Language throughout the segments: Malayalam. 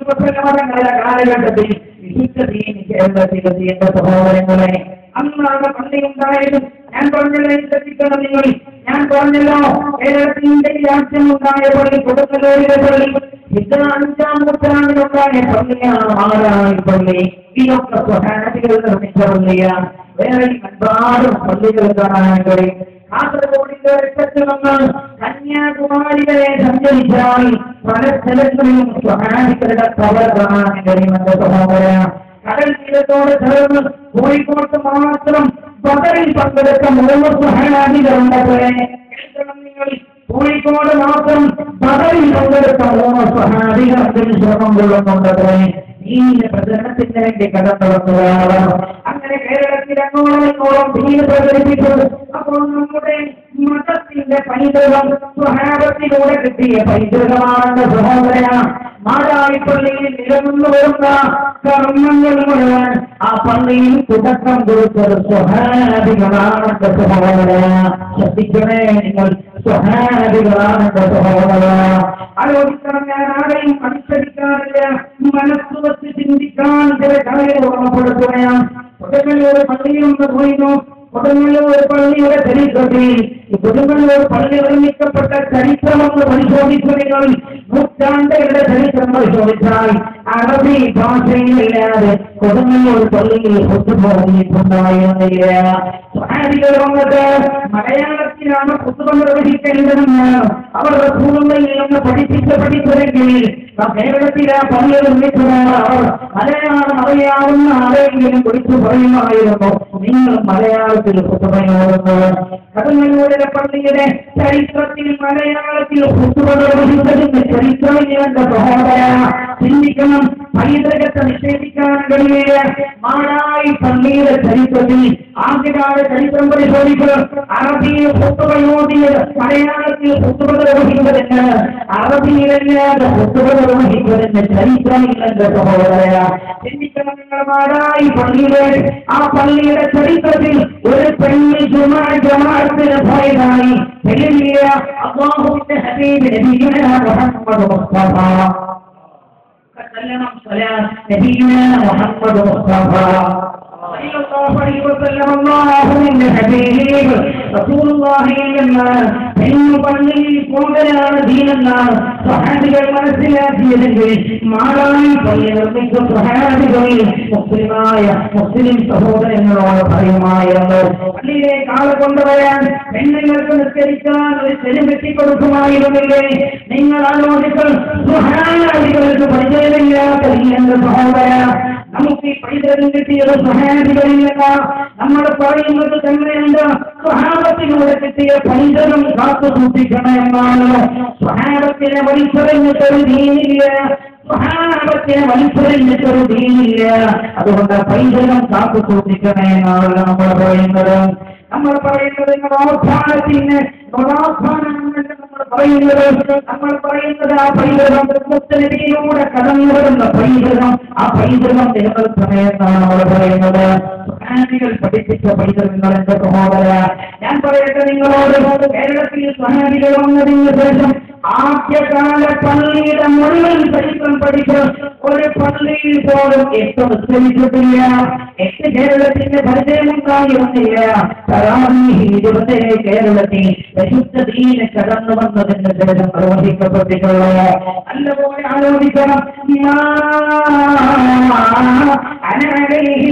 അലൈഹി വസല്ലം തങ്ങളുടെ കാലഘട്ടത്തിൽ വിശുദ്ധ ദീൻ കേരളത്തിൽ എന്റെ സഹോദരങ്ങളെ അന്നാണ് പള്ളി ഉണ്ടായത് ഞാൻ പറഞ്ഞല്ലോ ശ്രദ്ധിക്കണം നിങ്ങൾ ഞാൻ പറഞ്ഞല്ലോ കേരളത്തിന്റെ രാജ്യം ഉണ്ടായ പള്ളി കൊടുക്കലോടിയ പള്ളി ഇത് അഞ്ചാം നൂറ്റാണ്ടിലുണ്ടായ പള്ളിയാണ് മാറായി പള്ളി ഇതൊക്കെ സ്വഹാനതികൾ നിർമ്മിച്ച പള്ളിയാണ് വേറെ ഒരുപാട് പള്ളികൾ കാണാൻ കഴിയും കാസർഗോഡിന്റെ ഒരറ്റത്ത് നമ്മൾ കന്യാകുമാരി വരെ സഞ്ചരിച്ചാൽ പല സ്ഥലങ്ങളിലും സ്വഹാനികളുടെ കവർ കാണാൻ കഴിയുമെന്ന് സഹോദര കടൽ തീരത്തോട് ചേർന്ന് കോഴിക്കോട്ട് മാത്രം ബദറിൽ പങ്കെടുത്ത മൂന്ന് സ്വഹാനികളുണ്ടപ്പോഴേ കേൾക്കണം നിങ്ങൾ കോഴിക്കോട് മാത്രം ബദറിൽ പങ്കെടുത്ത മൂന്ന് സ്വഹാനികൾ ശ്രമം കൊള്ളുന്നുണ്ടപ്പോഴേ ഈ പ്രചരണത്തിന് വേണ്ടി കടന്നു വന്നതാണ് അങ്ങനെ കേരളത്തിൽ അങ്ങോളം ഇങ്ങോളം ഭീതി പ്രചരിപ്പിച്ചത് അപ്പോൾ നമ്മുടെ മതത്തിന്റെ പൈതൃകം സ്വഹാബത്തിലൂടെ കിട്ടിയ പൈതൃകമാണെന്ന് സഹോദര മാതായി പള്ളിയിൽ നിലനിന്നു വരുന്ന കർമ്മങ്ങൾ മുഴുവൻ ആ പള്ളിയിൽ തുടക്കം കൊടുത്തത് സ്വഹാബികളാണെന്ന് സഹോദര ശ്രദ്ധിക്കണേ നിങ്ങൾ സ്വഹാബികളാണെന്ന് സഹോദര ആലോചിക്കണം ഞാൻ ആരെയും അനുസരിക്കാറില്ല മനസ്സ് വെച്ച് ചിന്തിക്കാൻ ചില കാര്യങ്ങൾ ഓർമ്മപ്പെടുത്തുകയാണ് കൊടുങ്ങല്ലൂർ പള്ളിയിലൊന്ന് പോയിരുന്നു കൊടുങ്ങല്ലൂർ പള്ളിയുടെ ചരിത്രത്തിൽ ഈ കൊടുങ്ങല്ലൂർ പള്ളി നിർമ്മിക്കപ്പെട്ട ചരിത്രമൊന്ന് പരിശോധിച്ചു നിങ്ങൾ നൂറ്റാണ്ടുകളുടെ ചരിത്രം പരിശോധിച്ചാൽ അറബി ഭാഷയിലില്ലാതെ കൊടുങ്ങല്ലൂർ പള്ളിയിൽ ഒത്തുപോയിട്ടുണ്ടായിരുന്നില്ല സ്വഹാരികൾ വന്നത് മലയാളത്തിലാണ് കുത്തുവ നിർവഹിക്കേണ്ടതെന്ന് അവർ റസൂലുള്ളയിൽ നിന്ന് പഠിപ്പിച്ച് പഠിച്ചതെങ്കിൽ ആ കേരളത്തിലെ പള്ളി നിർമ്മിച്ചതാണ് അവർ മലയാളം അറിയാവുന്ന ആരെങ്കിലും വിളിച്ചു പറയുമായിരുന്നു നിങ്ങൾ മലയാളത്തിൽ കുത്തുവയോടുന്നു കടങ്ങല്ലൂരിലെ പള്ളിയുടെ ചരിത്രത്തിൽ മലയാളത്തിൽ കുത്തുവ നിർവഹിച്ചതിന്റെ ചരിത്രമില്ല സഹോദര ചിന്തിക്കണം പൈതൃകത്തെ നിഷേധിക്കാൻ കഴിയില്ല മാടായി പള്ളിയുടെ ചരിത്രത്തിൽ ആദ്യകാല ചരിത്രം പരിശോധിക്കുക അറബിയിൽ കുത്തുവയോടിയത് മലയാളത്തിൽ കുത്തുവ നിർവഹിച്ചതെന്ന് അറബിയിലല്ലാതെ കുത്തുവ നിർവഹിച്ചതിന്റെ ചരിത്രമില്ലെന്ന് സഹോദര ചിന്തിക്കണം നിങ്ങൾ മാടായി പള്ളിയുടെ ആ പള്ളിയുടെ ചരിത്രത്തിൽ ഒരു പെണ്ണ് ജുമാ ജമാഅത്തിന് പോയതായി വലിയ അള്ളാഹുവിന്റെ ഹബീബ് നബിയുന മുഹമ്മദ് മുസ്തഫ سلم صلاة نبينا محمد مصطفى صلى الله عليه وسلم الله من حبيب رسول الله എന്ന് പെണ്ണു പള്ളിയിൽ കൂടുതലാണ് ദീനെന്നാണ് സ്വഹാദികൾ മനസ്സിലാക്കിയതെങ്കിൽ മാറായി പള്ളി നിർമ്മിച്ച സ്വഹാദികളിൽ മുസ്ലിമായ മുസ്ലിം സഹോദരങ്ങളോട് പറയുമായിരുന്നു പള്ളിയിലേക്ക് ആളെ കൊണ്ടുവരാൻ പെണ്ണുങ്ങൾക്ക് നിസ്കരിക്കാൻ ഒരു ചെലു കെട്ടിക്കൊടുക്കുമായിരുന്നില്ലേ നിങ്ങൾ ആലോചിക്കൾ സ്വഹാദികൾക്ക് പരിചയമില്ലാത്ത എന്റെ സഹോദര നമുക്ക് ഈ പൈതൃകം കിട്ടിയത് സ്വഹാദികളില്ല നമ്മൾ പറയുന്നത് തന്നെയുണ്ട് സ്വഹാബത്തിലൂടെ കിട്ടിയ പൈതൃകം കാത്തു സൂക്ഷിക്കണമെന്നാണ് സ്വഹാബത്തിനെ വലിച്ചെറിഞ്ഞിട്ടൊരു ദീനില്ല സ്വഹാബത്തിനെ വലിച്ചെറിഞ്ഞിട്ടൊരു ദീനില്ല അതുകൊണ്ട് പൈതൃകം കാത്തു സൂക്ഷിക്കണേ എന്നാണ് നമ്മൾ പറയുന്നത് നമ്മൾ പറയുന്നത് നവോത്ഥാനത്തിന് നവോത്ഥാനമെന്നല്ല നമ്മൾ പറയുന്നത് നമ്മൾ പറയുന്നത് ആ പൈതൃകം മുത്തലബിയിലൂടെ കടന്നു വരുന്ന പൈതൃകം ആ പൈതൃകം നിലനിർത്തണേ എന്നാണ് നമ്മൾ പറയുന്നത് സ്വഹാനികൾ പഠിപ്പിച്ച പൈതൃകങ്ങൾ എന്റെ സഹോദര ഞാൻ പറയട്ടെ നിങ്ങളോട് കേരളത്തിൽ സ്വഹാനികൾ വന്നതിന് ശേഷം ആദ്യകാല പള്ളിയുടെ മുഴുവൻ ചരിത്രം പഠിച്ച് ഒരു പള്ളിയിൽ പോലും എട്ട് നിസ്കരിച്ചിട്ടില്ല എട്ട് കേരളത്തിന്റെ പരിചയമുണ്ടായിരുന്നില്ല തറാമീഹ് ഇരുപതേ കേരളത്തിൽ പരിശുദ്ധ ദീന കടന്നു വന്നതിന് ശേഷം നിർവഹിക്കപ്പെട്ടിട്ടുള്ളത് നല്ലപോലെ ആലോചിക്കണം മാ അനലൈഹി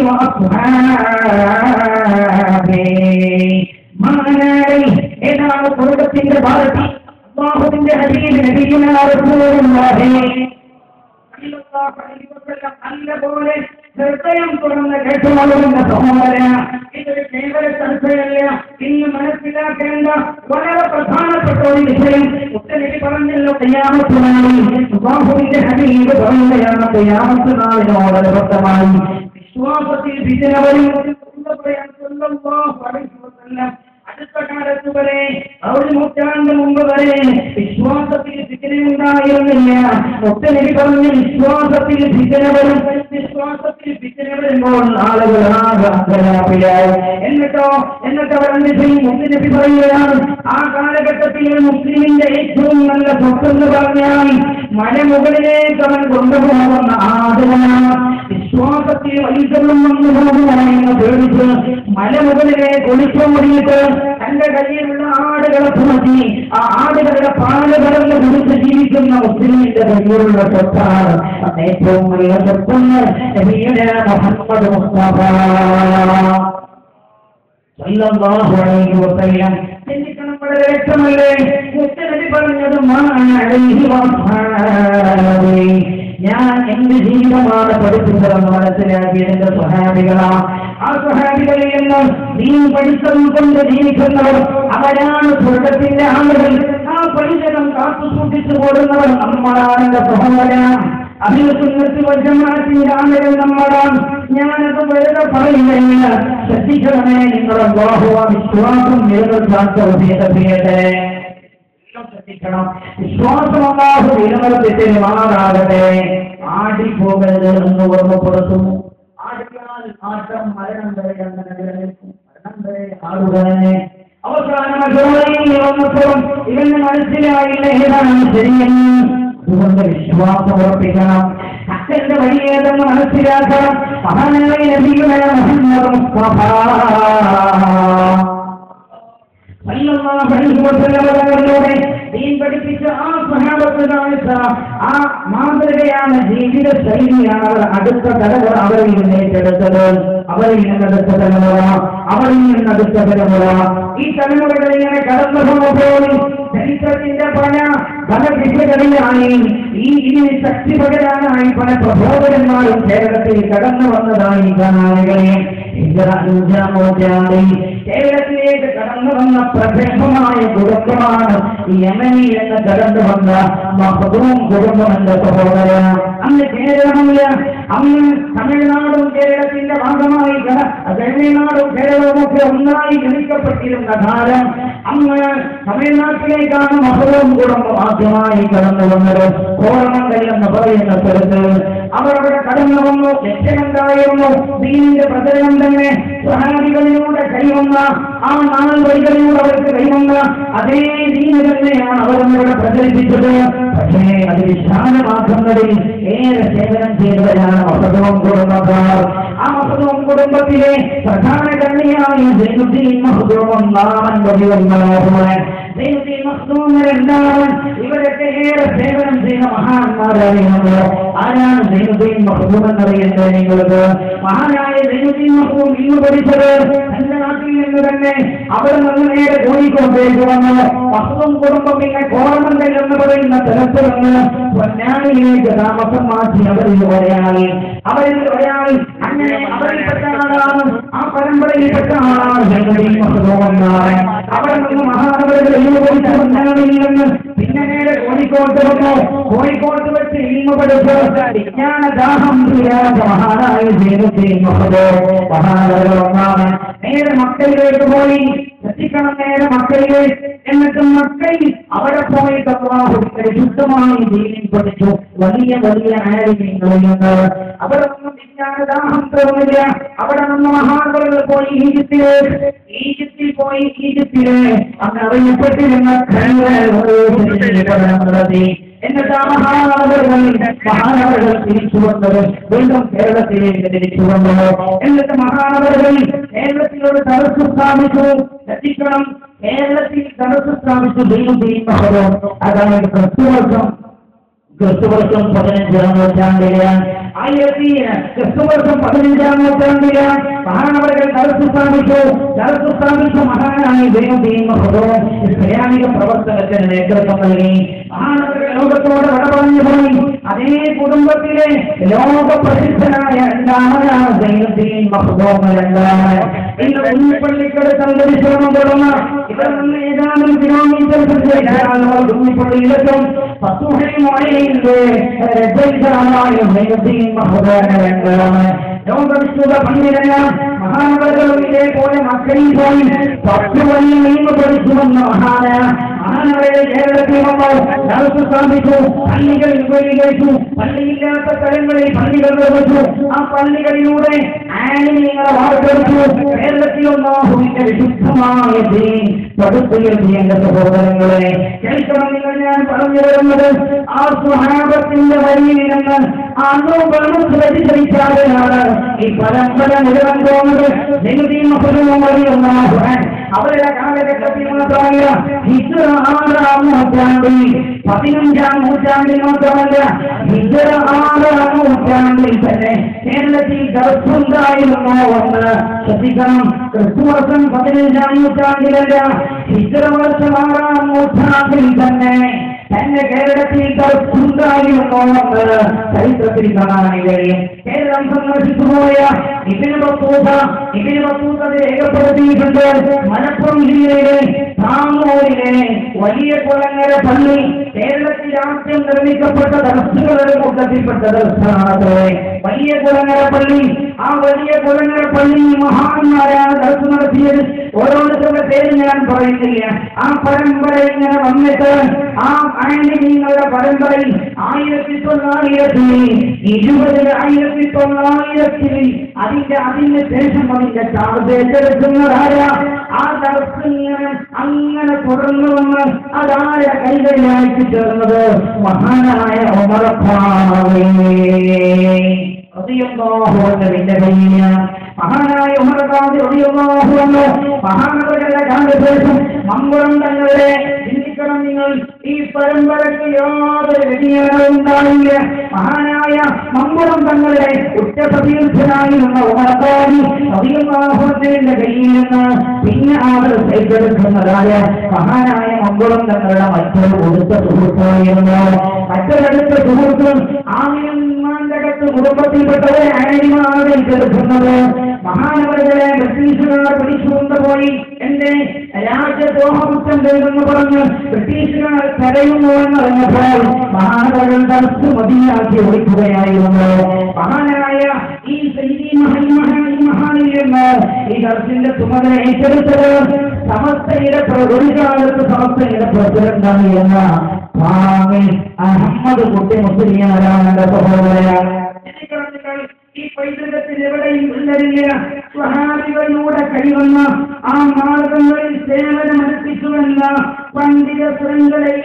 വഅസ്ഹാബി. മാ അനലൈഹി. ഏതാണ് സ്വർഗത്തിന്റെ ഭാരതി അള്ളാഹുവിന്റെ ഹബീബ് നബിയുന റസൂലുള്ളാഹി സല്ലല്ലാഹു അലൈഹി വസല്ലം നല്ലപോലെ ഹൃദയം തുറന്ന് കേട്ടുകൊള്ളുന്ന സഹോദര ഇതൊരു കേവല ചർച്ചയല്ല ഇന്ന് മനസ്സിലാക്കേണ്ട വളരെ പ്രധാനപ്പെട്ട ഒരു വിഷയം ഉത്തരവി പറഞ്ഞല്ലോ തയ്യാമത്തുനാളി അള്ളാഹുവിന്റെ ഹബീബ് പറയുകയാണ് തയ്യാമത്തുനാളിനോട് ബന്ധമായി വിശ്വാസത്തിൽ വിജയവരും അടുത്ത കാലത്ത് വരെ ഒരു നൂറ്റാണ്ട് മുമ്പ് വരെ വിശ്വാസത്തിൽ വിജയമുണ്ടായി ഉണ്ടായിരുന്നില്ല ഒത്തനബി പറഞ്ഞ വിശ്വാസത്തിൽ ഭിജന വരും വിശ്വാസത്തിൽ ഭിജന വരുമ്പോൾ ആളുകൾ ആകാശരാപിലായി എന്നിട്ടോ എന്നിട്ട് അവർ എന്ത് ചെയ്യും മുത്തനബി പറയുകയാണ് ആ കാലഘട്ടത്തിൽ മുസ്ലിമിന്റെ ഏറ്റവും നല്ല സ്വത്തെന്ന് പറഞ്ഞാൽ മല മുകളിലേക്ക് അവൻ കൊണ്ടുപോകുന്ന ആദരനാണ് വിശ്വാസത്തിൽ വൈദ്യം വന്നു പോകുകയാണെന്ന് പേടിച്ച് മല മുകളിലേക്ക് ഒളിച്ചോടിയിട്ട് തന്റെ കയ്യിലുള്ള ആടുകളെ പുറത്തി ആ ആടുകളുടെ പാലുകളെന്ന് കുറിച്ച് ജീവിക്കുന്ന മുസ്ലിമിന്റെ കയ്യിലുള്ള സ്വത്താണ് അത് ഏറ്റവും വലിയ സ്വത്തെന്ന് നബിയുടെ മുഹമ്മദ് മുസ്തഫ സല്ലല്ലാഹു അലൈഹി വസല്ലം ചിന്തിക്കണം വളരെ വ്യക്തമല്ലേ മുത്തനബി പറഞ്ഞത് മാഅലൈഹി വസ്ഹാബി ഞാൻ എന്റെ ജീവിതമാണ് പഠിപ്പിച്ചതെന്ന് മനസ്സിലാക്കിയ എന്റെ സ്വഹാബികളാണ് ആ സ്വഹാബികളിൽ നിന്ന് നീ പഠിച്ചതും കൊണ്ട് ജീവിക്കുന്നവർ അവരാണ് സ്വർഗത്തിന്റെ ആളുകൾ ആ പരിചയം കാത്തു സൂക്ഷിച്ചു പോരുന്നവർ നമ്മളാണ് എന്റെ സഹോദരനാണ് അഭിനസുന്നത്ത് വജമാത്തിന്റെ ആളുകൾ നമ്മളാണ് ഞാനത് വെറുതെ പറയുകയില്ല ശ്രദ്ധിക്കണമേ നിങ്ങളുടെ ബാഹുവ വിശ്വാസം നിലനിർത്താൻ സൗകര്യത്തെ ശ്രദ്ധിക്കണം വിശ്വാസം അല്ലാഹു നിലനിർത്തിട്ട് മാറാകട്ടെ ആടിപ്പോകരുത് എന്ന് ഓർമ്മപ്പെടുത്തുന്നു ആടിയാൽ ആട്ടം മരണം വരെ അങ്ങനെ നിലനിൽക്കും മരണം വരെ ആടുക തന്നെ അവസാനം അജോളയിൽ വന്നപ്പോൾ ഇവന് മനസ്സിലായില്ല ഏതാണ് ശരിയെന്ന് അതുകൊണ്ട് വിശ്വാസം ഉറപ്പിക്കണം അച്ഛന്റെ വഴിയേതെന്ന് മനസ്സിലാക്കണം മഹാനായ നബിയുടെ മുഹമ്മദ് മുസ്തഫ സല്ലല്ലാഹു അലൈഹി വസല്ലം തങ്ങളിലൂടെ ദീൻ പഠിപ്പിച്ച ആ സഹാബത്ത് കാണിച്ച ആ മാതൃകയാണ് ജീവിത ശൈലിയാണ് അവർ അടുത്ത തലമുറ അവരിൽ നിന്ന് ഏറ്റെടുത്തത് അവരിൽ നിന്ന് അടുത്ത തലമുറ അവരിൽ നിന്ന് അടുത്ത തലമുറ ഈ തലമുറകൾ ഇങ്ങനെ കടന്നു പോകുമ്പോൾ ചരിത്രത്തിന്റെ പല പല ദിശകളിലായി ഈ ഇതിന് ശക്തി പകരാനായി പല പ്രബോധനന്മാരും കേരളത്തിൽ കടന്നു വന്നതായി കാണാനുകളെ അഞ്ചാം നൂറ്റാണ്ടിൽ കേരളത്തിലേക്ക് കടന്നു വന്ന പ്രഗത്ഭമായ കുടുംബമാണ് യമനി എന്ന് കടന്നു വന്ന മഹദൂം കുടുംബം എന്റെ സഹോദരൻ അന്ന് കേരളമില്ല അന്ന് തമിഴ്നാടും കേരളത്തിന്റെ ഭാഗമായി കട- തമിഴ്നാടും കേരളവും ഒക്കെ ഒന്നായി ജനിക്കപ്പെട്ടിരുന്ന കാലം അന്ന് തമിഴ്നാട്ടിലേക്കാണ് മഹദൂം കുടുംബം ആദ്യമായി കടന്നു വന്നത് കോരമംഗൽ എന്ന് പറയുന്ന സ്ഥലത്ത് അവർ അവിടെ കടന്നു വന്നു ലക്ഷ്യമെന്തായിരുന്നു ദീനിന്റെ പ്രചരണം തന്നെ സ്വഹാബികളിലൂടെ കൈവന്ന ആ നാൾ വഴികളിലൂടെ അവർക്ക് കൈവന്ന അതേ ദീന് തന്നെയാണ് അവർ ഇവിടെ പ്രചരിപ്പിച്ചത് പക്ഷേ അത് വിശാലമാക്കുന്നതിൽ ഏറെ സേവനം ചെയ്തവരാണ് മഹദവും കുടുംബക്കാർ ആ മഹദവും കുടുംബത്തിലെ പ്രധാന കണ്ണിയായി ജൈനുദ്ദീൻ മഹദവും നാമൻ വലിയ ദൈവത്തിൽ മഹ്ദൂമരെല്ലാവരും ഇവരൊക്കെ ഏറെ സേവനം ചെയ്യുന്ന മഹാന്മാരായിരുന്നു ആരാണ് ദൈവദ്ദീൻ മഹ്ദൂം എന്നറിയുന്നത് നിങ്ങൾക്ക് മഹാനായ ദൈവദ്ദീൻ മഹ്ദൂം ഇന്ന് പഠിച്ചത് തന്റെ നാട്ടിൽ നിന്ന് തന്നെ അവിടെ നിന്ന് നേരെ കോഴിക്കോട്ടേക്ക് വന്ന് മഹ്ദൂം കുടുംബം പിന്നെ കോറമണ്ടൽ എന്ന് പറയുന്ന സ്ഥലത്ത് നിന്ന് പൊന്നാനിയിലേക്ക് താമസം മാറ്റി അവരിൽ ഒരാളി അവരിൽ ഒരാളി അങ്ങനെ അവരിൽപ്പെട്ട ആളാണ് ആ പരമ്പരയിൽപ്പെട്ട ആളാണ് ദൈവദ്ദീൻ മഹ്ദൂം എന്നാണ് അവിടെ നിന്ന് മഹാനഗരത്തിൽ ഇൽമ പഠിച്ച പൊന്നാനിയിൽ നിന്ന് പിന്നെ നേരെ കോഴിക്കോട്ട് വന്നു കോഴിക്കോട്ട് വെച്ച് ഇൽമ പഠിച്ച് വിജ്ഞാന ദാഹം തീരാത്ത മഹാനായ ദൈവദ്ദീൻ മഹ്ദൂം മഹാനഗരം ഒന്നാണ് നേരെ മക്കയിലേക്ക് പോയി ശ്രദ്ധിക്കണം നേരെ മക്കയിലേക്ക് എന്നിട്ട് മക്കയിൽ അവിടെ പോയിട്ട് അള്ളാഹുവിന്റെ ശുദ്ധമായി ദീനിൽ പഠിച്ചു വലിയ വലിയ ആരോഗ്യങ്ങളിൽ നിന്ന് അവിടെ ഒന്നും വിജ്ഞാനദാഹം തോന്നില്ല അവിടെ നിന്ന് മഹാനഗരങ്ങൾ പോയി ഈജിപ്തിലേക്ക് ഈജിപ്തിൽ പോയി ഈജിപ്തിലെ അന്ന് അറിയപ്പെട്ടിരുന്ന നടത്തി എന്നിട്ട് ആ മഹാനഗരങ്ങൾ മഹാനഗരങ്ങൾ തിരിച്ചു വന്നത് വീണ്ടും കേരളത്തിലേക്ക് തിരിച്ചു വന്നത് എന്നിട്ട് മഹാനഗരങ്ങളിൽ കേരളത്തിൽ ഒരു തടസ്സം സ്ഥാപിച്ചു ശ്രദ്ധിക്കണം കേരളത്തിൽ തടസ്സം സ്ഥാപിച്ചു ദൈവം ചെയ്യുന്നവരോ അതായത് ക്രിസ്തുവർഷം ക്രിസ്തുവർഷം പതിനഞ്ചാം നൂറ്റാണ്ടിലാണ് ആയിരത്തി ക്രിസ്തുവർഷം പതിനഞ്ചാം നൂറ്റാണ്ടിലാണ് മഹാനവരകൾ തടസ്സം സ്ഥാപിച്ചു തടസ്സം സ്ഥാപിച്ച മഹാനായി ദൈവം ചെയ്യുന്നവരോ ഇസ്ലാമിക പ്രവർത്തനത്തിന് നേതൃത്വം നൽകി മഹാനവരകൾ ലോകത്തോട് വിട പറഞ്ഞു പോയി അതേ കുടുംബത്തിലെ ലോക പ്രസിദ്ധനായ രണ്ടാമനാണ് ദൈവത്തെയും മഹദോമ രണ്ടാമൻ ഇന്ന് ഉണ്ണിപ്പള്ളിക്കടുത്ത് അന്തരീക്ഷണം തുടർന്ന് ഇവിടെ നിന്ന് ഏതാനും കിലോമീറ്റർ ഉണ്ണിപ്പള്ളിയിലെത്തും പത്തുഹരി മഴയിലെ രചയിതാവായ ദൈവത്തെയും മഹദോമ രണ്ടാമൻ ലോകവിശ്വത പണ്ഡിതന മഹാനഗരങ്ങളും ഇതേപോലെ മക്കളിൽ പോയി പത്ത് വലിയ നിയമ പഠിച്ചു വന്ന മഹാന ആ മഹാനവരുടെ കേരളത്തിൽ വന്നു ദർസ് സ്ഥാപിച്ചു പള്ളികൾ വിപുലീകരിച്ചു പള്ളിയില്ലാത്ത സ്ഥലങ്ങളിൽ പള്ളികൾ നിർമ്മിച്ചു ആ പള്ളികളിലൂടെ ആനിമീങ്ങളെ വാർത്തെടുത്തു കേരളത്തിൽ ഒന്നാഹുവിന്റെ വിശുദ്ധമായ ദീൻ പടുത്തുയർത്തി എന്റെ സഹോദരങ്ങളെ കേൾക്കണം നിങ്ങൾ ഞാൻ പറഞ്ഞു വരുന്നത് ആ സുഹാബത്തിന്റെ വരിയിൽ നിന്ന് അണുബണു വ്യതിചരിച്ചാതെയാണ് ഈ പരമ്പര മുഴുവൻ പോകുന്നത് നികുതി മഹലും വഴിയൊന്നാകുവാൻ അവരുടെ കാലഘട്ടത്തിൽ മാത്രമല്ല ഹിജറ ആറാം നൂറ്റാണ്ടിൽ പതിനഞ്ചാം നൂറ്റാണ്ടിൽ മാത്രമല്ല ഹിജറ ആറാം നൂറ്റാണ്ടിൽ തന്നെ കേരളത്തിൽ ഗർഭുണ്ടായിരുന്നു എന്ന് ശ്രദ്ധിക്കണം ക്രിസ്തുവർഷം പതിനഞ്ചാം നൂറ്റാണ്ടിലല്ല ഹിജറ വർഷം ആറാം നൂറ്റാണ്ടിൽ തന്നെ തന്നെ കേരളത്തിൽ ഗർഭുണ്ടായിരുന്നു എന്ന് ചരിത്രത്തിൽ കാണാൻ കഴിയും കേരളം സന്ദർശിച്ചു പോയ ഇതിന് ബത്തൂത ഇതിന് ബത്തൂത രേഖപ്പെടുത്തിയിട്ടുണ്ട് മലപ്പുറം ജില്ലയിലെ താമൂരിലെ വലിയ കുളങ്ങര പള്ളി കേരളത്തിൽ ആദ്യം നിർമ്മിക്കപ്പെട്ട ദർശകളുടെ കൂട്ടത്തിൽപ്പെട്ട ദർശനാണത് വലിയ കുളങ്ങര പള്ളി ആ വലിയ കുളങ്ങര പള്ളി മഹാന്മാരാണ് ദർശനം നടത്തിയത് ഓരോരുത്തരുടെ പേര് ഞാൻ പറയുന്നില്ല ആ പരമ്പര ഇങ്ങനെ വന്നിട്ട് ആ ആനിമീങ്ങളുടെ പരമ്പരയിൽ ആയിരത്തി തൊള്ളായിരത്തി ഇരുപതിൽ ആയിരത്തി തൊള്ളായിരത്തിൽ അതിന്റെ അതിന് ശേഷം അതിന്റെ ചാർജ് ഏറ്റെടുക്കുന്നതായ ആ ദർശനം അങ്ങനെ തുടർന്നു വന്ന് അതായ കൈകളിലായിട്ട് ചേർന്നത് മഹാനായ ഉമർഖാവിന്റെ കയ്യില് മഹാനായ ഉമർഖാദി ഒടിയുള്ളാഹുവെന്ന് മഹാനവരുടെ കാലശേഷം മമ്പുറം തങ്ങളുടെ ചിന്തിക്കണം നിങ്ങൾ ഈ പരമ്പരയ്ക്ക് യാതൊരു വ്യതിയാനവും ഉണ്ടാവില്ല മഹാനായ മമ്പുറം തങ്ങളുടെ ഉച്ചപ്രതീക്ഷനായിരുന്ന ഉമർഖാദി ഒടിയുള്ളാഹുവിന്റെ കയ്യിൽ നിന്ന് പിന്നെ അവർ ഏറ്റെടുക്കുന്നതായ മഹാനായ മമ്പുറം തങ്ങളുടെ മറ്റൊരു കൊടുത്ത സുഹൃത്തായിരുന്നു മറ്റൊരടുത്ത സുഹൃത്തും ആമിയന്മാണ്ടകത്ത് കുടുംബത്തിൽപ്പെട്ടവരെ ആനിമാണ് ഏറ്റെടുക്കുന്നത് മഹാനവരുടെ ബ്രിട്ടീഷുകാർ പിടിച്ചുകൊണ്ടുപോയി എന്റെ രാജ്യദ്രോഹകുറ്റം ചെയ്തെന്ന് പറഞ്ഞ് ബ്രിട്ടീഷുകാർ കരയുന്നു എന്നറിഞ്ഞപ്പോൾ മഹാനവകൾ തടുത്ത് മതിയാക്കി ഒളിക്കുകയായിരുന്നു മഹാനായ ഈ ഈ മഹാൻ മഹാൻ ഈ മഹാനിൽ നിന്ന് ഈ ദർശന്റെ ചുമതല ഏറ്റെടുത്തത് സമസ്തയുടെ പ്ര- ഒരു കാലത്ത് സമസ്തയുടെ പ്രസിഡന്റാണ് എന്ന സ്വാമി അഹമ്മദ് കുട്ടി മുസ്ലിയാരാണ് എന്റെ സഹോദരൻ ഈ പൈതൃകത്തിൽ എവിടെയും ഉള്ളരില്ല സ്വഹാബികളിലൂടെ കൈവന്ന ആ മാർഗങ്ങളിൽ സേവനമനുഷ്ഠിച്ചുവെന്ന പണ്ഡിത ശൃംഖലയിൽ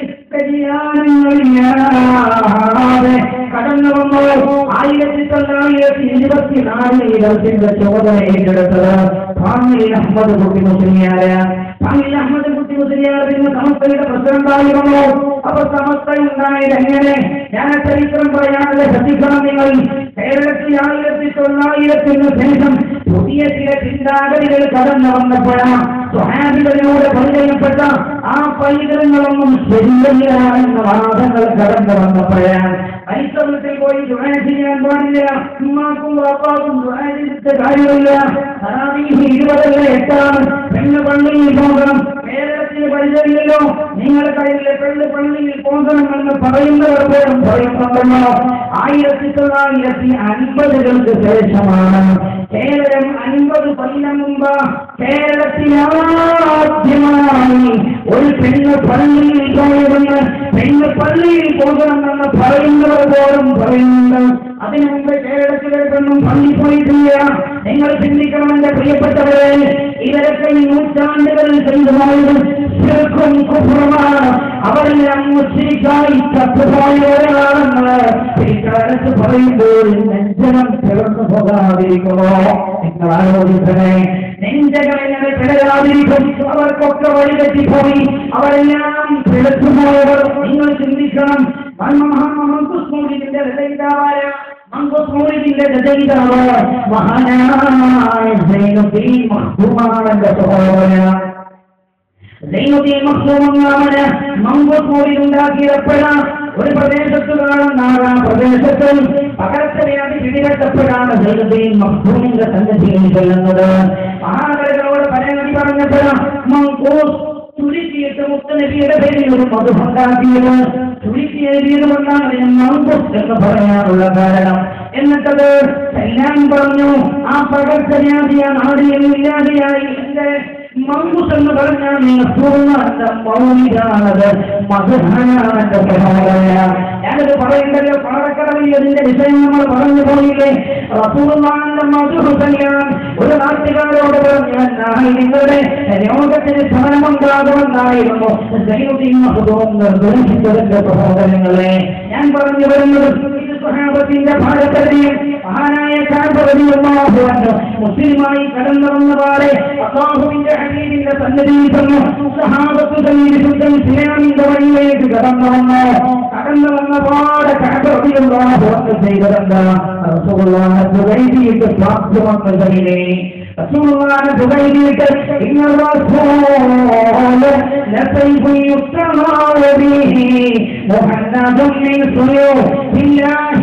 വ്യതിയാനങ്ങളില്ലാതെ കടന്നു വന്നു ആയിരത്തി തൊള്ളായിരത്തി ഇരുപത്തിനാലിൽ ഈ ദർശന്റെ ചുമതല ഏറ്റെടുത്തത് സ്വാമി അഹമ്മദ് കുട്ടി മുസ്ലിയാര് സ്വാമി അഹമ്മദ് കുട്ടി മുസ്ലിയാർ പിന്നെ സമസ്തയുടെ പ്രസിഡന്റായിരുന്നു അപ്പൊ സമസ്ത ഉണ്ടായത് എങ്ങനെ ഞാൻ ആ ചരിത്രം പറയാതെ ശ്രദ്ധിക്കണം നിങ്ങൾ കേരളത്തിൽ ആയിരത്തി തൊള്ളായിരത്തിന് ശേഷം പുതിയ ചില ചിന്താഗതികൾ കടന്നു വന്നപ്പോഴാണ് സ്വഹാബികളിലൂടെ പരിചയപ്പെട്ട ആ പൈതൃകങ്ങളൊന്നും ശരിയല്ല എന്ന വാദങ്ങൾ കടന്നു വന്നപ്പോഴാണ് ക്രൈസ്തവത്തിൽ പോയി ദുആ ചെയ്യാൻ പാടില്ല ഉമ്മാക്കും വാപ്പാക്കും ദുആ ചെയ്തിട്ട് കാര്യമില്ല തറാവീഹ് ഇരുപതല്ല എട്ടാണ് പെണ്ണ് പള്ളിയിൽ പോകണം കേരളത്തിന് പരിചയമില്ലല്ലോ നിങ്ങൾ കയ്യിലെ പെണ്ണ് പള്ളിയിൽ പോകണം എന്ന് പറയുന്നവർ പോലും പറയുന്നുണ്ടല്ലോ ആയിരത്തി തൊള്ളായിരത്തി അൻപതുകൾക്ക് ശേഷമാണ് കേവലം അൻപത് കൊല്ലം മുമ്പ് കേരളത്തിൽ ആദ്യമായി ഒരു പെണ്ണ് പള്ളിയിൽ പോയതെന്ന് പെണ്ണ് പള്ളിയിൽ പോകണമെന്ന് പറയുന്നവർ പോലും പറയുന്നുണ്ട് അതിനു മുമ്പ് കേരളത്തിലെ പെണ്ണും പള്ളി പോയിട്ടില്ല നിങ്ങൾ ചിന്തിക്കണം എന്റെ പ്രിയപ്പെട്ടവരെ ഇവരൊക്കെ ഈ നൂറ്റാണ്ടുകളിൽ ചെയ്തുപോയത് ശിർക്കും കുഫറുമാണ് അവരെല്ലാം മുസ്ലിക്കായി ചത്തുപോയവരാണെന്ന് ഇക്കാലത്ത് പറയുമ്പോൾ നെഞ്ചനം പിറന്നു പോകാതിരിക്കുമോ നിങ്ങൾ ആലോചിക്കണേ നെഞ്ചകം എങ്ങനെ പിഴയാതിരിക്കും അവർക്കൊക്കെ വഴിതെറ്റിപ്പോയി അവരെല്ലാം പിഴച്ചുപോയവർ നിങ്ങൾ ചിന്തിക്കണം മഹമ്മദിന്റെ രചയിതാവായ മങ്കൂറിന്റെ രചയിതാവ് മഹാനായ സൈനുദ്ദീൻ മഖ്ദൂമാണെന്റെ സഹോദരനാണ് ദൈവത്തെ മഹ്സൂമെന്നാണ് മങ്കൂറിൽ ഉണ്ടാക്കിയപ്പോഴാണ് ഒരു പ്രദേശത്ത് കാണുന്ന ആ പ്രദേശത്ത് പകർച്ചവ്യാധി പിടിപെട്ടപ്പോഴാണ് ദൈവത്തെയും മഹ്സൂമിന്റെ സന്നിധിയിൽ ചെല്ലുന്നത് മഹാനഗരങ്ങളോട് പരാതി പറഞ്ഞപ്പോഴാണ് മങ്കൂസ് ചുരുക്കിയിട്ട് മുത്തനബിയുടെ പേരിൽ ഒരു മധുണ്ടാക്കിയത് ചുരുക്കി എഴുതിയത് കൊണ്ടാണ് അതിന് മങ്കൂസ് എന്ന് പറയാനുള്ള കാരണം എന്നിട്ടത് എല്ലാം പറഞ്ഞു ആ പകർച്ചവ്യാധിയ നാടിയും ഇല്ലാതെയായി എന്റെ മങ്കുസ് എന്ന് പറഞ്ഞാൽ നിങ്ങൾ പൂർണ്ണ മൗലികാണത് മധുഹാനാണെന്റെ സഹോദരൻ ഞാനത് പറയണ്ടല്ലോ പാറക്കടവിൽ അതിന്റെ വിഷയം നമ്മൾ പറഞ്ഞു പോയില്ലേ റസൂലുള്ളാഹിന്റെ മധുഹ് തന്നെയാണ് ഒരു നാട്ടുകാരോട് പറഞ്ഞു നാളെ നിങ്ങളുടെ രോഗത്തിന് ഫലമുണ്ടാകുമെന്നായിരുന്നു സൈനുദ്ദീൻ മഹദൂം നിർദ്ദേശിച്ചതിന്റെ സഹോദരങ്ങളെ ഞാൻ പറഞ്ഞു വരുന്നത് ഇത് സ്വഹാബത്തിന്റെ ഭാരതയും മഹാനായ കാബറിയുള്ളാഹു മുസ്ലിമായി കടന്നു വന്നപാടെ അള്ളാഹുവിന്റെ ഹബീബിന്റെ സന്നിധിയിൽ ചെന്നു സഹാബത്ത് സന്നിധിശുദ്ധൻ സിയാമിന്റെ വഴിയിലേക്ക് കടന്നു വന്നു കടന്നു വന്നപാടെ കാബറിയുള്ളാഹു ചെയ്തതെന്താ റസൂലുള്ളാഹി ദുബൈദിക്ക് പ്രാപ്തമെന്നതിനെ റസൂലുള്ളാഹി ദുബൈദിക്ക് ഇന്ന റസൂല ലസൈഫ യുസ്തമാഉ ബിഹി മുഹമ്മദുൻ മിൻ സുയൂഫില്ലാഹി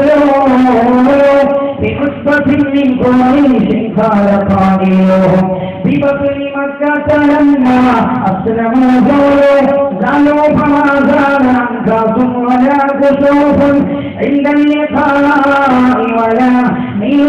മസ്ലൂം بعصبة من قريش قال قائلهم ببطن مكة لما أسلموا قولوا زالوا فما زال أنكاس ولا كسوف عند اللقاء ولا من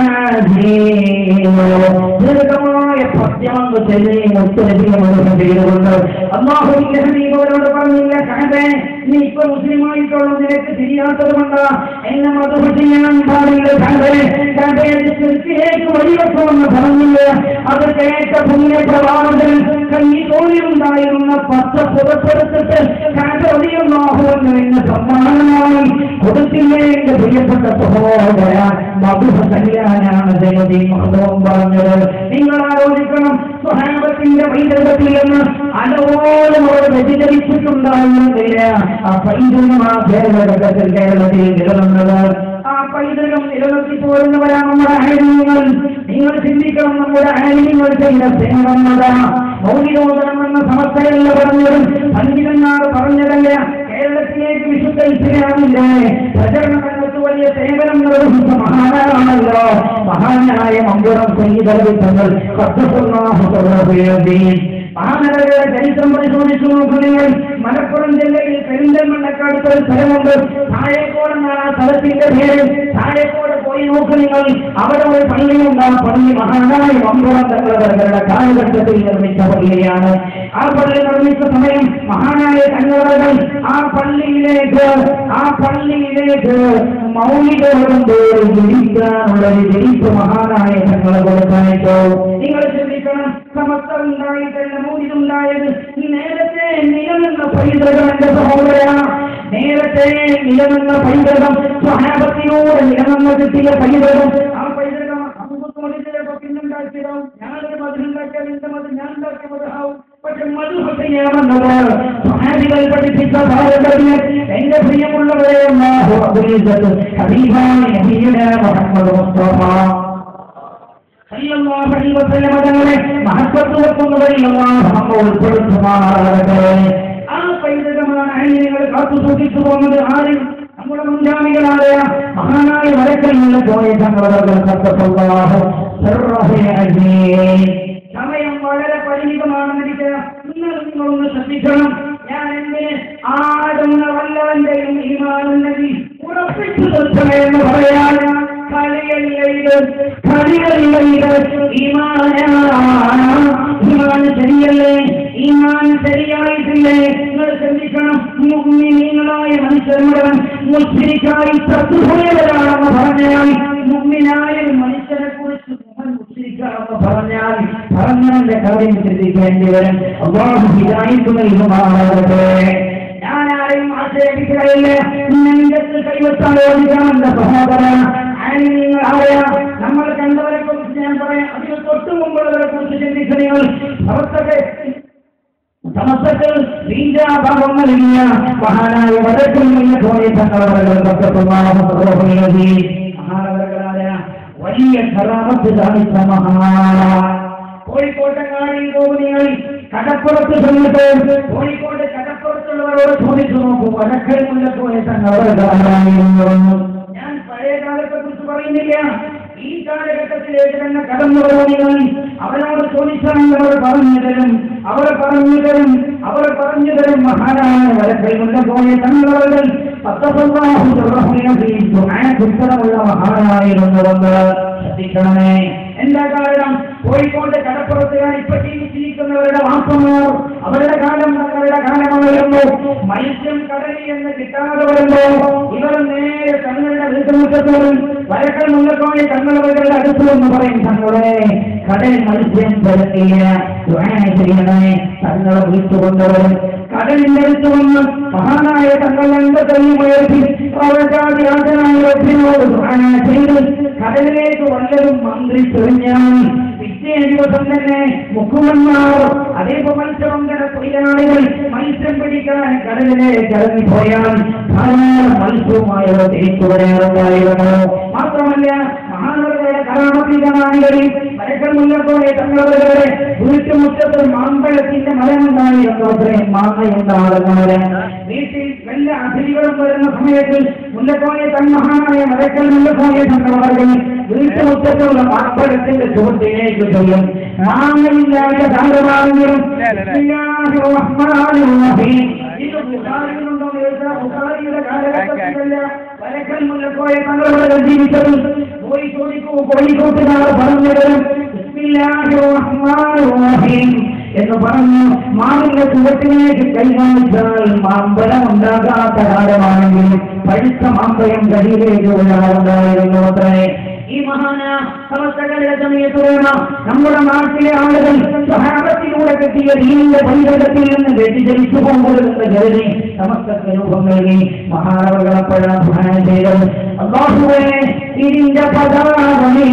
معازيم ദീർഘമായ സത്യമെന്ന് ചെല്ലുകയും ഉത്തരവിയും ചെയ്തുകൊണ്ട് അള്ളാഹുവിന്റെ ഹബീബോരോട് പറഞ്ഞില്ല കഹബേ നീ ഇപ്പൊ മുസ്ലിമായിട്ടുള്ള നിനക്ക് തിരിയാത്തത് കൊണ്ട് എന്നെ മതം ചെയ്യാൻ പാടില്ല കഹബേ കഹബയുടെ ചെറുക്കിലേക്ക് വഴിവെക്കുമെന്ന് പറഞ്ഞില്ല അത് കേട്ട പുണ്യ പ്രവാചകൻ കൈ തോന്നിയുണ്ടായിരുന്ന പച്ച പുറത്തെടുത്തിട്ട് കഹബ ഒഴിയുന്നാഹുവെന്ന് എന്നെ സമ്മാനമായി കൊടുത്തില്ലേ എന്റെ പ്രിയപ്പെട്ട സഹോദര മധുഹ കല്യാണാണ് ജനതി മഹദവും പറഞ്ഞത് നിങ്ങൾ ആലോചിക്കണം സ്വഹാബത്തിന്റെ പൈതൃകത്തിൽ നിന്ന് അലവോളം അവർ വ്യതിചരിച്ചിട്ടുണ്ടായിരുന്നില്ല ആ പൈതൃകം ആ കേരളത്തിൽ കേരളത്തിൽ നിലനിന്നത് ആ പൈതൃകം നിലനിർത്തി പോരുന്നവരാണ് നമ്മുടെ ആര്യങ്ങൾ നിങ്ങൾ ചിന്തിക്കണം നമ്മുടെ ആര്യങ്ങൾ ചെയ്ത സേവനത മൗലികോദരം എന്ന സമസ്തയല്ല പറഞ്ഞതും പണ്ഡിതന്മാർ പറഞ്ഞതല്ല കേരളത്തിലേക്ക് വിശുദ്ധ ഇസ്ലാമില്ലേ പ്രചരണ രംഗത്ത് വലിയ സേവനം നിർവഹിച്ച മഹാനാണല്ലോ മഹാനായ മമ്പുറം സംഗീതങ്ങൾ തങ്ങൾ മഹാനഗരയുടെ ചരിത്രം പരിശോധിച്ചു നോക്കുകയും മലപ്പുറം ജില്ലയിൽ പെരിന്തൽമണ്ണക്കടുത്ത ഒരു സ്ഥലമുണ്ട് താഴേക്കോട് എന്നാണ് ആ സ്ഥലത്തിന്റെ പേര് താഴേക്കോട് പോയി നോക്ക് നിങ്ങൾ അവിടെ ഒരു പള്ളിയുണ്ട് ആ പള്ളി മഹാനായ മമ്പുറം തങ്ങളുടെ കാലഘട്ടത്തിൽ നിർമ്മിച്ച പള്ളിയാണ് ആ പള്ളി നിർമ്മിച്ച സമയം മഹാനായ തങ്ങളുടെ ആ പള്ളിയിലേക്ക് ആ പള്ളിയിലേക്ക് മൗലികോടുമ്പോൾ ജനിക്കാനുള്ള ഒരു ജനിപ്പ് മഹാനായ തങ്ങളെ കൊടുക്കാനിട്ടോ നിങ്ങൾ ചിന്തിക്കണം സമസ്ത ഉണ്ടായിട്ടല്ല മൂലിതുണ്ടായത് നേരത്തെ നിലനിന്ന പൈതൃകം എന്റെ സഹോദര നേരത്തെ നിലനിന്ന പൈതൃകം സ്വഹാപത്തിനോട് നിലനിന്ന് കിട്ടിയ പൈതൃകം ആ പൈതൃകം അമ്പത്തോട് ചിലപ്പോ പിന്നുണ്ടാക്കിയതാവും ഞാനൊരു മധുരുണ്ടാക്കിയാൽ എന്റെ മധു ഞാൻ ഉണ്ടാക്കിയ മധുരാവും പക്ഷെ മധു ചെയ്യാമെന്നത് സ്വഹാബികൾ പഠിപ്പിച്ച ഭാരതത്തിന് എന്റെ പ്രിയമുള്ളവരെ അല്ലാഹു അഭിനയിച്ചത് ഹബീബായ നബിയുടെ മുഹമ്മദ് മുസ്തഫ സല്ലല്ലാഹു അലൈഹി വസല്ലമ തങ്ങളെ മഹത്വത്തുവെക്കുന്നവരിൽ അല്ലാഹു നമ്മെ ഉൾപ്പെടുത്തുമാറാകട്ടെ ആ പൈതൃകമാണ് അന്യങ്ങൾ കാത്തു സൂക്ഷിച്ചു പോകുന്നത് ആരും നമ്മുടെ മുൻഗാമികളായ മഹാനായ വരക്കൽ നിന്ന് പോയ തങ്ങളുടെ സത്തല്ലാഹു സർറഹേ അജീം സമയം വളരെ പരിമിതമാണെന്ന് എനിക്ക് നിങ്ങൾ നിങ്ങളൊന്ന് ശ്രദ്ധിക്കണം ഞാൻ എന്റെ ആടുന്നവല്ലവന്റെയും ഈമാനുണ്ടെങ്കിൽ ഉറപ്പിച്ചു നിർത്തണേ എന്ന് പറയാൻ കളിയല്ല ഇത് കളിയല്ല ഇത് ഈമാനാണ് ഈമാൻ ശരിയല്ലേ ഈമാൻ ശരിയായിട്ടില്ലേ നിങ്ങൾ ശ്രദ്ധിക്കണം മുഗ്മിനീങ്ങളായ മനുഷ്യരുടെ മുസ്ലിക്കായി തത്തുപോയവരാണെന്ന് പറഞ്ഞാൽ മുഗ്മിനായ ഒരു മനുഷ്യനെ കുറിച്ച് മുസ്ലിക്കാണെന്ന് പറഞ്ഞാൽ പറഞ്ഞതിന്റെ കാര്യം ചിന്തിക്കേണ്ടി വരും അള്ളാഹു ഹിദായിത്ത് നൽകുമാറാകട്ടെ ഞാൻ ആരെയും ആക്ഷേപിക്കുകയില്ല നെഞ്ചത്ത് കൈവത്താലോചിക്കാമെന്ന സഹോദരൻ നിങ്ങൾ ആരെയാ നമ്മൾ കണ്ടവരെ കുറിച്ച് ഞാൻ പറയാം അതിന് തൊട്ടു മുമ്പുള്ളവരെ കുറിച്ച് ചിന്തിക്കുക നിങ്ങൾ അവസ്ഥക്കെ സമസ്തകൾ ബീജാഭാവം നൽകിയ മഹാനായ വടക്കിൽ നിന്ന് പോയ മഹാനവരകളായ വലിയ ഖറാമത്ത് കാണിച്ച മഹാന കോഴിക്കോട്ടങ്ങാടി തോന്നിയാൽ കടപ്പുറത്ത് ചെന്നിട്ട് കോഴിക്കോട് കടപ്പുറത്തുള്ളവരോട് ചോദിച്ചു നോക്കൂ വടക്കൽ മുല്ല പോയ തങ്ങളായിരുന്നു ഞാൻ പഴയ കാലത്തെ കുറിച്ച് പറയുന്നില്ല ഈ കാലഘട്ടത്തിലേക്ക് തന്നെ കടന്നു പോകുന്നവർ അവരോട് ചോദിച്ചാൽ അവർ പറഞ്ഞു തരും അവർ പറഞ്ഞു തരും അവർ പറഞ്ഞു തരും മഹാനായ വരക്കൈ മുല്ല പോയ തങ്ങളവர்கள் ഉത്തരമുള്ള മഹാനായിരുന്നുവെന്ന് ശ്രദ്ധിക്കണമേ എന്താ കാരണം കോഴിക്കോട് കടപ്പുറത്തുകാർ ഇപ്പൊ ജീവിച്ചിരിക്കുന്നവരുടെ വാപ്പമാർ അവരുടെ കാലം അവരുടെ കാലമായിരുന്നു മത്സ്യം കടലിൽ നിന്ന് കിട്ടാതെ വരുമ്പോ ഇവർ നേരെ തങ്ങളുടെ വീട്ടുമുറ്റത്തോടും വരക്കൽ മുല്ലക്കോണി തങ്ങളവരുടെ അടുത്ത് എന്ന് പറയും തങ്ങളെ കടൽ മത്സ്യം പെടുത്തിയ ചെയ്യണേ തങ്ങളെ വിളിച്ചുകൊണ്ടവരും കടലിന്റെ അടുത്ത് വന്ന് മഹാനായ തങ്ങൾ എന്റെ കൈയുയർത്തി പ്രവചാതിരാജനായ റബ്ബിനോട് ദുആ ചെയ്ത് കടലിലേക്ക് വല്ലതും മന്ത്രി തെളിഞ്ഞാൽ പിറ്റേ ദിവസം തന്നെ മുക്കുമന്മാർ അതേപോലെ മത്സ്യബന്ധന തൊഴിലാളികൾ മത്സ്യം പിടിക്കാൻ കടലിലേക്ക് ഇറങ്ങിപ്പോയാൽ ധാരാളം മത്സ്യവുമായവർ തിരിച്ചു വരാറുണ്ടായിരുന്നു മാത്രമല്ല മഹാനവരുടെ കലാമതീതമാണികളിൽ വരക്കൽ മുല്ലപ്പോലെ തങ്ങളവരുടെ വീട്ടുമുറ്റത്ത് മാമ്പഴത്തിന്റെ മരമുണ്ടായിരുന്നു അത്രയും മാങ്ങയുണ്ടാകുന്നവര് വീട്ടിൽ വല്ല അതിഥികളും വരുന്ന സമയത്ത് മുല്ലക്കോയെ തന്മഹാനായ മരക്കൽ മുല്ലക്കോയെ തങ്ങളവர்கள் വീട്ടുമുറ്റത്തുള്ള മാമ്പഴത്തിന്റെ ചുവട്ടിലേക്ക് ചെയ്യും മാങ്ങയില്ലാത്ത കാലമാണെങ്കിലും ബിസ്മില്ലാഹിർ റഹ്മാനിർ റഹീം. ഇത് ബുഖാരിയിലുണ്ടോ എന്ന് ചോദിച്ചാൽ ബുഖാരിയുടെ കാലഘട്ടത്തിലല്ല വരക്കൽ മുല്ലക്കോയെ തങ്ങളവരുടെ ജീവിച്ചത് പോയി ചോദിക്കൂ കോഴിക്കോട്ടുകാർ പറഞ്ഞത് ബിസ്മില്ലാഹിർ റഹ്മാനിർ റഹീം എന്ന് പറഞ്ഞു മാവിന്റെ ചുവട്ടിലേക്ക് കൈകാണിച്ചാൽ മാമ്പഴം ഉണ്ടാകാത്ത കാലമാണെങ്കിൽ പഴുത്ത മാമ്പഴം കടിയിലേക്ക് വീഴാറുണ്ടായിരുന്നു അത്രേ ഈ മഹാന സമസ്തകളുടെ സമയത്ത് വേണം നമ്മുടെ നാട്ടിലെ ആളുകൾ സഹാബത്തിലൂടെ കിട്ടിയ ദീനിന്റെ പൈതൃകത്തിൽ നിന്ന് വ്യതിചരിച്ചു പോകുന്നതെന്ന് കരുതി സമസ്തക്ക് രൂപം നൽകി മഹാനവകളപ്പോഴാണ് ചെയ്തത് അള്ളാഹുവേ ഇതിന്റെ പതാകമേ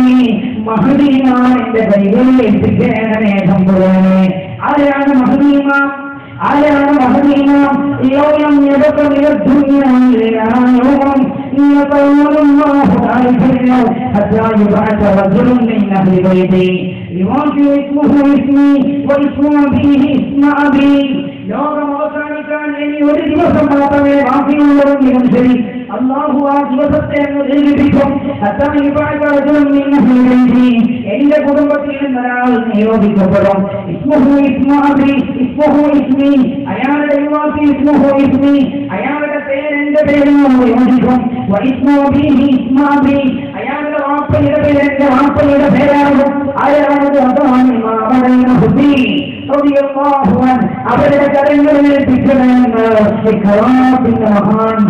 മഹദീമാന്റെ കൈകളിൽ എത്തിക്കേണമേ തമ്പുരാനെ ആരാണ് മഹദീമ ആരാണ് മഹദീമ യോയം യദക മിന ദുനിയാ ഇലാ യൗം يطول الله ذلك حتى يبعث رجل من أهل بيتي يوافي اسمه اسمي واسم أبيه اسم أبي ലോകം അവസാനിക്കാൻ ഇനി ഒരു ദിവസം മാത്രമേ ബാക്കിയുള്ളവെങ്കിലും ശരി അള്ളാഹു ആ ദിവസത്തെ അങ്ങ് ദീർഘിപ്പിക്കും എന്റെ കുടുംബത്തിൽ നിന്ന് ഒരാൾ നിയോഗിക്കപ്പെടും ഇസ്മുഹു ഇസ്മാബി ഇസ്മുഹു ഇസ്മി അയാളുടെ യുവാക്കി ഇസ്മുഹു ഇസ്മി അയാളുടെ പേര് എന്റെ പേരിനോട് യോജിക്കും വൈസ്മോബിഹി ഇസ്മാബി അയാളുടെ വാപ്പയുടെ പേര് എന്റെ വാപ്പയുടെ പേരാകും ആരാണത് അതാണ് മാമടയുന്ന ബുദ്ധി അവരുടെ കരങ്ങളിൽ ഏൽപ്പിക്കണമെന്ന് ഇഖ്റാത്തിന്റെ മഹാൻ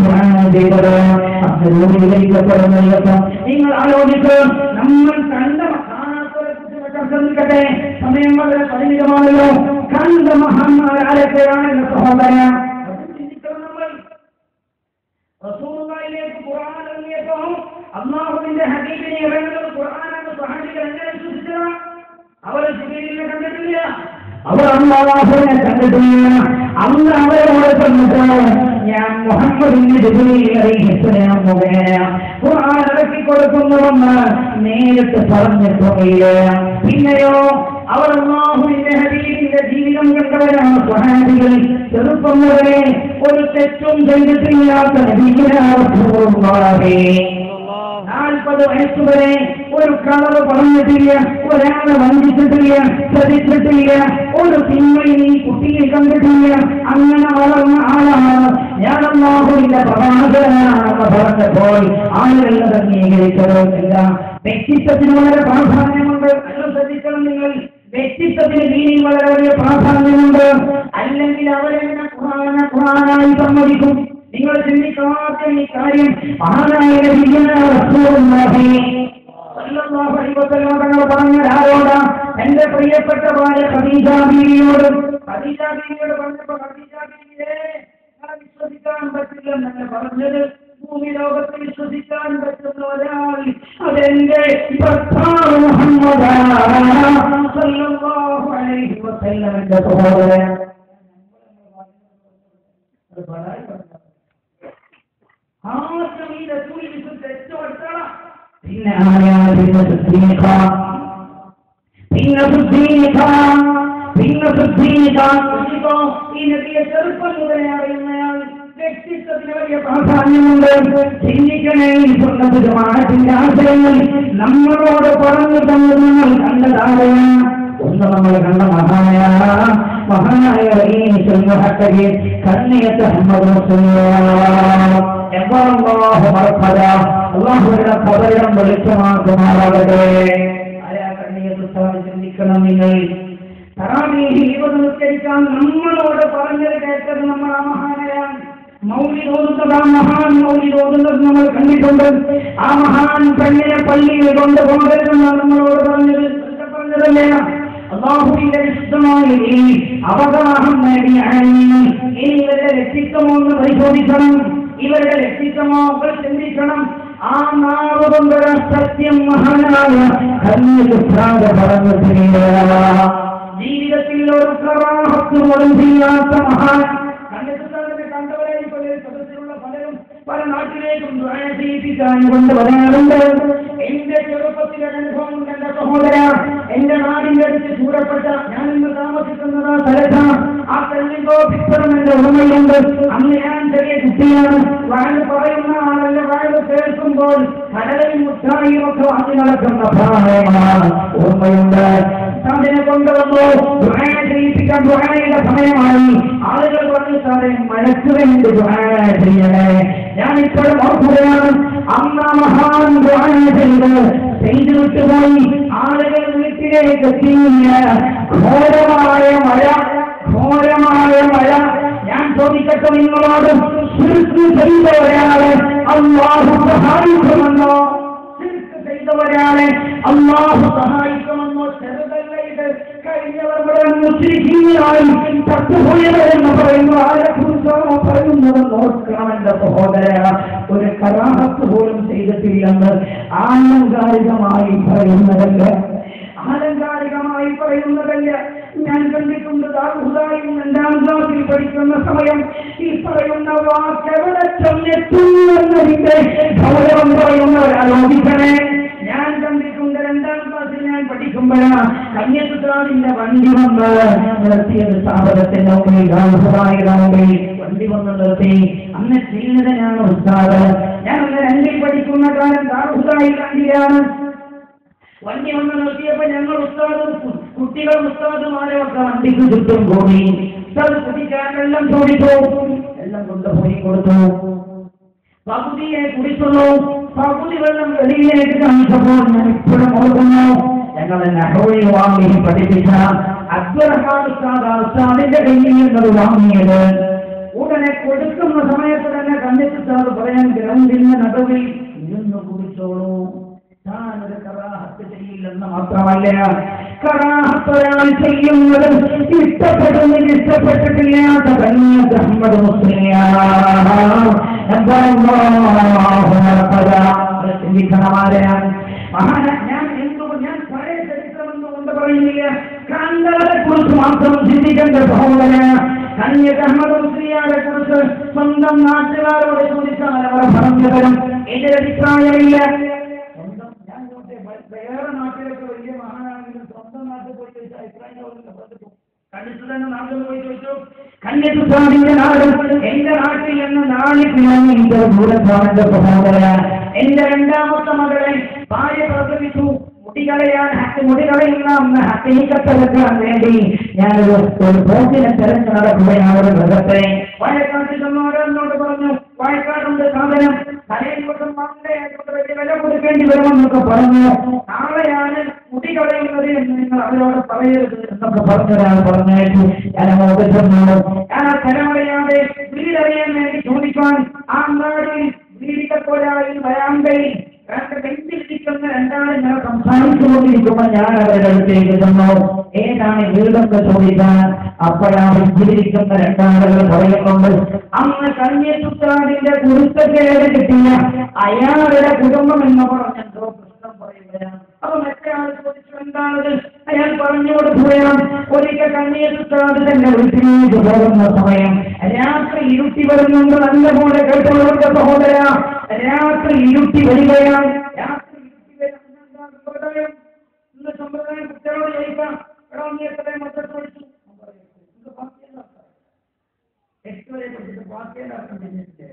ചെയ്തത് നിങ്ങൾ ആലോചിച്ച് നമ്മൾ കണ്ട ശ്രദ്ധിക്കട്ടെ സമയം വളരെ പരിമിതമാണല്ലോ കണ്ട മഹാന്മാർ ആരൊക്കെയാണെന്ന് സഹോദര ചിന്തിക്കണം നമ്മൾ റസൂലുള്ളാഹിയിലേക്ക് ഖുർആൻ ഇറങ്ങിയപ്പോൾ അള്ളാഹുവിന്റെ ഹബീബിനെ ഇറങ്ങുന്നത് ഖുർആനാണ് സഹാബികൾ എങ്ങനെ വിശ്വസിച്ചത് അവർ ജിബരീലിനെ കണ്ടിട്ടില്ല അവർ അള്ളാഹുവിനെ കണ്ടിട്ടില്ല അന്ന് അവരോട് പറഞ്ഞത് ഞാൻ മുഹമ്മദിന്റെ ജിബരീൽ അലൈഹിസ്സലാം മുഖേന ഖുർആൻ ഇറക്കി കൊടുക്കുന്നുവെന്ന് നേരിട്ട് പറഞ്ഞിട്ടുമില്ല പിന്നെയോ അവർ അള്ളാഹുവിന്റെ ഹബീബിന്റെ ജീവിതം കണ്ടവരാണ് സ്വഹാബികൾ ചെറുപ്പം മുതലേ ഒരു തെറ്റും ചെയ്തിട്ടില്ലാത്ത നബിയാഹേ നാൽപ്പത് വയസ്സുവരെ ഒരു കളവ് പറഞ്ഞിട്ടില്ല ഒരാളെ വഞ്ചിച്ചിട്ടില്ല ശ്രദ്ധിച്ചിട്ടില്ല ഒരു തിന്മയിൽ ഈ കുട്ടിയെ കണ്ടിട്ടില്ല അങ്ങനെ വളർന്ന ആളാണ് ഞാൻ അള്ളാഹുവിന്റെ പ്രവാചകനാണെന്ന് പറഞ്ഞപ്പോൾ ആളുകൾ അത് അംഗീകരിച്ചതല്ല വ്യക്തിത്വത്തിന് വളരെ പ്രാധാന്യമുണ്ട് അത് ശ്രദ്ധിക്കണം നിങ്ങൾ വ്യക്തിത്വത്തിന് ദീനിൽ വളരെ വലിയ പ്രാധാന്യമുണ്ട് അല്ലെങ്കിൽ അവരെങ്ങനെ ഖുറാന ഖുറാനായി സമ്മതിക്കും നിങ്ങൾ ചിന്തിക്കാത്ത ഈ കാര്യം മഹാനായ തങ്ങൾ പറഞ്ഞ ആരോട് എന്റെ പ്രിയപ്പെട്ട ഭാര്യ ഖദീജ ബീവിയോട് ഖദീജ ബീവിയോട് പറഞ്ഞപ്പോ ഖദീജ ബീവിയെ നിങ്ങളെ വിശ്വസിക്കാൻ പറ്റില്ലെന്നല്ല പറഞ്ഞത് ഭൂമി ലോകത്ത് വിശ്വസിക്കാൻ പറ്റുന്ന ഒരാൾ അതെന്റെ ഭർത്താവ് മുഹമ്മദ് സല്ലല്ലാഹു അലൈഹി വസല്ലമയുടെ സഹോദരൻ അത് ബലായി പറഞ്ഞത്. ആദ്യം ഈ റസൂൽ വിശുദ്ധ തെറ്റോട്ടണം പിന്നെ ആരാണ് പിന്നെ സുദ്ദീഖ പിന്നെ സുദ്ദീഖ പിന്നെ സുദ്ദീഖ ഇപ്പോ ഈ നബിയെ ചെറുപ്പം മുതലേ അറിയുന്നയാൾ വ്യക്തിത്വത്തിന് വലിയ പ്രാധാന്യമുണ്ട് ചിന്തിക്കണേ ഈ സ്വന്തമാനത്തിന്റെ ആശയങ്ങൾ നമ്മളോട് പറഞ്ഞു തന്നു നമ്മൾ കണ്ടതാണ് ഒന്ന് നമ്മൾ കണ്ട മഹാനായ മഹാനായ വലിയ കണ്ണിയത്ത് അഹമ്മദ് എപ്പോഴല്ലാഹു മറപ്പത അള്ളാഹുവിന്റെ പദവിടം വെളിച്ചമാക്കുമാറാകട്ടെ ആരാ കണ്ണിയത്ത് ഉസ്താദ് ചിന്തിക്കണം നിങ്ങൾ തറാവീഹ് ഇരുപത് നിസ്കരിക്കാൻ നമ്മളോട് പറഞ്ഞത് കേട്ടത് നമ്മൾ ആ മഹാനയാണ് മൗലിദ് ഓതുന്നത് ആ മഹാൻ മൗലിദ് ഓതുന്നത് നമ്മൾ കണ്ടിട്ടുണ്ട് ആ മഹാൻ പെണ്ണിനെ പള്ളിയിൽ കൊണ്ടുപോകരുതെന്നാണ് നമ്മളോട് പറഞ്ഞത് ഇതൊക്കെ പറഞ്ഞതല്ലേ അള്ളാഹുവിന്റെ വിശുദ്ധമായ ഈ അവഗാഹം നേടിയ ഇനി ഇവരുടെ വ്യക്തിത്വമോ ഒന്ന് പരിശോധിക്കണം ഇവരുടെ വ്യക്തിത്വമോ അവർ ചിന്തിക്കണം ആ നാവ് കൊണ്ടൊരു സത്യം മഹാനായ കന്യകുപ്രാത പറഞ്ഞിട്ടില്ല ജീവിതത്തിൽ ഒരു പ്രവാഹത്ത് പോലും ചെയ്യാത്ത മഹാൻ കണ്ടെത്തുന്നതിനെ കണ്ടവരായി പല സദസ്സിലുള്ള പലരും പല നാട്ടിലേക്കും ദുആ ചെയ്യിപ്പിക്കാൻ കൊണ്ടുവരാറുണ്ട് എന്റെ ചെറുപ്പത്തിലെ അനുഭവം ഉണ്ട് എന്റെ സഹോദര എന്റെ നാടിന്റെ അടുത്ത് ചൂടപ്പെട്ട ഞാൻ ഇന്ന് താമസിക്കുന്നത് ആ സ്ഥലത്ത് ആ തെല്ലിങ്കോ പിപ്പറും എന്റെ ഉടമയുണ്ട് അന്ന് ഞാൻ ചെറിയ കുട്ടിയാണ് വയല് പറയുന്ന ആളല്ല വയല് കേൾക്കുമ്പോൾ കടലയും മുട്ടായും ഒക്കെ വാങ്ങി നടക്കുന്ന പ്രായമാണ് ഓർമ്മയുണ്ട് അതിനെ കൊണ്ടുവന്നു ദുആ ചെയ്യിപ്പിക്കാൻ ദുആയുടെ സമയമായി ആളുകൾ പറഞ്ഞു സാറേ മനസ്സ് വേണ്ടി ദുആ ചെയ്യണേ ഞാൻ ഇപ്പോഴും ഓർക്കുകയാണ് അമ്മ മഹാൻ ദുആ ചെയ്ത് ചെയ്തു വിട്ടുപോയി ആളുകൾ വീട്ടിലേക്ക് എത്തിയില്ല ഘോരമായ മഴ ഘോരമായ മഴ ഞാൻ ചോദിക്കട്ടെ നിങ്ങളോട് ശിർക്ക് ചെയ്ത ഒരാളെ അള്ളാഹു സഹായിക്കുമെന്നോ ശിർക്ക് ചെയ്ത ഒരാളെ അള്ളാഹു സഹായിക്കുമെന്നോ ചെറുതല്ല ഇത് കഴിഞ്ഞവർ മുഴുവൻ മുസ്ലിങ്ങളായി പത്തുപോയവരെന്ന് പറയുന്നു ആരെ കുറിച്ചാണോ പറയുന്നത് നോക്കണം എന്റെ സഹോദര ഒരു കറാഹത്ത് പോലും ചെയ്തിട്ടില്ലെന്ന് ആലങ്കാരികമായി പറയുന്നതല്ല ആലങ്കാരികമായി പറയുന്നതല്ല ഞാൻ കണ്ടിട്ടുണ്ട് ദാർഹുദായും രണ്ടാം ക്ലാസ്സിൽ പഠിക്കുന്ന സമയം ഈ പറയുന്ന വാക്കെവിടെ ചെന്നെത്തുന്നതിന്റെ ഗൗരവം പറയുന്നവർ ആലോചിക്കണേ ഞാൻ കണ്ടിട്ടുണ്ട് രണ്ടാം ക്ലാസ്സിൽ ഞാൻ പഠിക്കുമ്പോഴാണ് കന്യാസുദ്രാവിന്റെ വണ്ടി വന്ന് നിർത്തിയത് സ്ഥാപനത്തിന്റെ മുമ്പിൽ ദാർഹുദായുടെ മുമ്പിൽ വണ്ടി വന്ന് നിർത്തി അന്ന് ചെയ്യുന്നത് ഞാൻ ഉസ്താദ് ഞാൻ അന്ന് രണ്ടിൽ പഠിക്കുന്ന കാലം ദാർഹുദായി കണ്ടിയാണ് വണ്ടി വന്ന് നിർത്തിയപ്പോ ഞങ്ങൾ ഉസ്താദും കു- കുട്ടികളും ഉസ്താദുമാരും ഒക്കെ വണ്ടിക്ക് ചുറ്റും കൂടി ഉസ്താദ് കുടിക്കാൻ വെള്ളം ചോദിച്ചു വെള്ളം കൊണ്ടുപോയി കൊടുത്തു പകുതിയെ കുടിക്കുന്നു പകുതി വെള്ളം വെളിയിലേക്ക് കാണിച്ചപ്പോൾ ഞാൻ ഇപ്പോഴും ഓർക്കുന്നു ഞങ്ങളെ നഹോയി വാങ്ങി പഠിപ്പിച്ച അബ്ദുറഹാൻ ഉസ്താദ് ആ ഉസ്താദിന്റെ കയ്യിൽ നിന്നത് വാങ്ങിയത് ഉടനെ കൊടുക്കുന്ന സമയത്ത് തന്നെ കണ്ടിട്ട് പറയാൻ ഗ്രൗണ്ടിന്റെ നടുവിൽ ഇരുന്ന് കുടിച്ചോളൂ താനൊരു കറാഹത്ത് ചെയ്യില്ലെന്ന് മാത്രമല്ല കറാഹത്ത് ഒരാൾ ചെയ്യുന്നത് ഇഷ്ടപ്പെടുന്നതിന് ഇഷ്ടപ്പെട്ടിട്ടില്ലാത്ത കന്യാസ് അഹമ്മദ് മുസ്ലിം ചിന്തിക്കണമാരാണ് മഹാന ഞാൻ എന്തു ഞാൻ പഴയ ചരിത്രമെന്ന് കൊണ്ട് പറയുന്നില്ല കണ്ടവരെ കുറിച്ച് മാത്രം ചിന്തിക്കേണ്ട സഹോദര കന്യക അഹമ്മദ് മുസ്ലിയാരെ കുറിച്ച് സ്വന്തം നാട്ടുകാരോട് ചോദിച്ചാൽ അവർ പറഞ്ഞു തരും എന്റെ അഭിപ്രായമില്ല സ്വന്തം ഞാൻ നോക്കട്ടെ, വേ- വേറെ നാട്ടിലൊക്കെ വലിയ മഹാനാണെങ്കിലും സ്വന്തം നാട്ടിൽ പോയി ചോദിച്ചാൽ അഭിപ്രായം ചോദിച്ചില്ല, പറഞ്ഞു. കണ്ടിട്ട് തന്നെ നാട്ടിൽ പോയി ചോദിച്ചു കന്യസുസ്വാമിന്റെ നാട് എന്റെ നാട്ടിൽ നിന്ന് നാല് കിലോമീറ്റർ ദൂരത്താണ് സഹോദര എന്റെ രണ്ടാമത്തെ മകളെ ഭാര്യ പ്രസവിച്ചു മുടികളയാൻ ഹക്ക് മുടികളയുന്ന ഒന്ന് ഹക്കീക്കത്തെടുക്കാൻ വേണ്ടി ഞാനൊരു ഒരു പോക്കിനെ തെരഞ്ഞു നടക്കുകയാണ് ഒരു മൃഗത്തെ വയക്കാട്ടിൽ എന്നോട് പറഞ്ഞു വയക്കാടുണ്ട് സാധനം തലയിൽ കൊണ്ടും മണ്ടയായിക്കൊണ്ട് വലിയ വില കൊടുക്കേണ്ടി വരുമെന്നൊക്കെ പറഞ്ഞു നാളെയാണ് മുടി കളയുന്നത് എന്ന് നിങ്ങൾ അവരോട് പറയരുത് എന്നൊക്കെ പറഞ്ഞൊരാൾ പറഞ്ഞേച്ചു ഞാൻ അങ്ങോട്ട് ചെന്നു ഞാൻ ആ തലമുറയാതെ വീടറിയാൻ വേണ്ടി ചോദിക്കാൻ ആ നാടിൽ വീടിക്കപ്പോഴായി വരാന്തയിൽ രണ്ട് ബെഞ്ചിലിരിക്കുന്ന രണ്ടാളും ഞാൻ സംസാരിച്ചുകൊണ്ടിരിക്കുമ്പോൾ ഞാൻ അവരുടെ അടുത്തേക്ക് ചെന്നു ഏതാണ് വീടൊക്കെ ചോദിക്കാൻ അപ്പോഴാണ് ബെഞ്ചിലിരിക്കുന്ന രണ്ടാളുകൾ പറയുന്നുണ്ട് അന്ന് കന്യസുത്താടിന്റെ കുരുത്തക്കേട് കിട്ടിയ അയാളുടെ കുടുംബം എന്ന് പറഞ്ഞെന്തോ പ്രശ്നം പറയുകയാണ് അപ്പൊ മറ്റേ ആൾ ചോദിച്ചു എന്താണത് അയാൾ പറഞ്ഞു കൊടുക്കുകയാണ് ഒരിക്കൽ കന്യസുത്താട് തന്റെ വീട്ടിലേക്ക് പോകുന്ന സമയം രാത്രി ഇരുട്ടി വരുന്നുണ്ട് നല്ലപോലെ കേട്ടുള്ളവരുടെ സഹോദര രാത്രി ഇരുട്ടി വരികയാണ് രാത്രി ഇരുട്ടി വരുന്ന എന്താ സമ്പ്രദായം ഇന്ന് സമ്പ്രദായം കുട്ടികളോട് ചോദിക്കാം എടാ നീ എത്ര മൊത്തത്തിൽ പഠിച്ചു അവൻ പറയും, "ഇത് ബാക്കിയെല്ലാം അറിയാം." എട്ട് വരെ പഠിച്ചിട്ട് ബാക്കിയെല്ലാം അർത്ഥം തിരിഞ്ഞിട്ടില്ലേ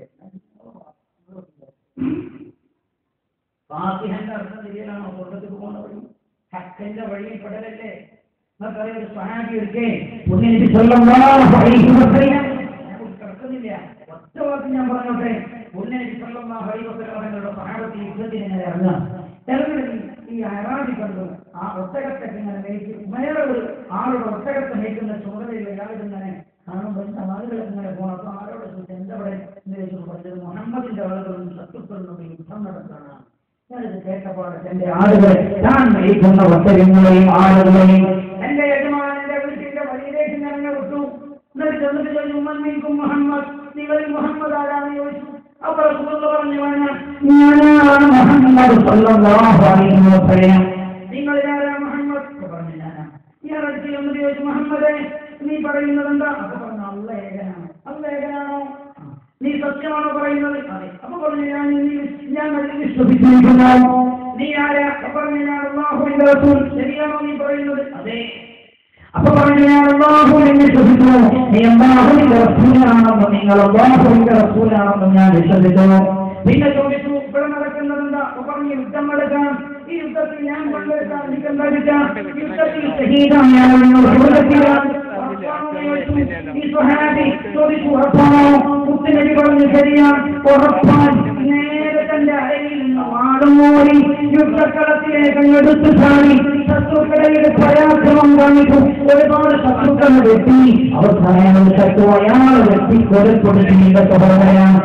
ഫാത്തിഹന്റെ അർത്ഥം തിരിയലാണോ സ്വർഗത്തിൽ പോകുന്ന വഴി ഹക്കന്റെ വഴിയിൽ പെടലല്ലേ നമുക്കറിയാം ഒരു സ്വഹാബി എടുക്കേ പുണ്യനിധി സല്ലല്ലാഹു അലൈഹി വസല്ലം ഞാൻ കിടക്കുന്നില്ല ഒറ്റ വാക്ക് ഞാൻ പറഞ്ഞോട്ടെ പുണ്യനിധി സല്ലല്ലാഹു അലൈഹി വസല്ലം തങ്ങളുടെ സ്വഹാബത്തിൽ യുദ്ധത്തിന് ഇങ്ങനെ ഇറങ്ങാം ഇറങ്ങി ഈ അറാബി കണ്ടു ആ ഒട്ടകത്തെ ഇങ്ങനെ മേയ്ക്കും വേറെ ഒരു ആളുടെ ഒട്ടകത്തെ മേയ്ക്കുന്ന ചുമതലയിൽ ഇയാളിങ്ങനെ കാണുമ്പോൾ എന്റെ ആളുകൾ ഇങ്ങനെ പോകണം അപ്പൊ ആരോട് ചോദിച്ചു എന്താ ഇവിടെ എന്ന് ചോദിച്ചു പറഞ്ഞത് മുഹമ്മദിന്റെ ആളുകളും ശത്രുക്കളും യുദ്ധം നടത്തണം ഞാനിത് കേട്ടപ്പോൾ എന്റെ ആളുകളെ ഞാൻ മേയ്ക്കുന്ന ഒട്ടകങ്ങളെയും ആളുകളെയും എന്റെ യജമാനന്റെ വീട്ടിന്റെ വഴിയിലേക്ക് ഞാൻ എന്നെ വിട്ടു എന്നിട്ട് ചെന്നിട്ട് ചോദിച്ചു ഉമ്മൻ മീൻകും മുഹമ്മദ് നിങ്ങളിൽ മുഹമ്മദ് ആരാന്ന് ചോദിച്ചു അപ്പൊ റസൂലുള്ള പറഞ്ഞു ഞാനാണ് മുഹമ്മദ് സല്ലല്ലാഹു അലൈഹി വസല്ലം നിങ്ങൾ ആരാ മുഹമ്മദ് അപ്പൊ പറഞ്ഞു ഞാനാ ഞാൻ അടുത്ത് ചെന്നിട്ട് ചോദിച്ചു മുഹമ്മദേ നീ പറയുന്നത് എന്താ അപ്പൊ പറഞ്ഞു അല്ല ഏകനാണ് അല്ല ഏകനാണോ നീ സത്യമാണോ പറയുന്നത് അതെ അപ്പൊ പറഞ്ഞു ഞാൻ നീ- ഞാൻ അതിൽ വിശ്വസിച്ചിരിക്കുന്നു നീ ആരാ അപ്പൊ പറഞ്ഞു ഞാൻ അള്ളാഹുവിന്റെ റസൂൽ ശരിയാണോ നീ പറയുന്നത് അതെ അപ്പൊ പറഞ്ഞു ഞാൻ അള്ളാഹുവിനെ വിശ്വസിക്കുന്നു നീ അള്ളാഹുവിന്റെ റസൂലാണെന്നും നിങ്ങൾ അള്ളാഹുവിന്റെ റസൂലാണെന്നും ഞാൻ വിശ്വസിക്കുന്നു പിന്നെ ചോദിച്ചു ഇവിടെ നടക്കുന്നത് എന്താ അപ്പൊ പറഞ്ഞു യുദ്ധം നടക്കാം ഈ യുദ്ധത്തിൽ ഞാൻ പങ്കെടുക്കാൻ എനിക്ക് എന്താ കിട്ടാം യുദ്ധത്തിൽ ഷഹീദാണ് ഞാൻ നിങ്ങൾ സ്വർഗ്ഗത്തിലാണ്. ഉറപ്പാണോ എന്ന് ചോദിച്ചു. ഈ സ്വഹാബി ചോദിച്ചു ഉറപ്പാണോ മുത്തുനബി പറഞ്ഞു ശരിയാണ് ഉറപ്പാൻ നേരെ തന്റെ അരയിൽ നിന്ന് വാടുമോടി യുദ്ധക്കളത്തിലേക്ക് അങ്ങ് എടുത്തു ചാടി ശത്രുക്കളയുടെ പരാക്രമം കാണിച്ചു ഒരുപാട് ശത്രുക്കളെ വെട്ടി അവസാനം ശത്രു അയാൾ വെട്ടി കൊലപ്പെടുത്തി സഹോദരയാണ്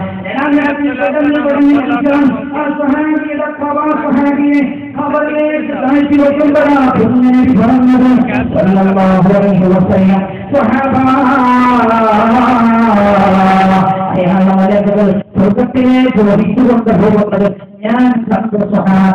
സ്വഹാബിയുടെ പ്രവാ സ്വഹാബിയെ അവരിലേക്ക് താഴ്ത്തി വെക്കുമ്പോഴാണ് പുണ്യനബി പറഞ്ഞത് സല്ലല്ലാഹു അലൈഹി വസല്ലം സ്വഹാബാ അയാളുടെ മലക്കുകൾ സ്വർഗത്തിലേക്ക് വഹിച്ചുകൊണ്ട് പോകുന്നത് ഞാൻ കണ്ടു സ്വഹാബ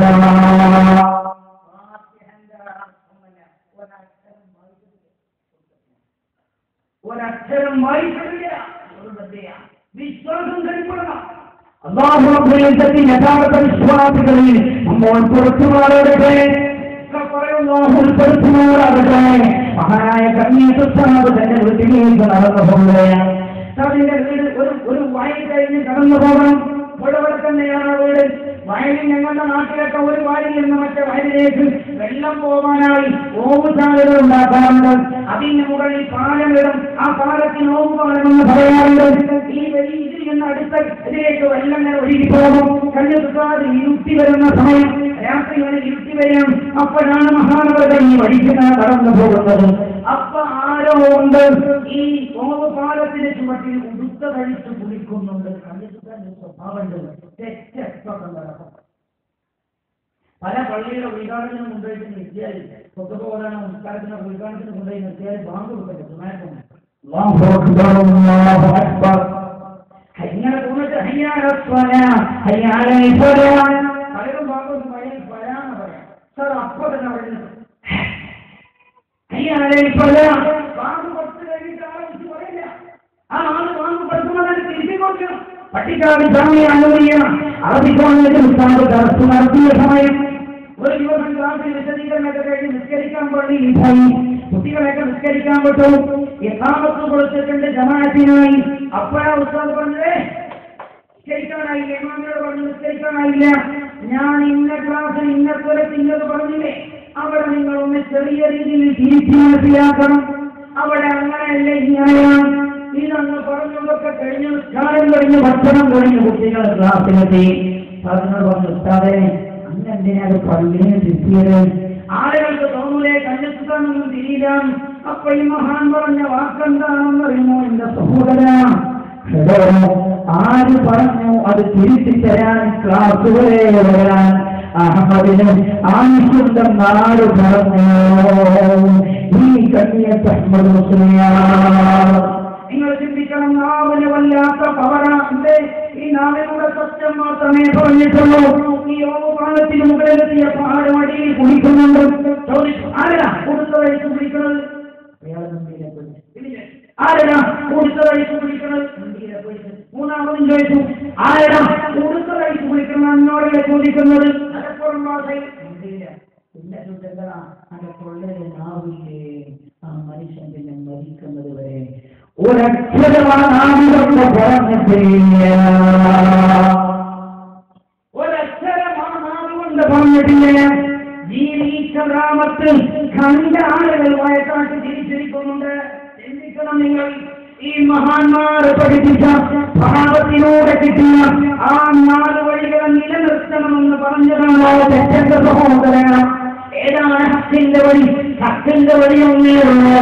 ഒരക്ഷരം വായിച്ചിട്ടില്ല സ്വർഗത്തെയാ. വിശ്വാസം കൈക്കൊള്ളണം അള്ളാഹു റബ്ബുൽ ഇസ്സത്തിൽ യഥാർത്ഥ വിശ്വാസികളിൽ നമ്മൾ പുറത്തുമാറട്ടെ ഉൾപ്പെടുത്തുമാറാകട്ടെ മഹാനായ കന്യാസുസ്ഥാനത്ത് തന്റെ വീട്ടിലേക്ക് നടന്നു പോകുകയാണ് അതിന്റെ വീട് ഒരു ഒരു വയൽ കഴിഞ്ഞ് കടന്നു പോകണം ഇവിടെ തന്നെയാണ് വീട് വയലിൽ ഞങ്ങളുടെ നാട്ടിലൊക്കെ ഒരു വയലിൽ നിന്ന് മറ്റേ വയലിലേക്ക് വെള്ളം പോകാനായി ഓവുചാലുകൾ ഉണ്ടാക്കാറുണ്ട് അതിന് മുകളിൽ പാലമിടും ആ പാലത്തിന് ഓവുപാലമെന്ന് പറയാറുണ്ട് ഈ വലിയ ഇതിൽ നിന്ന് അടുത്ത ഇതിലേക്ക് വെള്ളം ഇങ്ങനെ ഒഴുകി പോകും കണ്ണു തുക്കാതെ ഇരുട്ടി വരുന്ന സമയം രാത്രി വരെ ഇരുട്ടി വരും അപ്പോഴാണ് മഹാനവരുടെ ഈ വഴിക്കുന്ന കടന്നു പോകുന്നത് അപ്പൊ ആരോ ഉണ്ട് ഈ ഓവുപാലത്തിന്റെ ചുവട്ടിൽ ഉടുത്ത കഴിച്ച് കുളിക്കുന്നുണ്ട് കണ്ണു തുക്കാൻ സ്വഭാവമുണ്ട് തെറ്റെപ്പം നടക്കും പല പള്ളിയുടെ ഉദ്ഘാടനം കൊണ്ടുപോയിട്ട് നിർത്തിയാൽ സ്വത്തുപോകാനോ സംസ്കാരത്തിനോ ഉദ്ഘാടനത്തിന് കൊണ്ടുപോയി നിർത്തിയാൽ ബാങ്ക് കൊടുക്കരുത് പലരും ബാങ്ക് പഴയ പരാന്ന് പറയാം സാർ അപ്പൊ തന്നെ അവിടെ നിന്ന് ബാങ്ക് കൊടുത്തു കഴിഞ്ഞിട്ട് ആളെ വിളിച്ച് പറയില്ല ആ ആള് ബാങ്ക് കൊടുക്കുമ്പോൾ തിരിച്ചു കൊടുക്കണം പട്ടിക്കാട് സമയം അനുവദിക്കണം അറബിക്കോണിന്റെ ഉസ്താദ് ദർസ് നടത്തിയ സമയം ഒരു ദിവസം ക്ലാസ്സിൽ വിശദീകരണമൊക്കെ കഴിഞ്ഞ് നിസ്കരിക്കാൻ വേണ്ടി പോയി കുട്ടികളെയൊക്കെ നിസ്കരിക്കാൻ പറ്റും എത്താമത്ത് കൊടുത്തിട്ടുണ്ട് ജമാഅത്തിനായി അപ്പോഴാ ഉസ്താദ് പറഞ്ഞത് നിസ്കരിക്കാനായില്ല ഇമാമിനോട് പറഞ്ഞു നിസ്കരിക്കാനായില്ല ഞാൻ ഇന്ന ക്ലാസ്സിൽ ഇന്ന സ്വരത്തിൽ ഇന്നത് പറഞ്ഞില്ലേ അവിടെ നിങ്ങൾ ഒന്ന് ചെറിയ രീതിയിൽ തിരിച്ചു മനസ്സിലാക്കണം അവിടെ അങ്ങനെയല്ല ഇങ്ങനെയാണ് ഇതങ്ങ് പറഞ്ഞതൊക്കെ കഴിഞ്ഞ് നിസ്കാരം കഴിഞ്ഞ് ഭക്ഷണം കഴിഞ്ഞ് കുട്ടികൾ ക്ലാസ്സിലെത്തി അതിനോട് പറഞ്ഞു ഉസ്താദേ അങ്ങ് എന്തിനാ അത് പള്ളിനെ തിരിയത് ആളുകൾക്ക് തോന്നൂലേ കഞ്ഞെത്താനൊന്നും തിരിയില്ല അപ്പൊ ഈ മഹാൻ പറഞ്ഞ വാക്കെന്താണെന്ന് അറിയുമോ എന്റെ സഹോദര എടോ, ആര് പറഞ്ഞു അത് തിരിച്ചു തരാൻ ക്ലാസ്സുകളെ വരാൻ അഹമ്മദിന് ആവശ്യമുണ്ടെന്ന് ആര് പറഞ്ഞു ഈ കണ്ണിയത്ത് അഹമ്മദ് മുസ്ലിയാർ നിങ്ങൾ ചിന്തിക്കണം നാവിന് വല്ലാത്ത പവറാണ്ട് ഈ നാവിലൂടെ സത്യം മാത്രമേ പറഞ്ഞിട്ടുള്ളൂ ഈ യോഗപാലത്തിന് മുകളിലെത്തിയ പാടുമടിയിൽ കുടിക്കുന്നുണ്ട് ചോദിച്ചു ആരാ കൊടുത്ത വയസ്സ് കുടിക്കുന്നത് അയാളെ നന്ദിയിലെ പോയി. ഇല്ലേ? ആരാ കൊടുത്ത വയസ്സ് കുടിക്കുന്നത് നന്ദിയിലെ പോയിട്ട്. മൂന്നാമതും ചോദിച്ചു ആരാ കൊടുത്ത വയസ്സ് കുടിക്കുന്ന എന്നോടല്ലേ ചോദിക്കുന്നത് മലപ്പുറം ഭാഷയിൽ നന്ദിയില്ല പിന്നെ ചോദിച്ചെന്താ അന്റെ കൊള്ളരെ നാവില്ലേ ആ മനുഷ്യൻ പിന്നെ മരിക്കുന്നത് വരെ ഒരക്ഷരമാണ് ആളുകളുടെ പറഞ്ഞിട്ടില്ല ഒരക്ഷരമാണ് ആളുകൊണ്ട് പറഞ്ഞിട്ടില്ല ജീവിച്ച ഗ്രാമത്തിൽ കണ്ട ആളുകൾ വയക്കാട്ട് ജീവിച്ചിരിക്കുന്നുണ്ട് ചിന്തിക്കണം നിങ്ങൾ ഈ മഹാന്മാർ പഠിപ്പിച്ച ഭാവത്തിലൂടെ കിട്ടിയ ആ നാല് വഴികളെ നിലനിർത്തണമെന്ന് പറഞ്ഞതാണോ തെറ്റന്റെ സഹോദരങ്ങൾ ഹക്കിന്റെ വഴി ഹക്കിന്റെ വഴി ഒന്നേയുള്ളൂ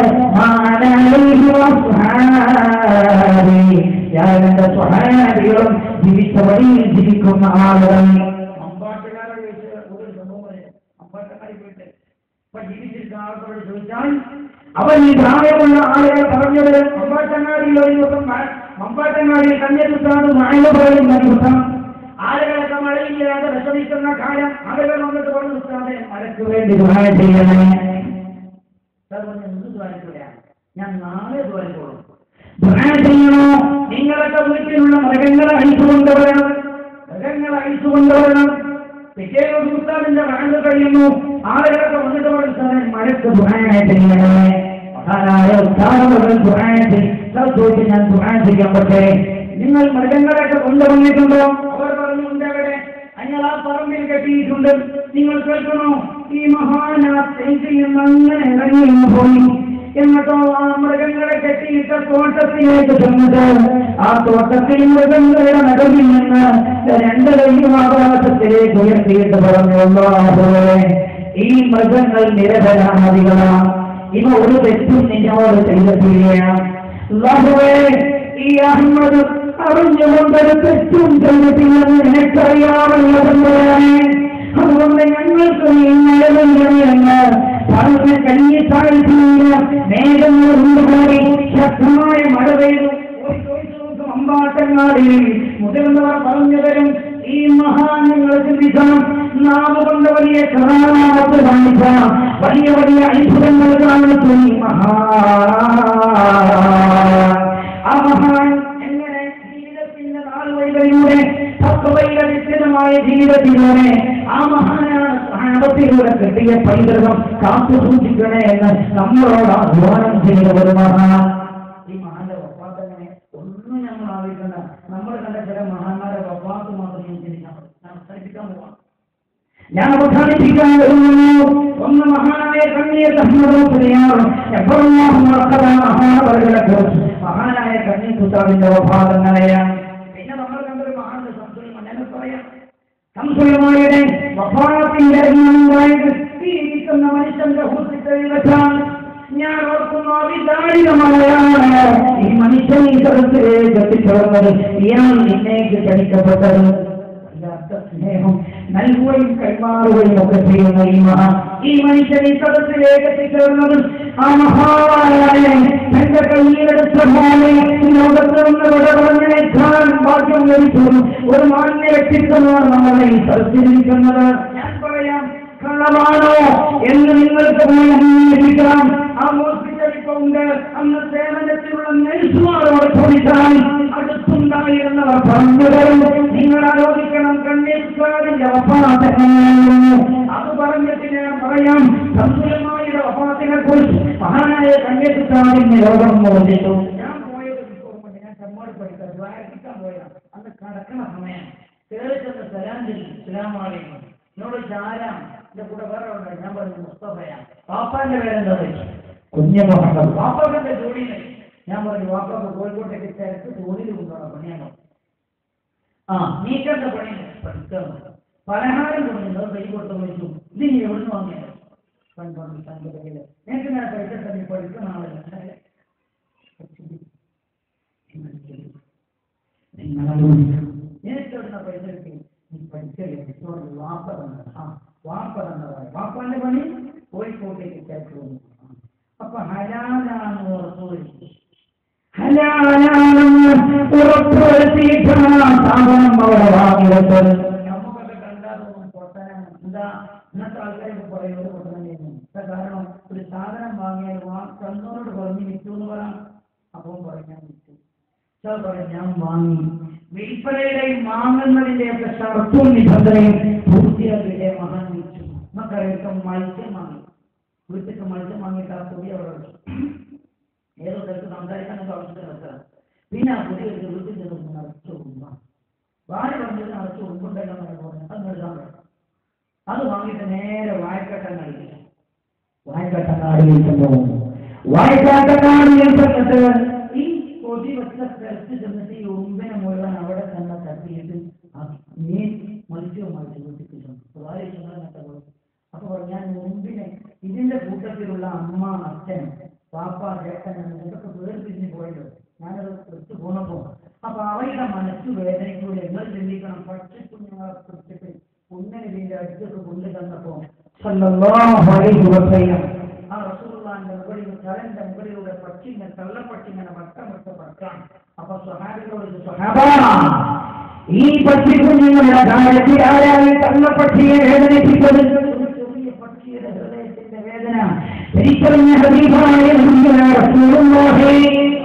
ഞാൻ എന്റെ സ്വഹാരികളും ജീവിച്ച വഴിയിൽ ജീവിക്കുന്ന ആളുകൾ അമ്പാട്ടുകാരെ ചോദിച്ച ഒരു സംഭവം പറയാം അമ്പാട്ടുകാരി പോയിട്ട് ഇപ്പൊ ജീവിച്ചിരിക്കുന്ന ആളുകളോട് ചോദിച്ചാൽ അവൻ ഈ പ്രായമുള്ള ആളുകൾ പറഞ്ഞത് അമ്പാട്ടങ്ങാടിയിൽ ഒരു ദിവസം അമ്പാട്ടങ്ങാടിയിൽ കന്യാസുത്താണ് നായ പറയുന്ന ദിവസം ആളുകളൊക്കെ മഴയില്ലാതെ വിഷമിക്കുന്ന കാലം ആളുകൾ വന്നിട്ട് പറഞ്ഞു ഉസ്താദെ മഴയ്ക്ക് വേണ്ടി ദുആ ചെയ്യണേ ഉസ്താദ് പറഞ്ഞു, "ഇന്ന് ദുആ ചെയ്യൂല. ഞാൻ നാളെ ദുആ ദുആ ചെയ്യണോ നിങ്ങളൊക്കെ വീട്ടിലുള്ള മൃഗങ്ങളെ അഴിച്ചു കൊണ്ടുവരണം മൃഗങ്ങളെ അഴിച്ചു കൊണ്ടുവരണം പിറ്റേ ദിവസം ഉസ്താദിന്റെ വാങ്ങ് കഴിയുന്നു ആളുകളൊക്കെ വന്നിട്ട് പറഞ്ഞു സാറേ മഴയ്ക്ക് ദുആ ചെയ്യണേ മഹാനായ ഉസ്താദുകൾ ദുആ ചെയ്യും ഉസ്താദ് ചോദിച്ചു ഞാൻ ദുആ ചെയ്യാൻ പറ്റേ നിങ്ങൾ മൃഗങ്ങളെയൊക്കെ കൊണ്ടുവന്നിട്ടുണ്ടോ അവർ പറഞ്ഞു ഉണ്ട് അവിടെ അയാൾ ആ പറമ്പിൽ കെട്ടിയിട്ടുണ്ട് നിങ്ങൾ കേൾക്കണോ ഈ മഹാനാ തെങ്കിൽ നിന്ന് അങ്ങനെ ഇറങ്ങി അങ്ങ് പോയി എന്നിട്ടോ ആ മൃഗങ്ങളെ കെട്ടിയിട്ട തോട്ടത്തിലേക്ക് ചെന്നത് ആ തോട്ടത്തിൽ മൃഗങ്ങളുടെ നടുവിൽ നിന്ന് രണ്ട് കൈയും ആകാശത്തിലേക്ക് ഉയർത്തിയിട്ട് പറഞ്ഞു അല്ലാഹുവേ, ഈ മൃഗങ്ങൾ നിരപരാധികളാണ് ഇവ ഒരു തെറ്റും നിന്നോട് ചെയ്തിട്ടില്ല അല്ലാഹുവേ, ഈ അഹമ്മദ് അറിഞ്ഞുകൊണ്ടൊരു തെറ്റും ചെയ്തിട്ടില്ലെന്ന് എനിക്കറിയാവുന്നതെന്ന് അതുകൊണ്ട് ഞങ്ങൾക്ക് നീ നിലവിലെന്ന് പറഞ്ഞ കഞ്ഞി താഴ്ത്തിയില്ല മേഘങ്ങൾ കൊണ്ടുപോയി ശക്തമായ മഴ പെയ്തു ഒരു ദിവസം അമ്പാട്ടങ്ങാടിൽ മുതിർന്നവർ പറഞ്ഞു തരും ഈ മഹാനങ്ങൾ ചിന്തിക്കണം നാമ കൊണ്ട് വലിയ കറാമത്ത് കാണിച്ച വലിയ വലിയ അത്ഭുതങ്ങൾ കാണിച്ചു ഈ മഹാ ആ മഹാൻ എങ്ങനെ ജീവിതത്തിന്റെ നാളുവഴികളിലൂടെ തത്വവൈകവിത്യമായ ജീവിതത്തിലൂടെ ആ മഹാനാണ് സഹാബത്തിലൂടെ കിട്ടിയ പൈതൃകം കാത്തു സൂക്ഷിക്കണേ എന്ന് നമ്മളോട് ആഹ്വാനം ചെയ്ത ഒരു മഹാൻ ഈ മഹാന്റെ വപ്പാത്തങ്ങനെ ഒന്നും ഞങ്ങൾ ആവശ്യണ്ട നമ്മൾ കണ്ട ചില മഹാന്മാരെ വപ്പാത്ത് മാത്രം ഞാൻ ചിന്തിക്കാൻ സംസാരിക്കാൻ പോവാം ഞാൻ അവസാനിപ്പിക്കാൻ വരുന്നു ഒന്ന് മഹാനായ കണ്ണീർ മഹാനവരുടെ കുറിച്ച് മഹാനായ കണ്ണീർ കുത്താവിന്റെ വഭാഗങ്ങളെയാണ് പിന്നെ നമ്മൾ കണ്ടൊരു മഹാന്റെ സംശയം ഞാൻ പറയാം സംശയമായുടെ വഭാഗത്തിന്റെ ഉണ്ടായത് ഈ ഇരിക്കുന്ന മനുഷ്യന്റെ ഹോസ്പിറ്റലിൽ വെച്ചാണ് ഞാൻ ഓർക്കുന്നു അവിതാരികമായാണ് ഈ മനുഷ്യൻ ഈ സ്ഥലത്തിലേക്ക് എത്തിച്ചേർന്നത് ഇയാൾ നിന്നേക്ക് ക്ഷണിക്കപ്പെട്ടത് വല്ലാത്ത സ്നേഹം നൽകുകയും കൈമാറുകയും ഒക്കെ ചെയ്യുന്ന ഈ മഹാ ഈ മനുഷ്യൻ ഈ സദസ്സിലേക്ക് എത്തിച്ചേർന്നത് ആ മഹാനായ തന്റെ കയ്യിലെടുത്ത പോലെ ലോകത്ത് നിന്ന് വിട പറഞ്ഞേക്കാൻ ഭാഗ്യം ലഭിച്ചു ഒരു മാന്യ വ്യക്തിത്വമാണ് നമ്മളെ ഈ സദസ്സിലിരിക്കുന്നത് ഞാൻ പറയാം കള്ളമാണോ എന്ന് നിങ്ങൾക്ക് പോയി അന്വേഷിക്കണം ആ ഹോസ്പിറ്റൽ ഇപ്പൊ ഉണ്ട് അന്ന് സേവനത്തിലുള്ള നഴ്സുമാരോട് ചോദിച്ചാൽ അടുത്തുണ്ടായിരുന്നവർ പറഞ്ഞുതരും നിങ്ങൾ ആലോചിക്കണം കണ്ണീർക്കാരിന്റെ വഫാത്തെങ്ങനെയായിരുന്നു അത് പറഞ്ഞിട്ട് ഞാൻ പറയാം സംസുലമായുടെ വഫാത്തിനെ കുറിച്ച് മഹാനായ കണ്ണീർക്കാരിന്റെ രോഗം മോചിച്ചു ഞാൻ പോയത് എനിക്ക് ഓർമ്മയുണ്ട്. ഞാൻ ചെമ്മാട് പഠിച്ചത് ദ്വാരക്കാൻ പോയതാണ് അന്ന് കടക്കണ സമയം കയറി ചെന്ന് സലാം ചെയ്യും സലാമാലയം എന്നോട് ചാരാം എന്റെ കൂടെ വേറെ ഉണ്ട് ഞാൻ പറഞ്ഞു മുസ്തഫയാ പാപ്പാന്റെ പേരെന്താ ചോദിച്ചു കുഞ്ഞു മുഹമ്മദ് വാപ്പാന്റെ ജോലിയിൽ ഞാൻ പറഞ്ഞു വാപ്പാക്ക് കോഴിക്കോട്ടേക്ക് ചേർത്ത് ജോലിയിൽ കൊണ്ടുപോകണം പണിയാണോ ആ നീക്കണ്ട പണി പഠിക്കാൻ പലഹാരം കൊണ്ടുണ്ടോ കൈ കൊടുത്ത് വിളിച്ചു ഇത് നീ എവിടുന്ന് വാങ്ങിയാലോ പറഞ്ഞു തന്റെ കയ്യിൽ എനിക്ക് ഞാൻ പൈസ തന്നെ പഠിക്കുന്ന ആളല്ല നിനക്കെവിടുന്ന പൈസ കിട്ടി നീ പഠിക്കല്ലേ ഇതോട് വാപ്പ തന്നത് ആ വാപ്പ തന്നതാണ് വാപ്പാന്റെ പണി കോഴിക്കോട്ടേക്ക് ചേർത്ത് വന്നു അപ്പൊ ഹലാലാന്ന് ഉറപ്പ് വരുത്തി ഹലാലാണെന്ന് ഉറപ്പ് വരുത്തിയിട്ടാണ് സാധനം അവിടെ വാങ്ങി വെച്ചത് നമുക്കൊക്കെ കണ്ടാതൊന്നും പൊട്ടനാണ് എന്താ ഇന്നത്തെ ആൾക്കാരൊക്കെ പറയുന്നത് പൊട്ടനായിരുന്നു എന്താ കാരണം ഒരു സാധനം വാങ്ങിയാൽ വാ തന്നോട് പറഞ്ഞ് വിറ്റു എന്ന് പറയാം അപ്പം പറഞ്ഞാൽ വിറ്റു സാർ പറയും ഞാൻ വാങ്ങി വിൽപ്പനയുടെയും വാങ്ങുന്നതിന്റെയൊക്കെ ഷർത്തും നിബന്ധനയും പൂർത്തിയാക്കിയിട്ടേ മഹാൻ വിറ്റു നമുക്കറിയാം മത്സ്യം വാങ്ങി വീട്ടിലേക്ക് മത്സ്യം വാങ്ങിയിട്ട് ആ പൊടി അവിടെ വെച്ചു ഏതോ സ്ഥലത്ത് സംസാരിക്കാൻ ആവശ്യത്തിന് വെച്ചതാണ് പിന്നെ ആ പൊടി എടുത്ത് വീട്ടിൽ ചെന്ന് നിറച്ചു ഉമ്മ വാഴ പറഞ്ഞത് നിറച്ച് ഉമ്പുണ്ടല്ലോ എന്നൊക്കെ പറഞ്ഞു അത് എഴുതാൻ പറ്റും അത് വാങ്ങിയിട്ട് നേരെ വായക്കട്ടങ്ങാടി വായക്കട്ടങ്ങാടിയിൽ ചെന്നു വായക്കാട്ടങ്ങാടിയിൽ ചെന്നിട്ട് ഈ കൊതി വെച്ച സ്ഥലത്ത് ചെന്നിട്ട് ഈ ഉമ്പിനെ മുഴുവൻ അവിടെ തന്നെ തട്ടിയിട്ട് ആ മീൻ മത്സ്യവുമായിട്ട് വീട്ടിൽ ചെന്നു വായ ചെന്നൊക്കെ അപ്പൊ പറഞ്ഞു ഞാൻ മുമ്പിനെ ഇതിന്റെ കൂട്ടത്തിലുള്ള അമ്മ അച്ഛൻ പാപ്പ ചേട്ടൻ ഇതൊക്കെ വേർതിരിഞ്ഞ് പോയല്ലോ ഞാനത് എടുത്തു പോന്നപ്പോ അപ്പൊ അവരുടെ മനസ്സ് വേദനയ്ക്കൂടെ നിങ്ങൾ ചിന്തിക്കണം പക്ഷിക്കുഞ്ഞുങ്ങളെ കുറിച്ചിട്ട് ഉന്നതിന്റെ അടുത്തൊക്കെ കൊണ്ടു തന്നപ്പോ സല്ലല്ലാഹു അലൈഹി വസല്ലം ആ റസൂലുള്ളാഹിന്റെ മുകളിൽ തലന്റെ മുകളിലൂടെ പക്ഷിങ്ങനെ തള്ളപ്പട്ടിങ്ങനെ വട്ടം വിട്ട് പറക്കാം അപ്പൊ സ്വഹാബികളോട് സ്വഹാബ ഈ പക്ഷിക്കുഞ്ഞുങ്ങളുടെ കാര്യത്തിൽ ആരാണ് തള്ളപ്പക്ഷിയെ വേദനിപ്പിച്ചത് ഒരു ചെറിയ പക്ഷിയുടെ ഹൃദയത്തിന്റെ വേദന തിരിച്ചറിഞ്ഞ ഹബീബായ നബിയുടെ റസൂലുള്ളാഹി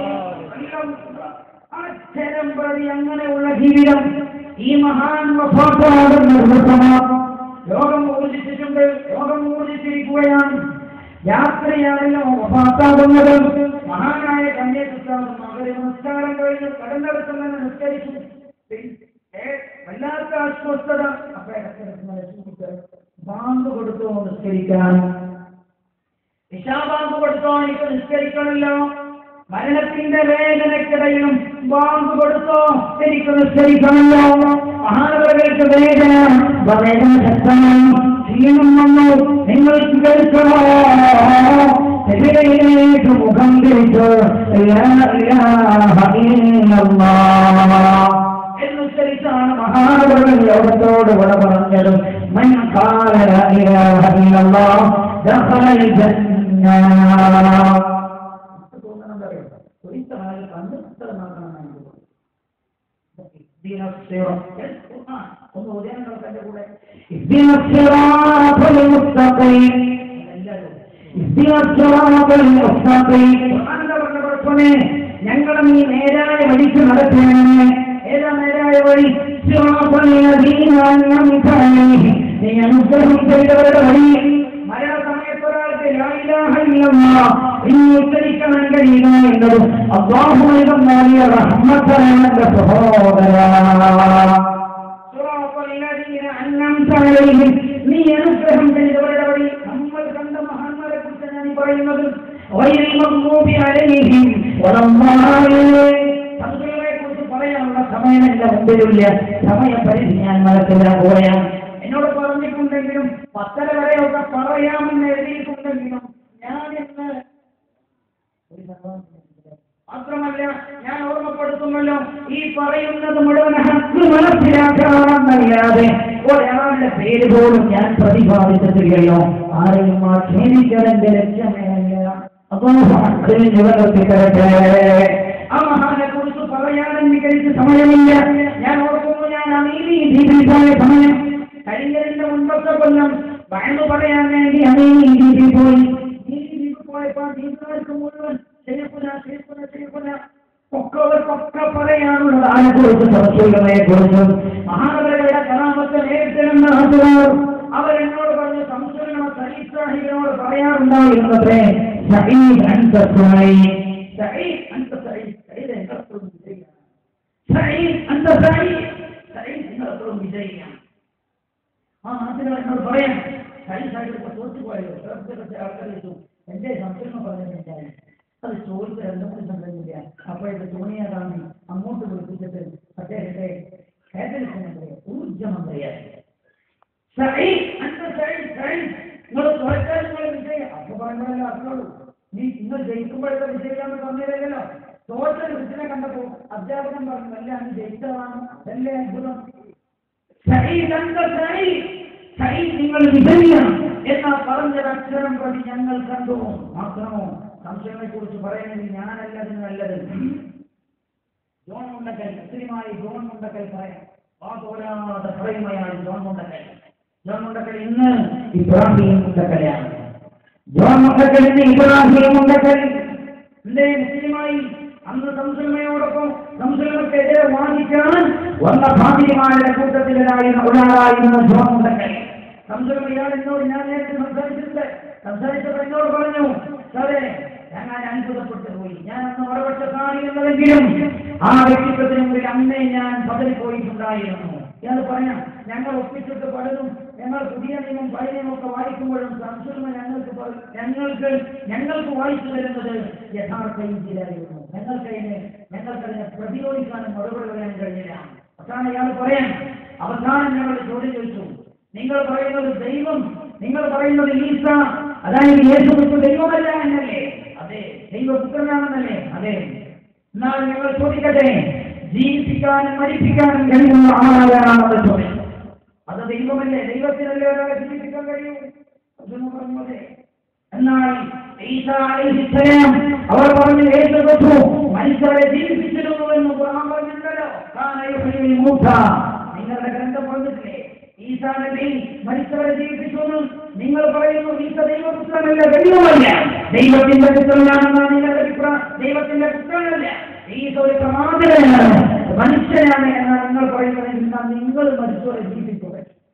അക്ഷരം പ്രതി അങ്ങനെയുള്ള ജീവിതം ഈ മഹാൻ വഫാത്താകുന്ന ദിവസമാണ് ലോകം ഊർജിച്ചിട്ടുണ്ട് ലോകം ഊർജിച്ചിരിക്കുകയാണ് രാത്രിയാണല്ലോ വഫാത്താകുന്നത് മഹാനായ കന്യാസുത്താവും അവര് നമസ്കാരം കഴിഞ്ഞ് കടന്നിടത്ത് തന്നെ നിസ്കരിച്ചു ഏ, വല്ലാത്ത അസ്വസ്ഥത അപ്പൊ ഇടയ്ക്കിടയ്ക്ക് ഇങ്ങനെ ചൂണ്ടിട്ട് ബാങ്ക് കൊടുത്തോ നിസ്കരിക്കാൻ ഇഷാബാങ്ക് കൊടുത്തോ എനിക്ക് നിസ്കരിക്കണമല്ലോ മരണത്തിന്റെ വേദനക്കിടയിലും ബാങ്ക് കൊടുത്തോ എനിക്ക് നിസ്കരിക്കണമല്ലോ മഹാനവர்களுக்கு വേദന വേദന ശക്തമായി ക്ഷീണം വന്നു നിങ്ങൾക്ക് കേൾക്കണോ എതിരയിലേക്ക് മുഖം തിരിച്ച് ലാ ഇലാഹ ഇല്ലല്ലാഹ് എന്നുസരിച്ചാണ് മഹാനവകൾ ലോകത്തോട് വിട പറഞ്ഞതും മൻ ഖാല ലാ ഇലാഹ ഇല്ലല്ലാഹ് ദഖലൽ ജന്ന തോന്നുന്നുണ്ടോ ഒരിക്കലും കണ്ട് മാത്രമാണ് اهدنا الصراط ഒന്ന് ഉദയം എന്റെ കൂടെ اهدنا الصراط المستقيم اهدنا الصراط المستقيم ഖുർആനിലെ പറഞ്ഞ പടച്ചോനെ, ഞങ്ങളെ നീ നേരായ വഴിക്ക് നടത്തണമേ ഏതാ നേരായ വഴി صراط الذين أنعمت عليهم നീ അനുഗ്രഹം ചെയ്തവരുടെ വഴി മരണസമയത്ത് ഒരാൾക്ക് ലാ ഇലാഹ ഇല്ലല്ലാഹ് ഇനി ഉച്ചരിക്കാൻ കഴിയുക എന്നതും അള്ളാഹു നൽകുന്ന വലിയ റഹ്മത്താണ് എന്റെ സഹോദരാ صراط الذين أنعمت عليهم നീ അനുഗ്രഹം ചെയ്തവരുടെ വഴി നമ്മൾ കണ്ട മഹാന്മാരെ കുറിച്ച് ഞാൻ ഈ പറയുന്നത് غير المغضوب عليهم ولا الضالين സദ്ഗുരുവിനെ കുറിച്ച് പറയാനുള്ള സമയം എന്റെ മുമ്പിലില്ല സമയപരിധി ഞാൻ മനസ്സിലാ പോയാണ് എന്നോട് പറഞ്ഞിട്ടുണ്ടെങ്കിലും പത്തര വരെയൊക്കെ പറയാമെന്ന് എഴുതിയിട്ടുണ്ടെങ്കിലും ഞാൻ ഇന്ന് ഒരു സംഭവം മാത്രമല്ല ഞാൻ ഓർമ്മപ്പെടുത്തുമല്ലോ ഈ പറയുന്നത് മുഴുവൻ ഹക്ക് മനസ്സിലാക്കാമെന്നല്ലാതെ ഒരാളുടെ പേര് പോലും ഞാൻ പ്രതിപാദിച്ചിട്ടില്ലല്ലോ ആരെയും ആക്ഷേപിക്കലെന്റെ ലക്ഷ്യമേ അല്ല അതൊന്നും ഹക്കിൽ നിലനിർത്തിക്കരട്ടെ ആ മഹാനെ കുറിച്ച് പറയാൻ എനിക്ക് സമയമില്ല ഞാൻ ഓർക്കുന്നു ഞാൻ അമീനി ദ്വീപിൽ പോയ സമയം കഴിഞ്ഞതിന്റെ മുൻപത്തെ കൊല്ലം വയന്നു പറയാൻ വേണ്ടി അമീനി ദ്വീപിൽ പോയി ഈ ദ്വീപിൽ പോയപ്പോൾ ദ്വീപുകാർക്ക് മുഴുവൻ ശരിപ്പുന ശരിപ്പുന ശരിപ്പുന ഒക്കവർക്കൊക്കെ പറയാനുള്ളത് ആരെ കുറിച്ച് സംശയമയെ കുറിച്ചും മഹാനഗരയുടെ കലാമത്തെ നേരിട്ടിരുന്ന നാട്ടുകാർ അവരെന്നോട് പറഞ്ഞ സംശയമോ സരീസാഹിബിനോട് പറയാറുണ്ടായിരുന്നത്രേ സഈദ് അൻത സഈദ് സഈദ് അൻത സഈദ് സഈദ് എത്രത്തോളം വിജയിയാണ് സഈദ് അൻത സഈദ് സഈദ് എത്രത്തോളം വിജയിയാണ് ആ നാട്ടുകാർ എന്നോട് പറയാം സൈസായിട്ട് തോറ്റു പോയല്ലോ ശ്രദ്ധ ആൾക്കാർ ചോദിച്ചു എന്റെ സംശയം പറഞ്ഞിട്ടുണ്ടായി അത് ചോദിച്ച് രണ്ടു മൂന്ന് സംഘമില്ല അപ്പോഴത്തെ സോണിയ ഗാന്ധി അങ്ങോട്ട് വിളിപ്പിച്ചിട്ട് അദ്ദേഹത്തെ കേന്ദ്ര മന്ത്രിയെ ഊർജ മന്ത്രിയായി സഈദ്, അൻത സഈദ്, സഈദ്, നിങ്ങൾ തോറ്റാൽ നിങ്ങൾ വിജയം അപ്പൊ പറഞ്ഞല്ലോ അർത്ഥമുള്ളൂ നീ നിങ്ങൾ ജയിക്കുമ്പോഴത്തെ വിജയിക്കാന്ന് പറഞ്ഞില്ലല്ലോ തോറ്റ വിജയനെ കണ്ടപ്പോ അധ്യാപകൻ പറഞ്ഞു അല്ല നീ ജയിച്ചതാണ് അതല്ലേ അത്ഭുതം സഈദ്, അൻത സഈദ്, സഈദ്, നിങ്ങൾ വിജയിക്കണം എന്നാ പറഞ്ഞത് അക്ഷരം പ്രതി ഞങ്ങൾ കണ്ടു മാത്രമോ സംശയങ്ങളെ കുറിച്ച് പറയുന്നെങ്കിൽ ഞാനല്ല അതിന് നല്ലത് ജോൺ മുണ്ടക്കൽ മുസ്ലിമായി ജോൺ മുണ്ടക്കൽ പറയാം ആ തോരാതെ പറയുകയാണ് ജോൺ മുണ്ടക്കൽ ജോൺ മുണ്ടക്കൽ ഇന്ന് ഇബ്രാഹിം മുണ്ടക്കലാണ് ജോൺ മുണ്ടക്കൽ ഇന്ന് ഇബ്രാഹിം മുണ്ടക്കൽ എന്തേ മുസ്ലിമായി അന്ന് സംസലമയോടൊപ്പം സംസലമക്കെതിരെ വാദിക്കാൻ വന്ന ഭാഗ്യമാരുടെ കൂട്ടത്തിലായിരുന്ന ഒരാളായിരുന്നു ജോൺ മുണ്ടക്കൽ സംസലം ഇയാൾ എന്നോട് ഞാൻ നേരത്തെ സംസാരിച്ചിട്ടുണ്ട് സംസാരിച്ചപ്പോൾ എന്നോട് പറഞ്ഞു സാറേ ഞാൻ അത്ഭുതപ്പെട്ടു പോയി ഞാൻ അന്ന് മറവട്ടക്കാരി എന്നതെങ്കിലും ആ വ്യക്തിത്വത്തിന് മുമ്പിൽ അന്നേ ഞാൻ പതറിപ്പോയിട്ടുണ്ടായിരുന്നു ഇയാൾ പറയാം ഞങ്ങൾ ഒപ്പിച്ചിട്ട് പലതും ഞങ്ങൾ പുതിയ നിയമം പഴയ നിയമമൊക്കെ വായിക്കുമ്പോഴും സംശയമ ഞങ്ങൾക്ക് പ- ഞങ്ങൾക്ക് ഞങ്ങൾക്ക് വായിച്ചു തരുന്നത് യഥാർത്ഥ ഇന്ത്യയിലായിരുന്നു ഞങ്ങൾക്ക് അതിനെ ഞങ്ങൾക്ക് അതിനെ പ്രതിരോധിക്കാനും മറുപടി പറയാനും കഴിഞ്ഞില്ല അവസാനം ഇയാൾ പറയാൻ അവസാനം ഞങ്ങൾ ചോദ്യം ചോദിച്ചു നിങ്ങൾ പറയുന്നത് ദൈവം നിങ്ങൾ പറയുന്നത് ഈസ അതായത് യേശു ക്രിസ്തു ദൈവമല്ല എന്നല്ലേ അതെ ദൈവപുത്രനാണെന്നല്ലേ അതെ എന്നാൽ ഞങ്ങൾ ചോദിക്കട്ടെ ജീവിപ്പിക്കാനും മരിപ്പിക്കാനും കഴിയുന്ന ആളാരാണെന്ന് ചോദിച്ചു അത് ദൈവമല്ലേ ദൈവത്തിനല്ലേ ഒരാളെ ജീവിപ്പിക്കാൻ കഴിയൂ അർജുന പറഞ്ഞത് എന്നാൽ ഈസ അലൈഹിസ്സലാം അവർ പറഞ്ഞു യേശു ക്രിസ്തു മനുഷ്യരെ ജീവിപ്പിച്ചിരുന്നുവെന്ന് ഖുർആൻ പറഞ്ഞിട്ടുണ്ടല്ലോ കാന യുഹ്യിൽ മൂസ നിങ്ങളുടെ ഗ്രന്ഥം പറഞ്ഞിട്ടില്ലേ ഈസാ നബി മനുഷ്യരെ ജീവിപ്പിച്ചു നിങ്ങൾ പറയുന്നു ഈസ ദൈവപുത്രനല്ല ദൈവമല്ല ദൈവത്തിന്റെ പുത്രനാണെന്നാണ് നിങ്ങളുടെ അഭിപ്രായം ദൈവത്തിന്റെ പുത്രനല്ല ഈസ ഒരു പ്രമാദനാണ് മനുഷ്യനാണ് എന്നാണ് നിങ്ങൾ പറയുന്നത് എന്നാൽ നിങ്ങൾ മനുഷ്യരെ ജീവിപ്പിക്കുക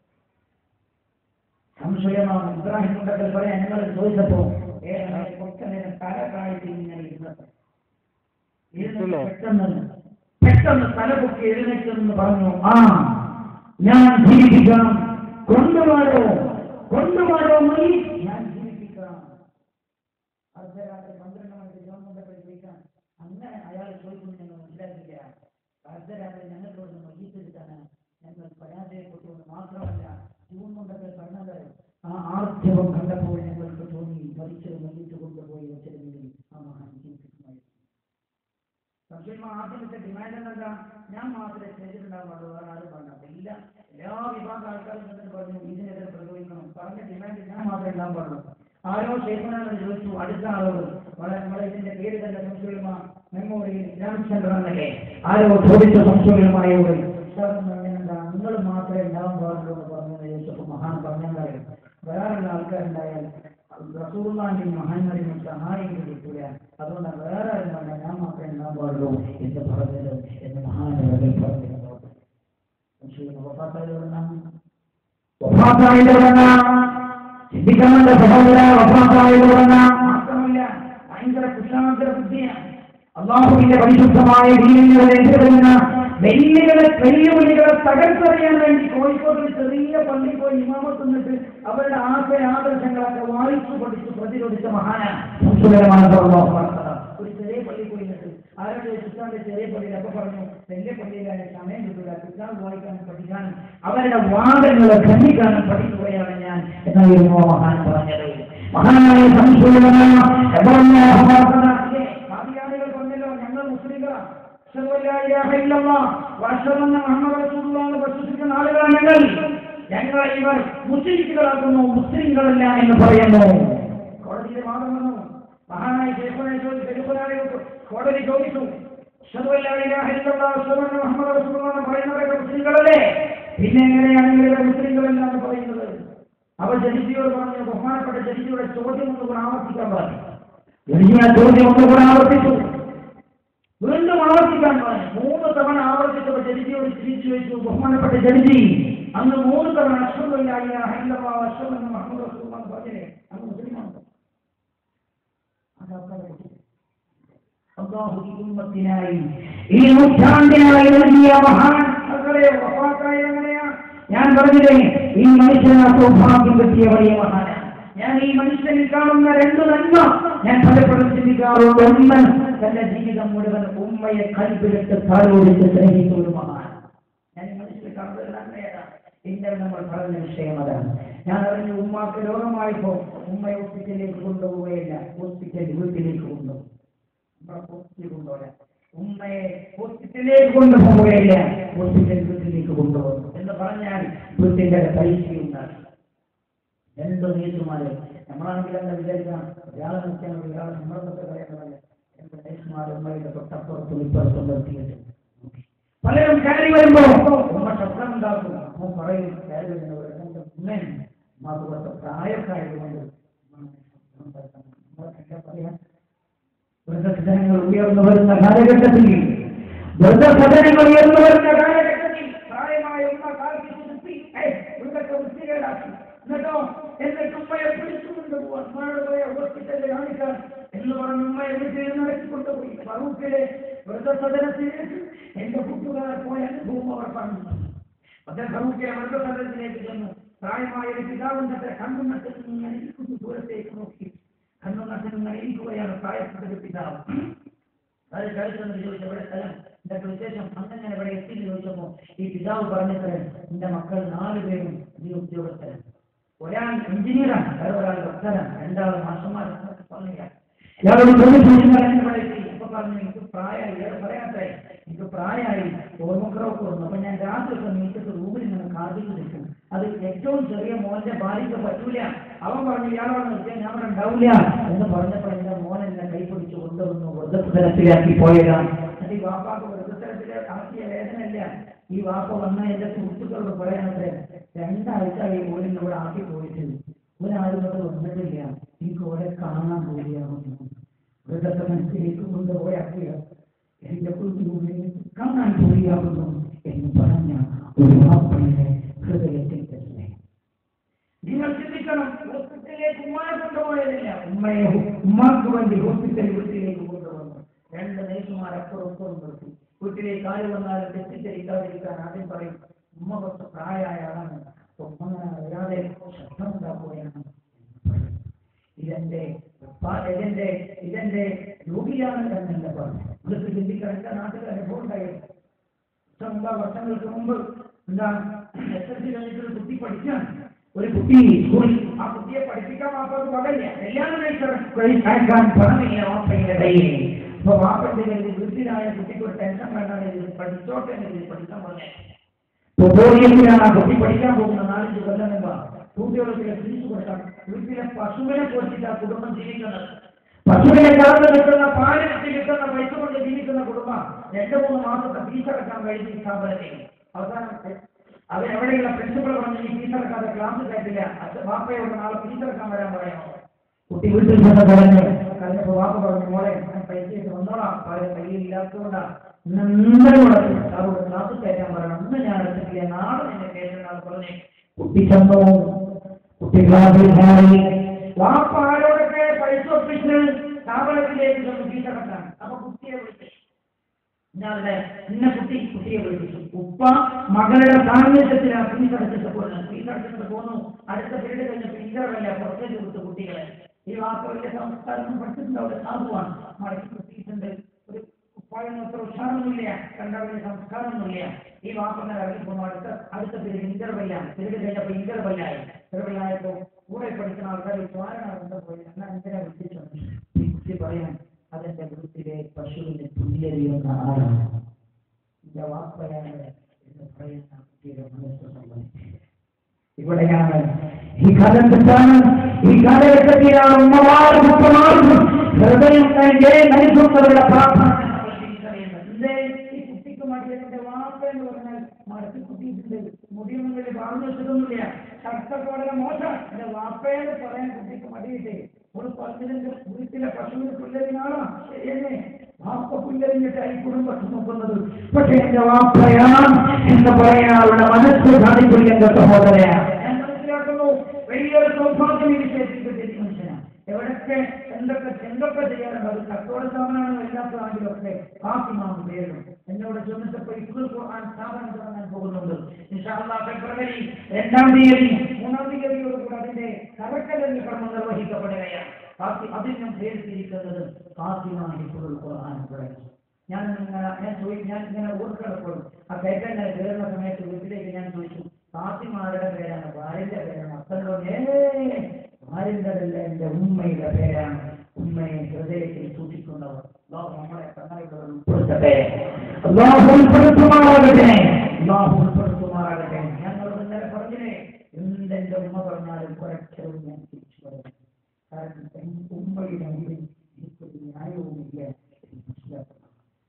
സംശയമാണ് ഇബ്രാഹിം ഉണ്ടെങ്കിൽ പറയാൻ ഞങ്ങൾ ചോദിച്ചപ്പോ ഏറെ കുറച്ചു നേരം തല താഴ്ത്തി ഇങ്ങനെ ഇരുന്നത് ഇരുന്നിട്ട് പെട്ടെന്ന് പെട്ടെന്ന് തലപൊക്കി എഴുന്നേറ്റെന്ന് പറഞ്ഞു ആ ഞാൻ ജീവിപ്പിക്കാം കൊണ്ടുപോരോ കൊണ്ടുപോരോ മതി ഞാൻ ജീവിപ്പിക്കാം അർദ്ധരാത്രി പന്ത്രണ്ട് മണിക്ക് ഗവൺമെന്റ് ചോദിക്കാൻ അങ്ങനെ അയാൾ ചോദിക്കുന്നു ഞങ്ങൾ മനസ്സിലാക്കില്ല അർദ്ധരാത്രി ഞങ്ങൾക്ക് ഒരു മയ്യത്തെടുത്താണ് ഞങ്ങൾ പരാജയപ്പെട്ടു എന്ന് മാത്രമല്ല ജൂൺ കൊണ്ടൊക്കെ പറഞ്ഞത് ആ ആർജവം കണ്ടപ്പോൾ ഞങ്ങൾക്ക് തോന്നി മരിച്ചത് മയ്യത്ത് കൊണ്ടുപോയി വെച്ചിരുന്നെങ്കിൽ ആ മഹാൻ ജീവിപ്പിക്കുമായിരുന്നു സംശയമാ ആദ്യമത്തെ ഡിമാൻഡ് എന്നല്ല ഞാൻ മാത്രമേ ചെയ്തിട്ടുണ്ടാകാൻ പാടുള്ളൂ വേറെ ആരും പറഞ്ഞ ഇല്ല എല്ലാ വിഭാഗം ആൾക്കാരും എന്നിട്ട് പറഞ്ഞു ഇതിനെതിരെ പ്രതിരോധിക്കണം പറഞ്ഞ ഡിമാൻഡ് ഞാൻ മാത്രമേ ഉണ്ടാകാൻ പാടുള്ളൂ ആരോ ഷെയ്ഖുനാണെന്ന് ചോദിച്ചു അടുത്ത ആളോട് വളരെ നമ്മളെ ഇതിന്റെ പേര് തന്നെ സംശയമാ മെമ്മോറിയൽ ഇസ്ലാമിക് സെന്റർ എന്നല്ലേ ആരോ ചോദിച്ച സംശയമായോട് എന്താ നിങ്ങൾ മാത്രമേ ഉണ്ടാകാൻ പാടുള്ളൂ എന്ന് പറഞ്ഞത് ചോദിച്ചപ്പോൾ മഹാൻ പറഞ്ഞാൽ വേറെയുള്ള ആൾക്കാരുണ്ടായാൽ റസൂർമാന്റെയും മഹാന്മാരെയും സഹായം കിട്ടില്ല അതുകൊണ്ട് വേറെ ആരും പറഞ്ഞ ഞാൻ മാത്രമേ ഉണ്ടാകാൻ പാടുള്ളൂ എന്ന് പറഞ്ഞത് എന്ന് മഹാനവர்கள் പറഞ്ഞിരുന്നു ചിന്തിക്കാനുള്ള സഹോദര വഫാത്തായതുകൊണ്ട മാത്രമല്ല ഭയങ്കര കുശാന്തര ബുദ്ധിയാണ് അള്ളാഹുവിന്റെ പരിശുദ്ധമായ ദീനങ്ങളെ എതിർക്കുന്ന വെല്ലുകളെ വെല്ലുവിളികളെ തകർത്തെറിയാൻ വേണ്ടി കോഴിക്കോട് ഒരു ചെറിയ പള്ളി പോയി ഇമാമത്ത് നിന്നിട്ട് അവരുടെ ആശയ ആദർശങ്ങളൊക്കെ വായിച്ചു പഠിച്ചു പ്രതിരോധിച്ച മഹാനാണ് സംസ്കൃതമാണ് ഒരു ചെറിയ പള്ളി പോയി നിന്നിട്ട് ആരുടെ കുറ്റാന്റെ ചെറിയ പള്ളിയിൽ അപ്പൊ പറഞ്ഞു വലിയ പള്ളിയിലായ സമയം കിട്ടില്ല കുറ്റാൻ വായിക്കാനും പഠിക്കാനും അവരുടെ വാദങ്ങളെ ഖണ്ഡിക്കാനും പഠിക്കുകയാണ് ഞാൻ എന്നായിരുന്നു ആ മഹാൻ പറഞ്ഞത് മഹാനായ സംസ്കൃതമാണ് കാദിയാനികൾ പറഞ്ഞല്ലോ ഞങ്ങൾ മുസ്ലിങ്ങളാണ് അഷ്ഹദു അല്ലാ ഇലാഹ ഇല്ലല്ലാഹ് വഅഷ്ഹദു അന്ന മുഹമ്മദ് റസൂലുള്ളാഹി എന്ന് വിശ്വസിക്കുന്ന ആളുകളാണ് ഞങ്ങൾ ഞങ്ങൾ ഇവർ മുസ്ലിങ്ങളാക്കുന്നു മുസ്ലിങ്ങളല്ല എന്ന് പറയുന്നു കോടതിയിലെ വാദം വന്നു മഹാനായ ശേഖരനെ ചോദിച്ചു ശേഖരനെ കോടതി ചോദിച്ചു അഷ്ഹദു അല്ലാ ഇലാഹ ഇല്ലല്ലാഹ് വഅഷ്ഹദു അന്ന മുഹമ്മദ് റസൂലുള്ളാഹി എന്ന് പറയുന്നവരൊക്കെ മുസ്ലിങ്ങളല്ലേ പിന്നെ എങ്ങനെയാണ് ഇവരെ മുസ്ലിങ്ങളല്ല എന്ന് പറയുന്നത് അവർ ജഡ്ജിയോട് പറഞ്ഞു ബഹുമാനപ്പെട്ട ജഡ്ജിയുടെ ചോദ്യം ഒന്നുകൂടെ ആവർത്തിക്കാൻ പറഞ്ഞു ജഡ്ജി ആ ചോദ്യം ഒന്നുകൂടെ ആവർത്തിച്ചു വീണ്ടും ആവർത്തിക്കാൻ പറഞ്ഞു മൂന്ന് തവണ ആവർത്തിച്ചപ്പോൾ ജഡ്ജിയോട് തിരിച്ചു വെച്ചു ബഹുമാനപ്പെട്ട ജഡ്ജി അന്ന് മൂന്ന് തവണ അശ്വമില്ലായി ഹൈന്ദവ അശ്വം എന്ന് മുഹമ്മദ് റസൂൽ പറഞ്ഞില്ലേ അന്ന് മുസ്ലിമാണ് അള്ളാഹു ഈ ഉമ്മത്തിനായി ഈ നൂറ്റാണ്ടിനായി നൽകിയ മഹാൻ മക്കളെ വഫാത്തായ എങ്ങനെയാ ഞാൻ പറഞ്ഞില്ലേ ഈ മനുഷ്യന് സൗഭാഗ്യം കിട്ടിയ വലിയ മഹാനാണ് ഞാൻ ഈ മനുഷ്യനിൽ കാണുന്ന രണ്ട് നന്മ ഞാൻ പലപ്പോഴും ചിന്തിക്കാറുണ്ട് ഒന്ന് തന്റെ ജീവിതം മുഴുവൻ ഉമ്മയെ കൽപ്പിലിട്ട് താരോടിച്ച് സ്നേഹിച്ച ഒരു മഹാൻ ഞാൻ ഈ മനുഷ്യനെ കാണുന്നത് നന്മയാണ് ഇന്നലെ നമ്മൾ പറഞ്ഞ വിഷയം അതാണ് ഞാൻ അറിഞ്ഞു ഉമ്മാക്ക് രോഗമായപ്പോ ഉമ്മയെ ഹോസ്പിറ്റലിലേക്ക് കൊണ്ടുപോവുകയില്ല ഹോസ്പിറ്റൽ വീട്ടിലേക്ക് കൊണ്ടുപോകും ഉമ്മ ഹോസ്പിറ്റലിൽ കൊണ്ടുപോകാൻ ഉമ്മയെ ഹോസ്പിറ്റലിലേക്ക് കൊണ്ടുപോവുകയില്ല ഹോസ്പിറ്റൽ വീട്ടിലേക്ക് കൊണ്ടുപോകും എന്ന് പറഞ്ഞാൽ വീട്ടിന്റെ പൈസയുണ്ടാകും രണ്ട് നേഴ്സുമാരെ നമ്മളാണെങ്കിൽ എന്താ വിചാരിക്കാം ഒരാളെ നോക്കിയാൽ ഒരാളെ നമ്മളൊക്കെ പറയുന്നതല്ല രണ്ട് നേഴ്സുമാർ ഉമ്മയുടെ തൊട്ടപ്പുറത്തും ഇപ്പുറത്തും നിർത്തിയിട്ട് പലരും കയറി വരുമ്പോ ഉമ്മ ശബ്ദം ഉണ്ടാക്കും അപ്പൊ പറയും കയറി വരുന്നവർ എന്റെ ഉമ്മൻ ഉമ്മാക്ക് കുറച്ച് പ്രായക്കായതുകൊണ്ട് എന്താ പറയാ വൃദ്ധസദനങ്ങൾ ഉയർന്നു വരുന്ന കാലഘട്ടത്തിൽ വൃദ്ധസദനങ്ങൾ ഉയർന്നു വരുന്ന കാലഘട്ടത്തിൽ പ്രായമായ ഉമ്മ കാലത്ത് നിർത്തി ഇവിടുത്തെ വൃത്തികേടാക്കി എന്നിട്ടോ എന്നിട്ട് ഉമ്മയെ പിടിച്ചു കൊണ്ടുപോവാൻ ഉമ്മയോട് പോയ ഹോസ്പിറ്റലിൽ കാണിക്കാൻ എന്ന് പറഞ്ഞ് ഉമ്മയെ വീട്ടിൽ നടത്തിക്കൊണ്ടുപോയി ഫറൂഖിലെ വൃദ്ധസദനത്തിലേക്ക് എന്റെ കൂട്ടുകാരെ പോയ അനുഭവം അവർ പറഞ്ഞു അദ്ദേഹം ഫറൂഖിലെ വൃദ്ധസദനത്തിലേക്ക് ചെന്നു പ്രായമായ ഒരു പിതാവിന്റെ കണ്ണുനട്ടിൽ നിന്ന് ഇരിക്കുന്നു ദൂരത്തേക്ക് നോക്കി കണ്ണുനട്ടിൽ നിന്ന് ഇരിക്കുകയാണ് പ്രായപ്പെട്ട ഒരു പിതാവ് അത് കഴിച്ചെന്ന് ചോദിച്ചു എവിടെ സ്ഥലം ഇതൊക്കെ വിശേഷം അങ്ങനെ ഇവിടെ എത്തി ചോദിച്ചപ്പോ ഈ പിതാവ് പറഞ്ഞത് എന്റെ മക്കൾ നാലുപേരും ഈ ഉദ്യോഗസ്ഥരാണ് ഒരാൾ എഞ്ചിനീയറാണ് വേറെ ഒരാൾ ഡോക്ടറാണ് രണ്ടാൾ മാഷന്മാരാണ് പറഞ്ഞില്ല ഇയാളോട് ചോദിച്ചു പറയാൻ പഠിച്ചു ഇപ്പൊ പറഞ്ഞു എനിക്ക് പ്രായമായി ഇയാൾ പറയാത്തായി എനിക്ക് പ്രായമായി ഓർമ്മക്കുറവൊക്കെ വന്നു അപ്പൊ ഞാൻ രാത്രി ഒക്കെ നീട്ടിട്ട് റൂമിൽ ഇങ്ങനെ കാതിൽ നിൽക്കും അത് ഏറ്റവും ചെറിയ മോന്റെ ഭാര്യയ്ക്ക് പറ്റൂല അവൻ പറഞ്ഞു ഇയാളോട് നിർത്തിയാൽ ഞാൻ അവിടെ ഉണ്ടാവില്ല എന്ന് പറഞ്ഞപ്പോൾ എന്റെ മോൻ എന്നെ കൈപിടിച്ച് കൊണ്ടുവന്നു വൃദ്ധത്തരത്തിലാക്കി പോയതാണ് അത് ഈ വാപ്പാക്ക് വൃദ്ധത്തരത്തിലേക്ക് ആക്കിയ വേദനയല്ല ഈ വാപ്പ വന്ന എന്റെ സുഹൃത്തുക്കളോട് പറയാനത്രേ രണ്ടാഴ്ച ഈ മോനിൽ ഇവിടെ ആക്കി പോയിട്ടുണ്ട് ഒരാളും ഇവിടെ വന്നിട്ടില്ല എനിക്ക് ഓരെ കാണാൻ പോവുകയാകുന്നു വൃദ്ധത്തനത്തിലേക്ക് കൊണ്ടുപോയാക്കിയ എന്റെ കുഞ്ഞുങ്ങളെ കാണാൻ പോവുകയാകുന്നു എന്ന് പറഞ്ഞ ഒരു വാപ്പയുടെ ഹൃദയത്തിൽ തന്നെ നിങ്ങൾ ചിന്തിക്കണം ഹോസ്പിറ്റലിലേക്ക് ഉമ്മയെ കൊണ്ടുപോയതില്ല ഉമ്മയെ ഉമ്മാക്ക് വേണ്ടി ഹോസ്പിറ്റൽ വീട്ടിലേക്ക് കൊണ്ടുവന്നു രണ്ട് നേഴ്സുമാർ അപ്പുറം അപ്പുറം നിർത്തി വീട്ടിലേക്ക് ആര് വന്നാലും തെറ്റിദ്ധരിക്കാതിരിക്കാൻ ആദ്യം പറയും ഉമ്മ കുറച്ച് പ്രായമായ ആളാണ് അപ്പൊ ഉമ്മ അങ്ങനെ വരാതെ ശബ്ദം ഉണ്ടാക്കുകയാണ് ഇതെന്റെ പ- ഇതെന്റെ ഇതെന്റെ രോഗിയാണ് എന്നല്ല പറഞ്ഞു ഇതൊക്കെ ചിന്തിക്കാൻ എന്റെ നാട്ടിൽ അനുഭവം ഉണ്ടായിരുന്നു വർഷം മുമ്പ് വർഷങ്ങൾക്ക് മുമ്പ് എന്താ എസ് എൽ സി കഴിഞ്ഞിട്ട് ഒരു കുട്ടി പഠിക്കാൻ ഒരു കുട്ടി സ്കൂളിൽ ആ കുട്ടിയെ പഠിപ്പിക്കാൻ വാപ്പക്ക് പകല്ല കല്യാണം കഴിക്കാൻ പണമില്ല വാപ്പയുടെ കയ്യിൽ അപ്പൊ വാപ്പന്റെ കയ്യിൽ വീട്ടിലായ കുട്ടിക്ക് ഒരു ടെൻഷൻ വേണ്ട പഠിച്ചോട്ടെ എന്ന് പഠിക്കാൻ പറഞ്ഞേ തുപോളിയത്തിലാണ് ആ കുട്ടി പഠിക്കാൻ പോകുന്നത് നാലഞ്ച് കൊല്ലം മുമ്പ് കുട്ടികൾക്ക് തിരിച്ചു കൊടുക്കാം വീട്ടിലെ പശുവിനെ പോറ്റിട്ട് ആ കുടുംബം ജീവിക്കുന്നത് പശുവിനെ കറന്ന് കിട്ടുന്ന പാലിനെത്തി കിട്ടുന്ന പൈസ കൊണ്ട് ജീവിക്കുന്ന കുടുംബം രണ്ട് മൂന്ന് മാസത്തെ ഫീസ് അടക്കാൻ കഴിഞ്ഞ ഈ സ്ഥാപനത്തിൽ അവസാനം അത് എവിടെയുള്ള പ്രിൻസിപ്പൾ പറഞ്ഞ് ഈ ഫീസ് അടക്കാതെ ക്ലാസ് കേട്ടില്ല അത് വാപ്പയോട് നാളെ ഫീസ് അടക്കാൻ വരാൻ പറയാമോ കുട്ടി വീട്ടിൽ ചെന്ന് കരഞ്ഞു കരഞ്ഞപ്പോ വാപ്പ പറഞ്ഞു മോളെ ഞാൻ പൈസ ഇട്ട് വന്നോളാം പകരം കയ്യിലില്ലാത്തതുകൊണ്ടാ ഇന്നെന്തായാലും മുടക്കും അവരോട് ക്ലാസ് കയറ്റാൻ പറയണം ഇന്ന് ഞാൻ എടുത്തിട്ടില്ല നാളെ നിന്നെ കയറ്റുന്ന പറഞ്ഞു കുട്ടി ചെന്നു കുട്ടി ക്ലാസ്സിൽ കയറി വാപ്പ ആരോടൊക്കെ പൈസ ഒപ്പിച്ച് സ്ഥാപനത്തിലേക്ക് ചെന്ന് ഫീസ് അടക്കാൻ അപ്പൊ കുട്ടിയെ വിളിച്ചു ഞാനവിടെ ഇന്ന കുട്ടി കുട്ടിയെ വിളിപ്പിച്ചു ഉപ്പ മകളുടെ സാന്നിധ്യത്തിൽ ആ ഫീസ് അടച്ചിട്ട് പോകുന്നു ഫീസ് അടച്ചിട്ട് പോന്നു അടുത്ത പീരീഡ് കഴിഞ്ഞ ടീച്ചറല്ല പുറത്തേക്ക് വിട്ടു കുട്ടികളെ ഈ വാപ്പ വലിയ സംസ്കാരം പഠിച്ചിട്ടുണ്ടാവില്ല സാധുവാണ് മടക്കി കുട്ടിയിട്ടുണ്ട് ഒരു ഉപ്പായൊന്നും അത്ര ഉഷാറൊന്നുമില്ല രണ്ടാമത്തെ സംസ്കാരമൊന്നുമില്ല ഈ വാപ്പങ്ങനെ ഇറങ്ങി പോകുന്നു അടുത്ത അടുത്ത പീരീഡ് ഇന്റർവെല്ലാണ് പീരീഡ് കഴിഞ്ഞപ്പോൾ ഇന്റർവെല്ലായി ഇന്റർവെല്ലായപ്പോ കൂടെ പഠിക്കുന്ന ആൾക്കാർ സ്വാരണ പോയി എന്നാ എന്തിനാ വിളിച്ചു ഈ കുട്ടി പറയാൻ അതെന്റെ വീട്ടിലെ പശുവിന്റെ തുല്യതയുന്ന ആളാണ് എന്റെ വാപ്പയാണ് എന്ന് പറയുന്ന കുട്ടിയുടെ മനസ്സ് സംബന്ധിച്ച് ഇവിടെയാണ് ഈ കാലഘട്ടത്താണ് ഈ കാലഘട്ടത്തിലാണ് ഉമ്മമാരും ഉപ്പമാരും ഹൃദയം തന്റെ നൽകുന്നവരുടെ പ്രാർത്ഥന നമ്മൾ തിരിച്ചറിയുന്നത്. എന്തേ ഈ കുട്ടിക്ക് മടിയതിന്റെ വാപ്പ എന്ന് പറഞ്ഞാൽ മടക്കി കുട്ടിയിട്ടുണ്ട് മുടിയൊന്നും വലിയ പറഞ്ഞു വെച്ചിട്ടൊന്നുമില്ല ശക്തൊക്കെ വളരെ മോശം എന്റെ വാപ്പയെന്ന് പറയാൻ കുട്ടിക്ക് മടിയിട്ടേ ഒരു പറഞ്ഞതിന്റെ വീട്ടിലെ പശുവിന് പുല്ലരിനാണോ ശരിയല്ലേ വാപ്പ പുല്ലരിഞ്ഞിട്ടായി കുടുംബത്തിൽ നോക്കുന്നത് പക്ഷെ എന്റെ വാപ്പയാണ് എന്ന് പറയാൻ അവരുടെ മനസ്സ് സാധിക്കില്ല എന്റെ സഹോദരയാണ് ഞാൻ മനസ്സിലാക്കുന്നു വലിയൊരു സൗഭാഗ്യം ഈ വിഷയത്തിൽ കിട്ടിയ മനുഷ്യനാണ് എവിടൊക്കെ എന്തൊക്കെ എന്തൊക്കെ ചെയ്യാറുണ്ട് അത് കച്ചവടസ്ഥാപനമാണോ ഇല്ലാത്തതാണെങ്കിലും ഒക്കെ ഫാത്തിമാന്ന് പേരും എന്നോട് ചോദിച്ചപ്പോൾ ഇപ്പോൾ ഖുർആൻ സ്ഥാപനം തുടങ്ങാൻ പോകുന്നുണ്ട് ഇൻഷാല്ലാ ഫെബ്രുവരി രണ്ടാം തീയതി മൂന്നാം തീയതിയോട് കൂടെ അതിന്റെ കറക്കലിന്റെ കർമ്മം നിർവഹിക്കപ്പെടുകയാണ് ഫാത്തി അതിനും പേരിട്ടിരിക്കുന്നത് ഫാത്തിമ ഹിഫുൽ ഖുർആൻ തുടങ്ങി ഞാൻ ഇങ്ങനെ ഞാൻ ചോദി ഞാൻ ഇങ്ങനെ ഓർക്കടപ്പോഴും ആ കയറ്റം ഞാൻ കയറുന്ന സമയത്ത് വീട്ടിലേക്ക് ഞാൻ ചോദിച്ചു ഫാത്തിമാരുടെ പേരാണ് ഭാര്യന്റെ പേരാണ് അപ്പനോട് ഏ ഭാര്യന്റെ എന്റെ ഉമ്മയുടെ പേരാണ് ഉമ്മയെ ഹൃദയത്തിൽ സൂക്ഷിക്കുന്നവർ അല്ലാഹു നമ്മളെ കണ്ണാടികൾ ഉൾപ്പെടുത്തട്ടെ അല്ലാഹു ഉൾപ്പെടുത്തുമാറാകട്ടെ അല്ലാഹു ഉൾപ്പെടുത്തുമാറാകട്ടെ ഞങ്ങൾ ഇന്നലെ പറഞ്ഞില്ലേ എന്തെന്റെ ഉമ്മ പറഞ്ഞാലും ഒരക്ഷരവും ഞാൻ തിരിച്ചു പറയും കാരണം എന്റെ ഉമ്മയുടെ മുമ്പിൽ എനിക്കൊരു ന്യായവുമില്ല എന്ന് മനസ്സിലാക്കണം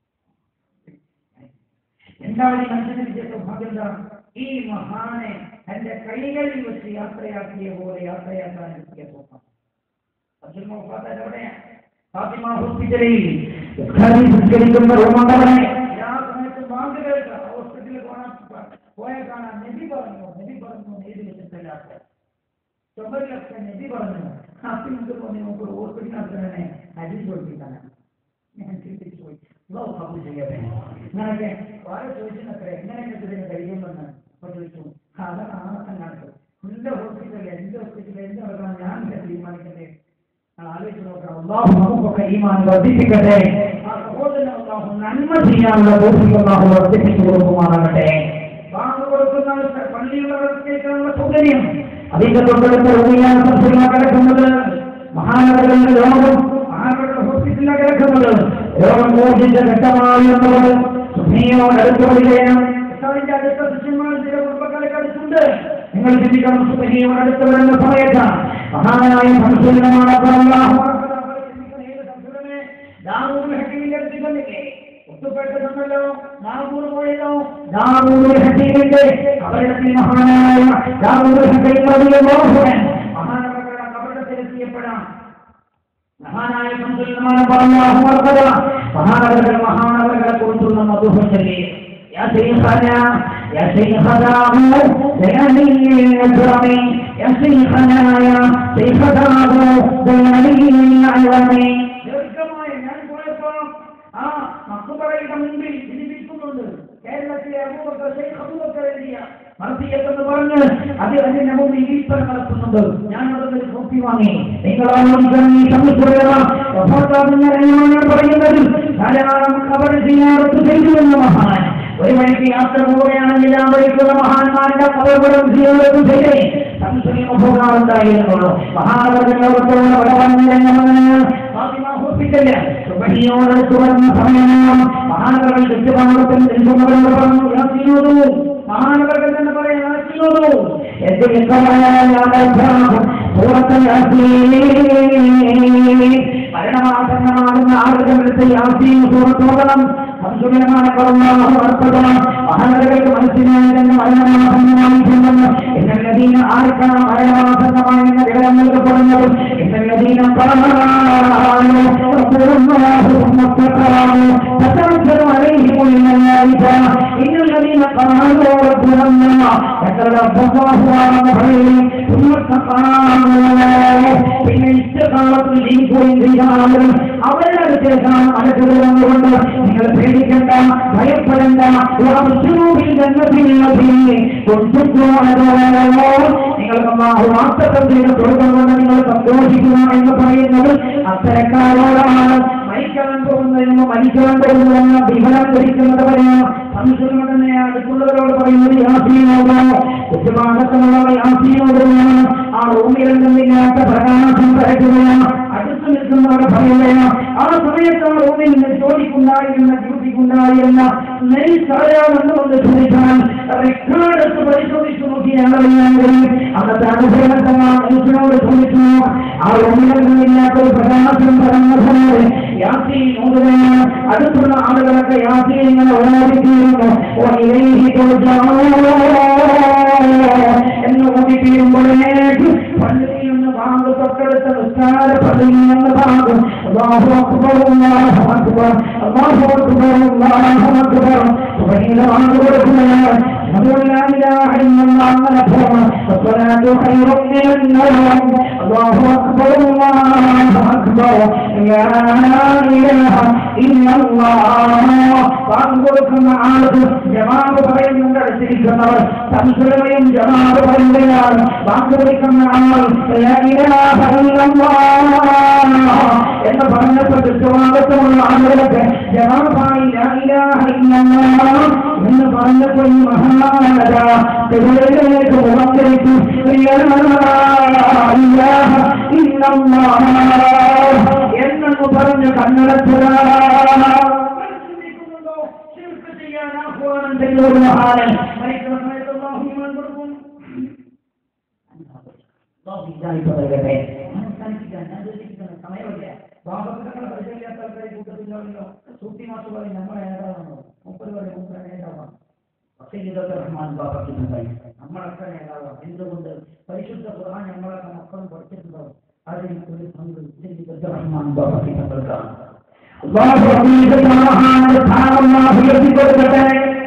എന്താണ് ഈ മനുഷ്യന്റെ സൗഭാഗ്യം എന്താ ഈ മഹാനെ എന്റെ കൈകളിൽ വെച്ച് യാത്രയാക്കിയ പോലെ യാത്രയാക്കാൻ എത്തിയ സൗഭാഗ്യം അബ്ദുൽ മൗഫാത്ത് എവിടെയാണ് ഫാത്തിമ ഹോസ്പിറ്റലിൽ സംസ്കരിക്കുന്ന റൂമുണ്ടവനെ ആ സമയത്ത് ബാങ്ക് കേൾക്കാം ഹോസ്പിറ്റലിൽ പോകാൻ പോയാൽ കാണാൻ നബി പറഞ്ഞു നബി പറഞ്ഞു നേടി വെച്ചിട്ടില്ലാത്ത ചുമരിലൊക്കെ നബി പറഞ്ഞു ഹാസിമുണ്ട് തോന്നി നമുക്ക് ഹോസ്പിറ്റലിനകത്ത് അരി ചോദിക്കാനാണ് ഞാൻ ചിന്തിച്ചു പോയി അള്ളാഹു കബൂൽ ചെയ്യട്ടെ ഇങ്ങനെയൊക്കെ വളരെ ചോദിച്ചത്രേ എങ്ങനെയൊക്കെ ഇതിന് കഴിയുമെന്ന് അപ്പൊ ചോദിച്ചു "ആ, അതാണ് ആണത്തം കാണിച്ചത് എന്റെ ഹോസ്പിറ്റലിൽ എന്റെ ഹോസ്പിറ്റലിൽ എന്ത് നടക്കണം ഞാൻ എന്റെ തീരുമാനിക്കട്ടെ നിങ്ങൾ ആലോചിച്ച് നോക്കണം അള്ളാഹു നമുക്കൊക്കെ ഈമാൻ വർദ്ധിപ്പിക്കട്ടെ ആ സഹോദരൻ അള്ളാഹു നന്മ ചെയ്യാനുള്ള ബോധ്യം അള്ളാഹു വർദ്ധിപ്പിച്ചു കൊടുക്കുമാറാകട്ടെ ബാങ്ക് കൊടുക്കുന്ന പള്ളിയുള്ളവർക്ക് കേൾക്കാനുള്ള സൗകര്യം അതിന്റെ തൊട്ടടുത്ത റൂമിലാണ് കിടക്കുന്നത് മഹാനഗരങ്ങളുടെ രോഗം മഹാനഗര ഹോസ്പിറ്റലിലാണ് കിടക്കുന്നത് രോഗം മോചിച്ച ഘട്ടമായി എന്നുള്ളത് സുഖിയോട് അടുത്ത് വരികയാണ് കർത്താവിന്റെ അടുത്ത ശിഷ്യന്മാർ ചില കുടുംബക്കാരെ അടുത്തുണ്ട് നിങ്ങൾ ചിന്തിക്കണം സുഖിയോട് അടുത്ത് വരുന്ന സമയത്താണ് മഹാനായ സംശോധനമാണ് ദാവൂദ് ഹക്കീമിന്റെ അടുത്ത് ചെന്നില്ലേ ഒത്തുപെട്ടതെന്നല്ലോ ദാവൂദ് പോയല്ലോ ദാവൂദ് ഹക്കീമിന്റെ അവരുടെ മഹാനായ ദാവൂദ് ഹക്കീം റളിയല്ലാഹു അൻഹു മഹാനവരുടെ കബറിടത്തിലെത്തിയപ്പോഴാണ് മഹാനായ സംസുലമാണ് പറഞ്ഞാഹു വർക്കത മഹാനവരുടെ മഹാനവരുടെ കുറിച്ചുള്ള മധുഹം ചൊല്ലി يا شيخنا يا شيخنا بياني الكرمي يا شيخنا يا شيخنا بياني العلمي ദീർഘമായ ഞാൻ പോയപ്പോ ആ മക്കുപറയുടെ മുമ്പിൽ ജീവിക്കുന്നുണ്ട് കേരളത്തിലെ അബൂബക്കർ ഷെയ്ഖ് അബൂബക്കർ എഴുതിയ മർസിയത്ത് എന്ന് പറഞ്ഞ് അത് അതിന്റെ മുമ്പിൽ വിൽപ്പന നടത്തുന്നുണ്ട് ഞാൻ അതൊരു കോപ്പി വാങ്ങി നിങ്ങളാണ് ഈ സമയത്തുള്ള പറയുന്നത് ധാരാളം കബർ ചെയ്യാറത്ത് ചെയ്തു എന്ന മഹാൻ ഒരു വഴിക്ക് യാത്ര പോവുകയാണെങ്കിൽ ആ വഴിക്കുള്ള മഹാന്മാരുടെ കബറുകളും ജീവിതവും ചെയ്തേ സംശയം പോകാറുണ്ടായിരുന്നുള്ളൂ മഹാനഗരത്തോടുള്ള വടവന്നില്ല ഹോസ്പിറ്റല് സുബഹിയോടടുത്ത് വരുന്ന സമയം മഹാനഗരം ചുറ്റുപാടത്തിൽ നിൽക്കുന്നവരോട് പറഞ്ഞു യാസിനോടു മഹാനഗരത്തിൽ തന്നെ പറയാം യാസിനോടു എന്റെ മരണമാസന്നമാകുന്ന ആളുകളുടെ യാസീൻ സുഹൃത്തോടണം സംശുദ്ധമാണ് മഹാനഗരങ്ങൾക്ക് മനസ്സിലായി തന്നെ മരണമാസന്നമായിട്ടുണ്ടെന്ന് എന്നല്ലതീന ആർക്കാണ് മരണമാസന്നമായി എന്ന വിവരം നൽകപ്പെടുന്നത് എന്നല്ലതീന تتنزل عليهم الملائكة إن الذين قالوا ربنا الله يتلبى الله على مهرهم ثم استقاموا പിന്നെ ഇഷ്ടകാലത്തിൽ ജീവിക്കുകയും അവരുടെ അടുത്തേക്കാണ് മനസ്സിൽ വന്നുകൊണ്ട് നിങ്ങൾ പേടിക്കണ്ട ഭയപ്പെടണ്ട ഉറപ്പിച്ചൂരിൽ ജന്മത്തിനുള്ളതിനെ നിങ്ങൾക്ക് വാസ്തവം ചെയ്ത് തുടക്കം കൊണ്ട് നിങ്ങൾ സന്തോഷിക്കുക എന്ന് പറയുന്നത് അത്തരക്കാരോടാണ് മരിക്കാൻ പോകുന്നതിന് മരിക്കാൻ പോകുന്നതെന്ന് വിവരം ധരിക്കുന്നത് പറയാം സംശയം തന്നെ അടുത്തുള്ളവരോട് പറയുന്നത് യാസീനോടോ ചുറ്റുഭാഗത്തുള്ളവർ യാസീനോടാണ് ആ റൂമിൽ നിന്നില്ലാത്ത പ്രകാശം പരക്കുകയാണ് അടുത്ത് നിൽക്കുന്നവർ പറയുകയാണ് ആ സമയത്ത് ആ റൂമിൽ നിന്ന് ചോദിക്കുണ്ടായിരുന്ന ഡ്യൂട്ടിക്കുണ്ടായിരുന്ന നെയ് കളയാമെന്നുകൊണ്ട് ചോദിച്ചാൽ റെക്കോർഡെടുത്ത് പരിശോധിച്ചു നോക്കിയാണ് അറിയാൻ കഴിയും അന്നത്തെ അനുഭവത്തമാ മനുഷ്യനോട് ചോദിച്ചു ആ റൂമിൽ നിന്നില്ലാത്ത ഒരു പ്രകാശം പരന്ന സമയം യാസീൻ ഓതുകയാണ് അടുത്തുള്ള ആളുകളൊക്കെ യാസീൻ ഇങ്ങനെ ഓടിത്തീരുന്നു എന്ന് ഓടിത്തീരുമ്പോഴേക്ക് പള്ളിയിൽ നിന്ന് ബാങ്ക് തൊട്ടടുത്ത നിസ്കാര പള്ളിയിൽ നിന്ന് ബാങ്ക് അല്ലാഹു അക്ബർ അല്ലാഹു അക്ബർ അല്ലാഹു അക്ബർ അല്ലാഹു അക്ബർ സുബഹിയിലെ ബാങ്ക് കൊടുക്കുകയാണ് അഷ്ഹദു അൻ ലാ ഇലാഹ ഇല്ലല്ലാഹ് അങ്ങനെ പോകണം വസ്സലാത്തു ഖൈറും മിനൻ നൗം അല്ലാഹു അക്ബർ അല്ലാഹു അക്ബർ ലാ ഇലാഹ ഇല്ലല്ലാഹ് ബാങ്ക് കൊടുക്കുന്ന ആൾക്ക് ജമാഅത്ത് പറയുന്നുണ്ട് അടുത്തിരിക്കുന്നവർ സംശയവും ജമാഅത്ത് പറയുകയാണ് ബാങ്ക് കൊടുക്കുന്ന ആൾ ലാ ഇലാഹ ഇല്ലല്ലാഹ് എന്ന് പറഞ്ഞപ്പോൾ ചുറ്റുഭാഗത്തുമുള്ള ആളുകളൊക്കെ ജവാബായി ലാ ഇലാഹ ഇല്ലല്ലാഹ് എന്ന് പറഞ്ഞപ്പോൾ ഈ മഹാനത തെരുവിലേക്ക് മുഖം തിരിച്ചു ലാ ഇലാഹ ഇല്ലല്ലാഹ് എന്നൊന്ന് പറഞ്ഞ് കണ്ണടച്ചതാ ചെയ്യാൻ ആഹ്വാനം ചെയ്യുന്ന മഹാനൻ മരിക്കുന്ന സമയത്ത് അല്ലാഹു ഈമാൻ കൊടുക്കും ായിട്ടെ സമയമില്ല ബാബക്കങ്ങളെ പരിചയമില്ലാത്ത ആൾക്കാരെ കൂട്ടത്തില്ലോ സൂഫി മാസ് പറയും നമ്മളെ നേതാവാണോ മുപ്പത് വരെ മുപ്പത് നേതാവാണ് പക്ഷേ ഇതൊക്കെ റഹ്മാൻ ബാബക്കുണ്ടായി നമ്മളൊക്കെ നേതാവാണ് എന്തുകൊണ്ട് പരിശുദ്ധ ഖുർആൻ നമ്മളൊക്കെ മക്കളും പഠിച്ചിട്ടുണ്ടോ അതിൽ ഒരു പങ്ക് ഇതൊക്കെ റഹ്മാൻ ബാബക്കുണ്ടാണ് അള്ളാഹു അമീദ് മഹാന സ്ഥാനം അള്ളാഹു ഉയർത്തിക്കൊടുക്കട്ടെ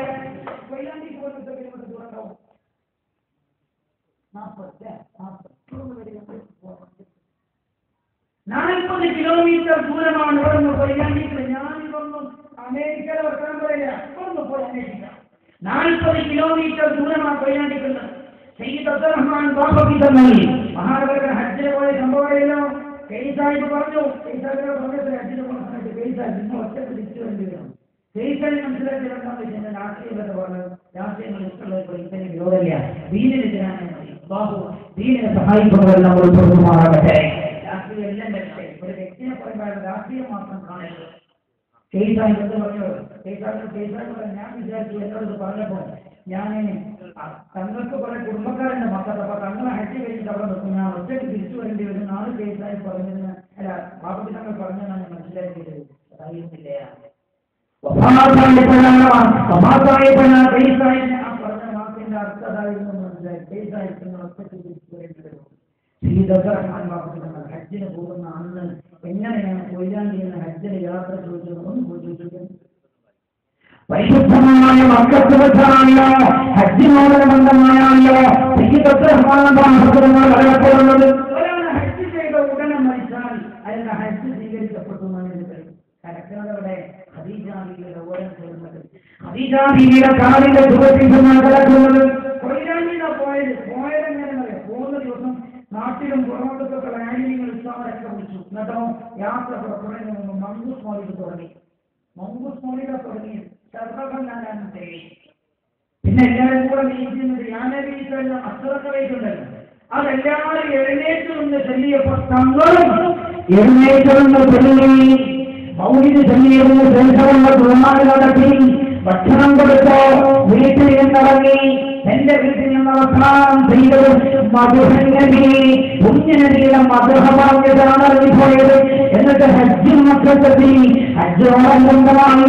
നാൽപ്പത് കിലോമീറ്റർ ദൂരമാണ് ഇവിടുന്ന് കൊയിലാണ്ടിക്ക് ഞാനിതൊന്നും അമേരിക്കയിലെ വർത്തമാനം പറയില്ല ഇവിടുന്ന് പോയി അന്വേഷിക്കാം നാൽപ്പത് കിലോമീറ്റർ ദൂരമാണ് കൊയിലാണ്ടിക്കുന്നത് സയ്യിദ് അബ്ദുറഹ്മാൻ ബാബക്കി തന്നൽ മഹാനഗര ഹജ്ജിന് പോയ സംഭവമായല്ലോ കെയ്സാഹിബ് പറഞ്ഞു കെയ്സാഹിബിനെ പറഞ്ഞത് ഹജ്ജിന് പോകുന്ന സമയത്ത് കെയ്സാഹിബ് നിങ്ങൾ ഒറ്റക്ക് തിരിച്ചു വേണ്ടി വരും കെയ്സാഹിബ് മനസ്സിലാക്കി എന്താണെന്ന് വെച്ചാൽ രാഷ്ട്രീയമൊക്കെ പറഞ്ഞു രാഷ്ട്രീയങ്ങൾ ഇഷ്ടമുള്ള ഇപ്പോൾ ഇത്തരം വിരോധമില്ല വീടിനെതിരാണ് അള്ളാഹു ദീനിനെ സഹായിക്കുന്നവരെല്ലാം ഒരു പ്രഭുമാറാകട്ടെ രാഷ്ട്രീയം എല്ലാം വരട്ടെ ഒരു വ്യക്തിനെ പറയുമ്പോൾ രാഷ്ട്രീയം മാത്രം കാണരുത് കേസായി എന്ന് പറഞ്ഞു കേസായി കേസായി പറഞ്ഞു ഞാൻ വിചാരിച്ചു എന്നോട് പറഞ്ഞപ്പോ ഞാൻ തങ്ങൾക്ക് കുറെ കുടുംബക്കാരുടെ മക്കൾ അപ്പൊ തങ്ങളെ ഹജ്ജ് കഴിഞ്ഞിട്ട് അവിടെ നിൽക്കും ഞാൻ ഒറ്റയ്ക്ക് തിരിച്ചു വരേണ്ടി വരും നാല് കേസായി പറഞ്ഞതിന് അല്ല ബാബുജി തങ്ങൾ പറഞ്ഞതാണ് ഞാൻ മനസ്സിലാക്കിയത് അതായിരുന്നില്ല സമാധായപ്പെട കേസായി ആ പറഞ്ഞ വാക്കിന്റെ അർത്ഥം അതായിരുന്നു മനസ്സിലായി കേസായി നിങ്ങൾ ഒറ്റയ്ക്ക് തിരിച്ചു വരേണ്ടി വരും ശ്രീ ദസറഹ്മാൻ ബാബുജി ഹജ്ജിന് പോകുന്ന അന്ന് എങ്ങനെയാണ് കൊയിലാണ്ടിയിൽ ഹജ്ജിന് യാത്ര ചോദിച്ചത് ഒന്ന് പോയി ചോദിച്ചത് പരിശുദ്ധമായ മക്കത്ത് വെച്ചാണല്ലോ ഹജ്ജിനോടനുബന്ധമായാണല്ലോ അറിയപ്പെടുന്നത് ഒരാൾ ഹജ്ജ് ചെയ്ത ഉടനെ മരിച്ചാൽ അയാളുടെ ഹജ്ജ് സ്വീകരിക്കപ്പെട്ടു കടക്കുന്നതവിടെ ഹദീജാബിയുടെ ഓരം ചെയ്യുന്നത് ഹദീജാബിയുടെ കാലിന്റെ സുഖത്തിൽ നിന്നാണ് കിടക്കുന്നത് കൊയിലാണ്ടിയിലാ പോയത് പോയത് എങ്ങനെ പോകുന്ന ദിവസം നാട്ടിലും പുറമോട്ടൊക്കെ റാലികൾ ഇസ്ലാമരൊക്കെ വിളിച്ചു എന്നിട്ടോ യാത്ര പുറപ്പെടുന്നതിന് മുമ്പ് മങ്കൂസ് മോളിൽ തുടങ്ങി മങ്കൂസ് മോളിലെ തുടങ്ങി സർവകല്ലാനും തേടി പിന്നെ എല്ലാവരും കൂടെ നീക്കുന്നത് യാനവീസല്ല അസ്ത്രക്കലയിട്ടുണ്ടല്ലോ അതെല്ലാവരും എഴുന്നേറ്റ് നിന്ന് ചൊല്ലിയപ്പോൾ തങ്ങളും എഴുന്നേറ്റ് നിന്ന് ചൊല്ലി മൗലിന് ചൊല്ലിയതിന് ശേഷമുള്ള തുറമാറി നടത്തി ഭക്ഷണം കൊടുത്തോ വീട്ടിൽ നിന്നിറങ്ങി എന്റെ വീട്ടിൽ നിന്ന് അവസാനം ചെയ്തത് മധുഹനബി കുഞ്ഞനബിയുടെ മധുഹ പറഞ്ഞതാണ് ഇറങ്ങിപ്പോയത് എന്നിട്ട് ഹജ്ജ് മക്കത്തെത്തി ഹജ്ജോടനുബന്ധമായി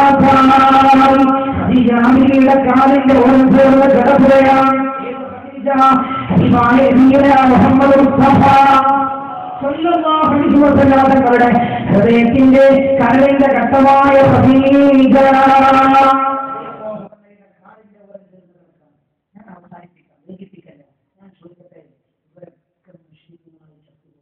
ഖദീജാമിയുടെ കാലിന്റെ ഓരം ചേർന്ന് കിടക്കുകയാണ് മുഹമ്മദ് മുസ്തഫ തങ്ങളുടെ ഹൃദയത്തിന്റെ കരളിന്റെ ഘട്ടമായ പ്രതീക ഞാൻ അവസാനിപ്പിക്കാം ദീപിപ്പിക്കല്ല ഞാൻ ചോദിക്കട്ടെ ഇവരൊക്കെ മുസ്ലിങ്ങളായി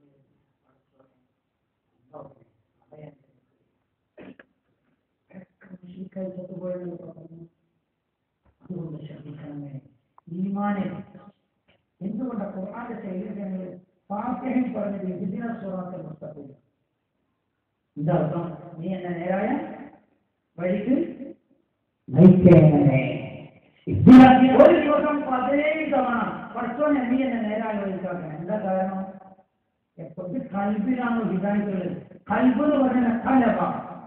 മുസ്ലിക്കായി ചത്തുപോയെന്ന് പറഞ്ഞു അതുകൊണ്ട് ശ്രദ്ധിക്കണമേ ഈമാനെ എന്തുകൊണ്ടാണ് ഖുർആന്റെ ശൈലികൾ ഫാത്തിഹയും പറഞ്ഞത് ഇതിന സ്വറാത്തിൽ മുസ്തഫില്ല എന്താ അർത്ഥം നീ എന്നെ നേരായ വഴിക്ക് നയിക്കേണ്ടേ ഒരു ദിവസം പതിനേഴ് തവണ പഠിച്ചോനെ നീ എന്നെ നേരായ വഴിക്കാക്കണം എന്താ കാരണം എപ്പോഴും കൽബിലാണ് വിചാരിച്ചുള്ളത് കൽബ് എന്ന് പറഞ്ഞാൽ കലപ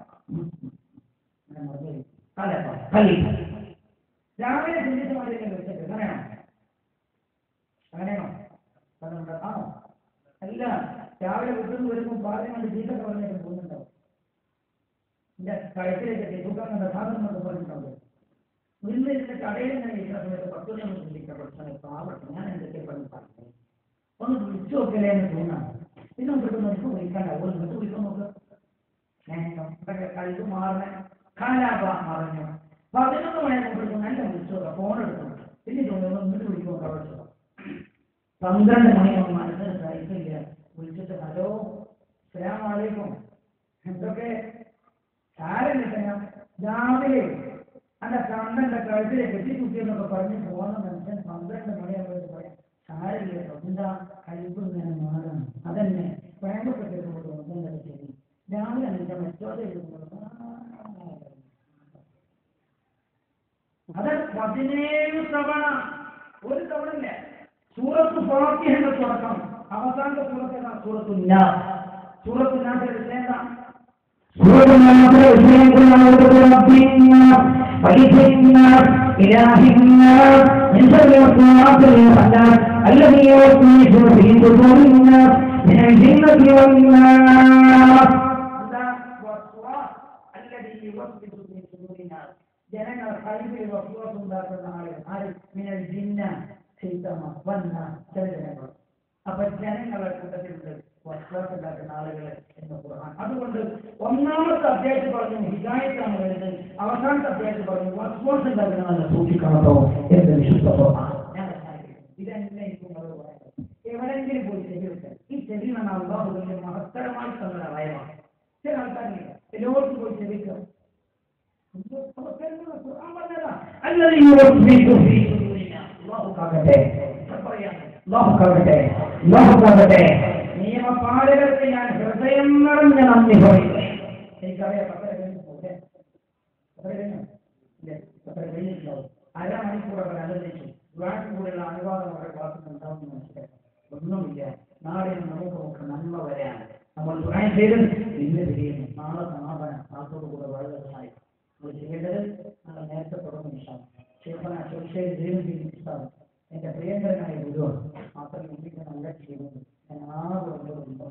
കലപ കലി രാവിലെ ചിന്തിച്ച മതിയൊക്കെ വെച്ചിട്ട് അങ്ങനെയാണോ അങ്ങനെയാണോ അതുകൊണ്ട് ആണോ അല്ല രാവിലെ വീട്ടിൽ നിന്ന് വരുമ്പോൾ ഭാര്യ കണ്ട് ചീത്തൊക്കെ പറഞ്ഞിട്ട് പോകുന്നുണ്ടാവും എന്റെ കഴുത്തിലേക്ക് സുഖം കണ്ട സാധനം കൊണ്ട് പറഞ്ഞിട്ടുണ്ടാവും വീട്ടിലിരുന്ന് കടയിൽ നിന്ന് ഇരിക്കുന്ന സമയത്ത് പത്ത് ദിവസം ചിന്തിക്കാൻ പഠിച്ചാൽ പാവട്ടെ ഞാൻ എന്തൊക്കെ പറഞ്ഞ് പറഞ്ഞു ഒന്ന് വിളിച്ചു നോക്കലേ എന്ന് തോന്നാണ് പിന്നെ നമുക്ക് നമുക്ക് വിളിക്കണ്ട ഒരു എന്നിട്ട് വിളിക്കാൻ നോക്ക് സ്നേഹം കഴിവ് മാറണ കാലാപ മറഞ്ഞു പതിനൊന്ന് മണിയാകുമ്പോൾ നല്ല വിളിച്ചു നോക്കാം ഫോൺ എടുത്തു പിന്നെ തോന്നുന്നു എന്നിട്ട് വിളിക്കുമ്പോൾ കവച്ചു പന്ത്രണ്ട് മണിയാകുമ്പോൾ മനസ്സിന് സഹിക്കില്ല വിളിച്ചിട്ട് ഹലോ അസ്സലാമലൈക്കും എന്തൊക്കെ സാരമില്ല രാവിലെ അല്ല കണ്ണന്റെ കഴുത്തിലെ കെട്ടിക്കുട്ടിയെന്നൊക്കെ പറഞ്ഞ് പോകുന്ന മനുഷ്യൻ പന്ത്രണ്ട് മണിയാകുമ്പോൾ പറയാം സാരില്ല എന്താ കഴിവ് ഇങ്ങനെ മാറണം അതന്നെ വേണ്ടപ്പെട്ട ഒന്നും ശരി രാവിലെ നിന്റെ മറ്റോടെ അത് പതിനേഴ് തവണ ഒരു തവണ ഇല്ല സൂറത്ത് ഫാത്തിഹയുടെ തുടക്കം അവസാനത്തെ സൂറത്ത് ഏതാ സൂറത്തു നാസ് സൂറത്തു നാസിന്റെ വിഷയം എന്താ സൂറത്തു നാസിലെ വിഷയം إله الناس من شر وسواس الخناس الذي يوسوس في صدور الناس من الجنة والناس الذي يوسوس في صدور الناس ജനങ്ങൾ ഹൈബിൽ വസ്വാസ് ഉണ്ടാക്കുന്ന ആളുകൾ ആര് മിനൽ ജിന്ന ചെയ്തമ വന്ന ചില ജനങ്ങൾ അപ്പൊ ജനങ്ങളെ കൂട്ടത്തിലുണ്ട് വസ്വാസ് ഉണ്ടാക്കുന്ന ആളുകൾ എന്ന് ഖുർആൻ അതുകൊണ്ട് ഒന്നാമത്തെ അധ്യായത്തിൽ പറഞ്ഞു ഹിദായത്താണ് വരുന്നത് അവസാനത്തെ അധ്യായത്തിൽ പറഞ്ഞു വസ്വാസ് ഉണ്ടാക്കുന്ന ആളുകൾ സൂക്ഷിക്കണമോ എന്ന് വിശുദ്ധ ഖുർആൻ ഞാൻ അവസാനിപ്പിക്കുന്നു. ഇതെന്നെ എനിക്ക് നിങ്ങളോട് പറയാനുള്ളത് എവിടെയെങ്കിലും പോയി ചെവി വെച്ചാൽ ഈ ചെവി എന്ന അള്ളാഹു വലിയ മഹത്തരമായി തന്ന നയമാണ് ചില ആൾക്കാരില്ല എല്ലാവർക്കും പോയി ചെവിക്കുക الذي يثبت في صدورنا الله കാകട്ടെ അള്ളാഹു കാകട്ടെ അള്ളാഹു കാകട്ടെ നിയമപാലകർക്ക് ഞാൻ ഹൃദയം നിറഞ്ഞ നന്ദി പറയുന്നു എനിക്കറിയാം പത്ര കഴിഞ്ഞു പത്ര കഴിഞ്ഞു ഇല്ലേ പത്ര കഴിഞ്ഞിട്ടുണ്ടാവും അരമണിക്കൂർ അവർ അനുവദിച്ചു ദ്വാക്ക് കൂടെയുള്ള അനുവാദം അവരുടെ ഭാഗത്ത് ഉണ്ടാവുമെന്ന് മനസ്സിലാക്കാം ഒന്നുമില്ല നാളെ നമുക്ക് ഒക്കെ നന്മ വരാൻ നമ്മൾ ദ്വായ ചെയ്ത് ഇന്ന് തിരിയുന്നു നാളെ സമാധാനം നാളത്തോടു കൂടെ വളരെ സഹായിക്കും നമ്മൾ ചെയ്യേണ്ടത് നാളെ നേരത്തെ തുടങ്ങും ഇഷ്ടം ശിവന ശിവശേരി ദൈവം ജീവിച്ചാണ് എന്റെ പ്രിയങ്കരനായ ഗുരുവാണ് മാത്രം എനിക്ക് നല്ല ചെയ്യുന്നത് ഞാൻ ആകെ ഉണ്ടോ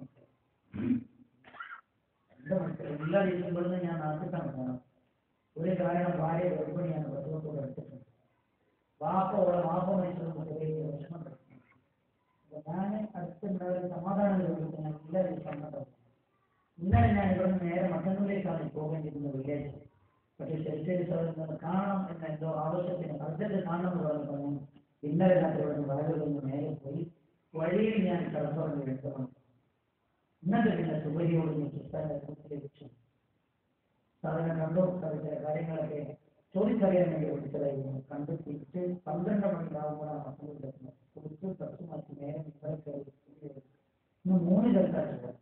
എന്റെ മനസ്സിൽ എല്ലാ ദിവസങ്ങളിലും ഞാൻ നാട്ടിലാണ് പോകണം ഒരു കാരണം ഭാര്യ ഗർഭിണിയാണ് പ്രസവത്തോട് എടുത്തിട്ടുണ്ട് വാപ്പ ഓളെ വാപ്പ മനുഷ്യരും ഉപയോഗിച്ച് വിഷമം ഞാൻ അടുത്തുണ്ടായ സമാധാനം ചോദിച്ചു ഞാൻ എല്ലാ ദിവസവും കണ്ടത് ഇന്നലെ ഞാൻ ഇവിടെ നേരെ മട്ടന്നൂരിലേക്കാണ് പോകേണ്ടിയിരുന്നത് വില്ലേജ് പക്ഷേ ശരിശരി സ്ഥലത്ത് നിന്ന് കാണാം എന്ന എന്തോ ആവശ്യത്തിന് അർജന്റ് കാണണം എന്ന് പറഞ്ഞു പറഞ്ഞു ഇന്നലെ രാത്രി ഇവിടെ നിന്ന് വയലിൽ നിന്ന് നേരെ പോയി വഴിയിൽ ഞാൻ കടപ്പുറം എടുക്കണം എന്നിട്ട് പിന്നെ സുബരിയോട് ഞാൻ പുസ്തകത്തെ കുറിച്ച് സാധനം കണ്ടു അതിന്റെ കാര്യങ്ങളൊക്കെ ചോദിച്ചറിയാൻ വേണ്ടി വിളിച്ചതായിരുന്നു കണ്ടു തിരിച്ച് പന്ത്രണ്ട് മണിയാകുമ്പോഴാണ് അസംബന്ധം കുറിച്ച് ബസ് മാറ്റി നേരെ നിങ്ങളെ കയറി ഇന്ന് മൂന്ന് ചെറുക്കാറ്റുണ്ട്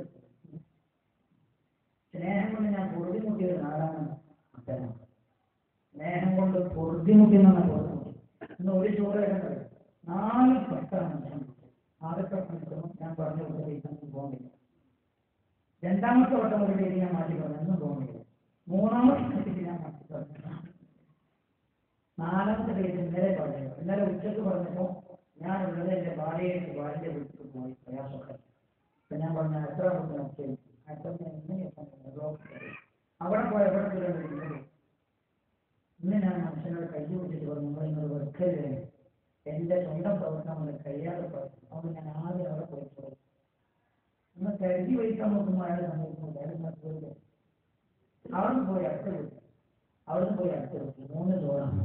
സ്നേഹം കൊണ്ട് ഞാൻ പൊറുതിമുട്ടിയ ഒരു നാടാണ് അത്തരം സ്നേഹം കൊണ്ട് പൊറുതിമുട്ടിയെന്നാണ് പൊറുതിമുട്ടി ഇന്ന് ഒരു ചോറ് കേട്ടത് നാല് പത്താണ് ആദ്യത്തെ മണിക്കൂറും ഞാൻ പറഞ്ഞു കൊടുത്തത് പോകുന്നില്ല രണ്ടാമത്തെ വട്ടം ഒരു ഡേറ്റ് ഞാൻ മാറ്റി പറഞ്ഞു എന്നും തോന്നിയില്ല മൂന്നാമത്തെ ഡേറ്റ് ഞാൻ മാറ്റി പറഞ്ഞു നാലാമത്തെ ഡേറ്റ് ഇന്നലെ പറഞ്ഞു ഇന്നലെ ഉച്ചക്ക് പറഞ്ഞപ്പോൾ ഞാൻ ഉള്ളത് എൻ്റെ ഭാര്യയെ ഭാര്യയുടെ വീട്ടിൽ പോയി പ്രയാസമൊക്കെ അപ്പൊ ഞാൻ പറഞ്ഞ എത്ര നോക്കി അവിടെ പോയ എവിടെ പോയി ഇന്ന് ഞാൻ മനുഷ്യനോട് കൈ പിടിച്ചിട്ട് പറഞ്ഞു നിങ്ങൾ നിങ്ങൾ വെക്കരുത് എന്റെ സ്വന്തം പ്രവർത്തനം കൊണ്ട് കഴിയാതെ പോയി അതുകൊണ്ട് ഞാൻ ആദ്യം അവിടെ പോയി ചോദിച്ചു ഒന്ന് കരുതി വയ്ക്കാൻ നോക്കുമ്പോൾ അയാൾ സംഭവിക്കുന്നില്ല അവിടുന്ന് പോയി അടുത്ത വീട്ടിൽ അവിടുന്ന് പോയി അടുത്ത വീട്ടിൽ മൂന്ന് ചോറാണ്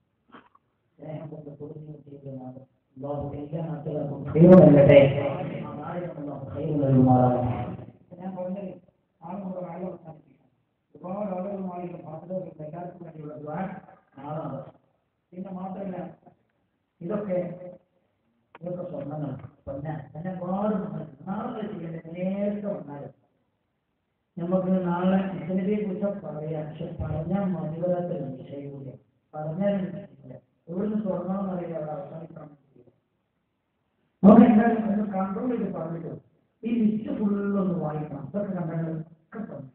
സ്നേഹം കൊണ്ട് കുറിഞ്ഞു കിട്ടിയിരിക്കുന്നത് എല്ലാ നാട്ടുകാർക്കും ദൈവമല്ലേ ആ നാടിനുള്ള കൈകളുമാറാണ് ഞാൻ പറഞ്ഞത് ആളുകളുടെ കാര്യം അവസാനിപ്പിക്കാം ഒരുപാട് ആളുകളുമായുള്ള പാത്രങ്ങൾ എല്ലാവർക്കും വേണ്ടിയുള്ള ദ്വാൻ നാളാണ് പിന്നെ മാത്രമല്ല ഇതൊക്കെ ഇതൊക്കെ സ്വർണ്ണങ്ങൾ പൊന്ന എന്നെ ഒരുപാട് നാളെ ചെയ്യേണ്ടത് നേരത്തെ വന്നാലും നമുക്ക് നാളെ ഇതിനെ കുറിച്ച് പറയാം പക്ഷെ പറഞ്ഞാൽ മതിവരാത്ത ഒരു വിഷയമില്ല പറഞ്ഞാലും ഇല്ല ഇവിടുന്ന് സ്വർണ്ണം അറിയില്ല അവിടെ അവസാനിക്കണം നമുക്ക് എന്തായാലും ഒന്ന് കൺട്രോൾ ചെയ്ത് പറഞ്ഞിട്ട് ഈ ലിസ്റ്റ് ഫുള്ളൊന്ന് വായിക്കണം അതൊക്കെ കണ്ടാൽ ഒക്കെ പറഞ്ഞു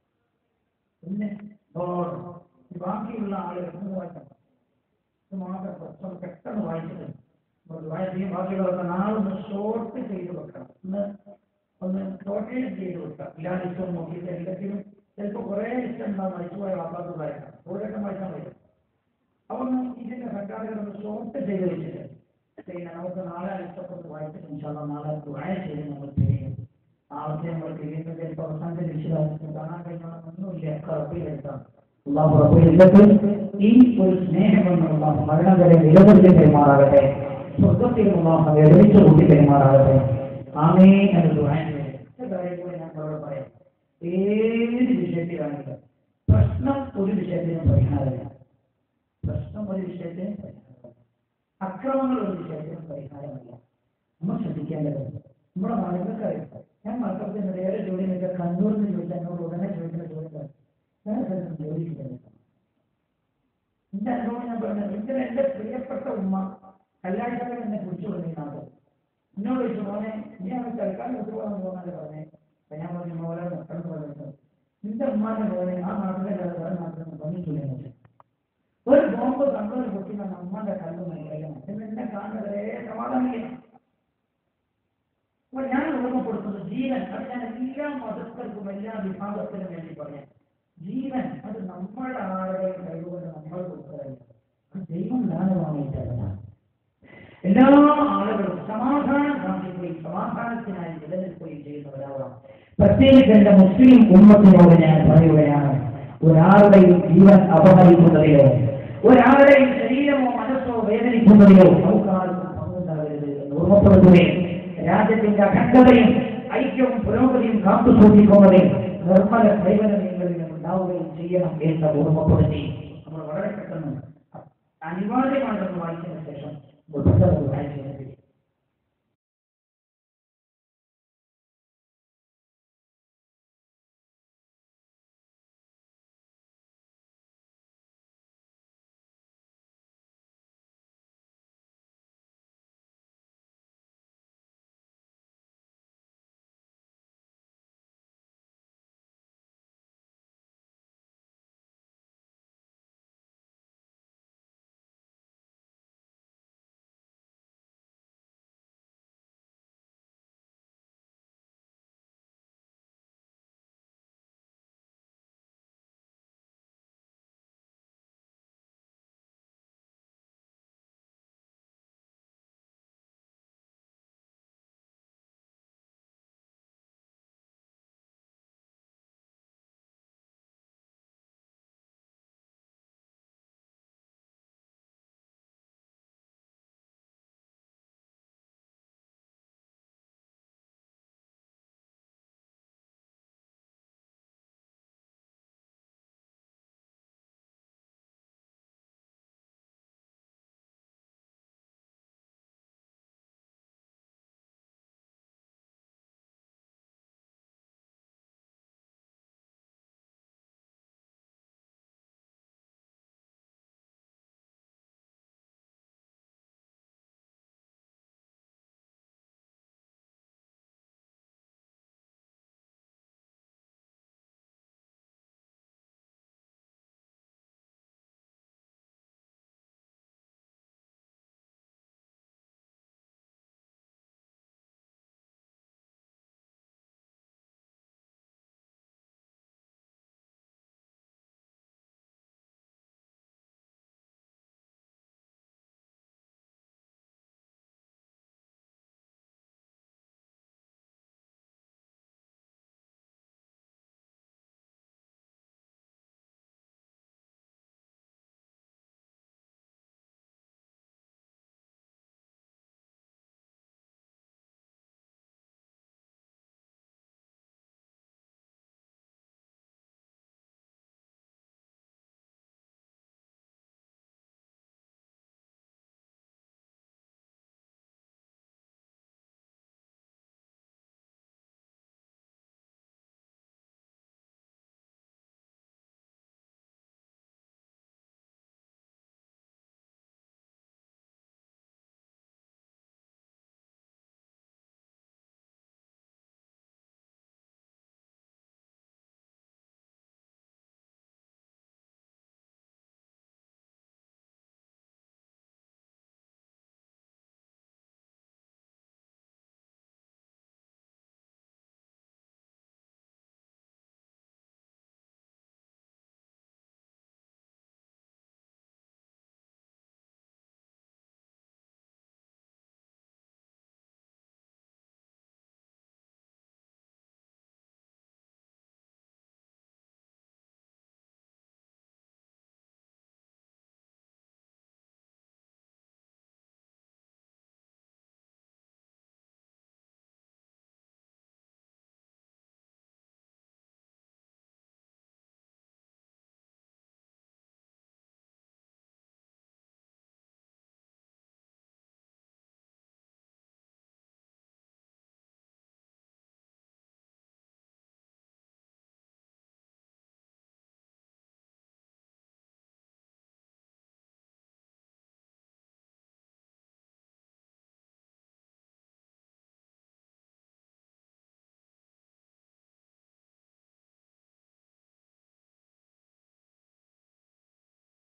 പിന്നെ God, ഈ ബാക്കിയുള്ള ആളുകൾ ഒന്ന് വായിക്കണം ഇത് മാത്രം കുറച്ചൊന്ന് പെട്ടെന്ന് വായിച്ചിട്ട് നമുക്ക് വായിക്കുകയും ബാക്കിയുള്ളവർക്ക് നാളെ ഒന്ന് ഷോർട്ട് ചെയ്ത് വെക്കണം ഒന്ന് ഒന്ന് ഷോർട്ടേജ് ചെയ്ത് വെക്കാം എല്ലാ ലിസ്റ്റും നോക്കിയിട്ട് എല്ലാത്തിനും ചിലപ്പോൾ കുറേ ലിസ്റ്റ് ഉണ്ടാവും മരിച്ചുപോയ വാപ്പാക്ക് വായിക്കണം ഓരോട്ടം വായിക്കാൻ പറ്റും അപ്പം ഇതിന്റെ സംഘാടകർ ഒന്ന് ഷോർട്ട് ചെയ്ത് വെച്ചിട്ട് പിന്നെ നമുക്ക് നാളെ ലിസ്റ്റൊക്കെ ഒന്ന് വായിച്ചിട്ട് ഇൻഷാല്ല നാളെ ദുആ ചെയ്ത് നമ്മൾ ചെയ്യും നാളത്തെ നമ്മൾ ചെയ്യുന്ന ചിലപ്പോൾ അവസാനത്തെ ലിസ്റ്റിൽ കാണാൻ കഴിഞ്ഞൊന്നുമില്ല കറപ്പിലെടുത്താണ് അള്ളാഹു റബ്ബുൽ ഈ ഒരു സ്നേഹം കൊണ്ടുള്ള മരണം വരെ നിലനിർത്തി പെരുമാറാകട്ടെ സ്വർഗത്തിൽ അള്ളാഹു എഴുതിച്ചു കൂട്ടി പെരുമാറാകട്ടെ ആമേ എന്ന് ദുആ ചെയ്തു. ഒരു കാര്യം കൂടി ഞാൻ അവരോട് പറയാം ഏത് വിഷയത്തിലാണെങ്കിലും പ്രശ്നം ഒരു വിഷയത്തിനും പരിഹാരമില്ല പ്രശ്നം ഒരു വിഷയത്തിന് പരിഹാരമില്ല അക്രമങ്ങൾ ഒരു വിഷയത്തിനും പരിഹാരമല്ല നമ്മൾ ശ്രദ്ധിക്കേണ്ടത് നമ്മുടെ നാടുകൾക്കറിയാം ഞാൻ മലപ്പുറത്ത് വേറെ ജോലി നിൽക്കുക കണ്ണൂരിൽ നിന്ന് ചോദിച്ചാൽ എന്നോട് ഉടനെ ചോദിക്കുന്ന ചോദ്യം വേറെ സ്ഥലത്തും ജോലി ചെയ്യുന്നില്ല എന്റെ അനുഭവം ഞാൻ പറഞ്ഞത് ഇങ്ങനെ എന്റെ പ്രിയപ്പെട്ട ഉമ്മ കല്യാണക്കാരൻ എന്നെ കുറിച്ചു പറഞ്ഞാണ് എന്നോട് ചോദിച്ചു മോനെ നീ അവൻ തൽക്കാലം ഒത്തുപോകാൻ പോകുന്നത് പറഞ്ഞേ അപ്പൊ ഞാൻ പറഞ്ഞു മോനെ മക്കൾ പറഞ്ഞത് നിന്റെ ഉമ്മാന്റെ മോനെ ആ നാട്ടിലെ വേറെ നാട്ടിൽ നിന്ന് വന്നിട്ടില്ല ഒരു ബോംബ് കണ്ണൂർ പൊട്ടിന നമ്മന്റെ കണ്ണു മേഖലയാണ് എന്നെ കാണുന്നവരെ സമാധാനിക്കണം അപ്പോൾ ഞാൻ ഓർമ്മപ്പെടുത്തുന്നത് ജീവൻ അത് ഞാൻ എല്ലാ മതസ്ഥർക്കും എല്ലാ വിഭാഗത്തിനും വേണ്ടി പറയാം ജീവൻ അത് നമ്മുടെ ആളുടെയും കഴിവുകൊണ്ട് നമ്മൾ കൊടുക്കുകയില്ല അത് ദൈവം ദാനമായിട്ടല്ല എല്ലാ ആളുകളും സമാധാനം കാണിക്കുകയും സമാധാനത്തിനായി നിലനിൽക്കുകയും ചെയ്യുന്നവരാവണം പ്രത്യേകിച്ച് എന്റെ മുസ്ലിം ഉമ്മത്തിനോട് ഞാൻ പറയുകയാണ് ഒരാളുടെയും ജീവൻ അപഹരിക്കുന്നതിലോ ഒരാളുടെയും ശരീരമോ മനസ്സോ വേദനിക്കുന്നതിലോ നമുക്കാർക്കും പങ്കുണ്ടാകരുത് എന്ന് ഓർമ്മപ്പെടുത്തുകയും രാജ്യത്തിന്റെ അഖണ്ഡതയും ഐക്യവും പുരോഗതിയും കാത്തു സൂക്ഷിക്കുന്നതിൽ നിർമ്മല സേവനങ്ങളിൽ ഉണ്ടാവുകയും ചെയ്യണം എന്ന് ഓർമ്മപ്പെടുത്തി നമ്മൾ വളരെ പെട്ടെന്ന് അനിവാര്യമാണെന്ന് വായിച്ചതിന് ശേഷം ബുദ്ധ വായിച്ചത്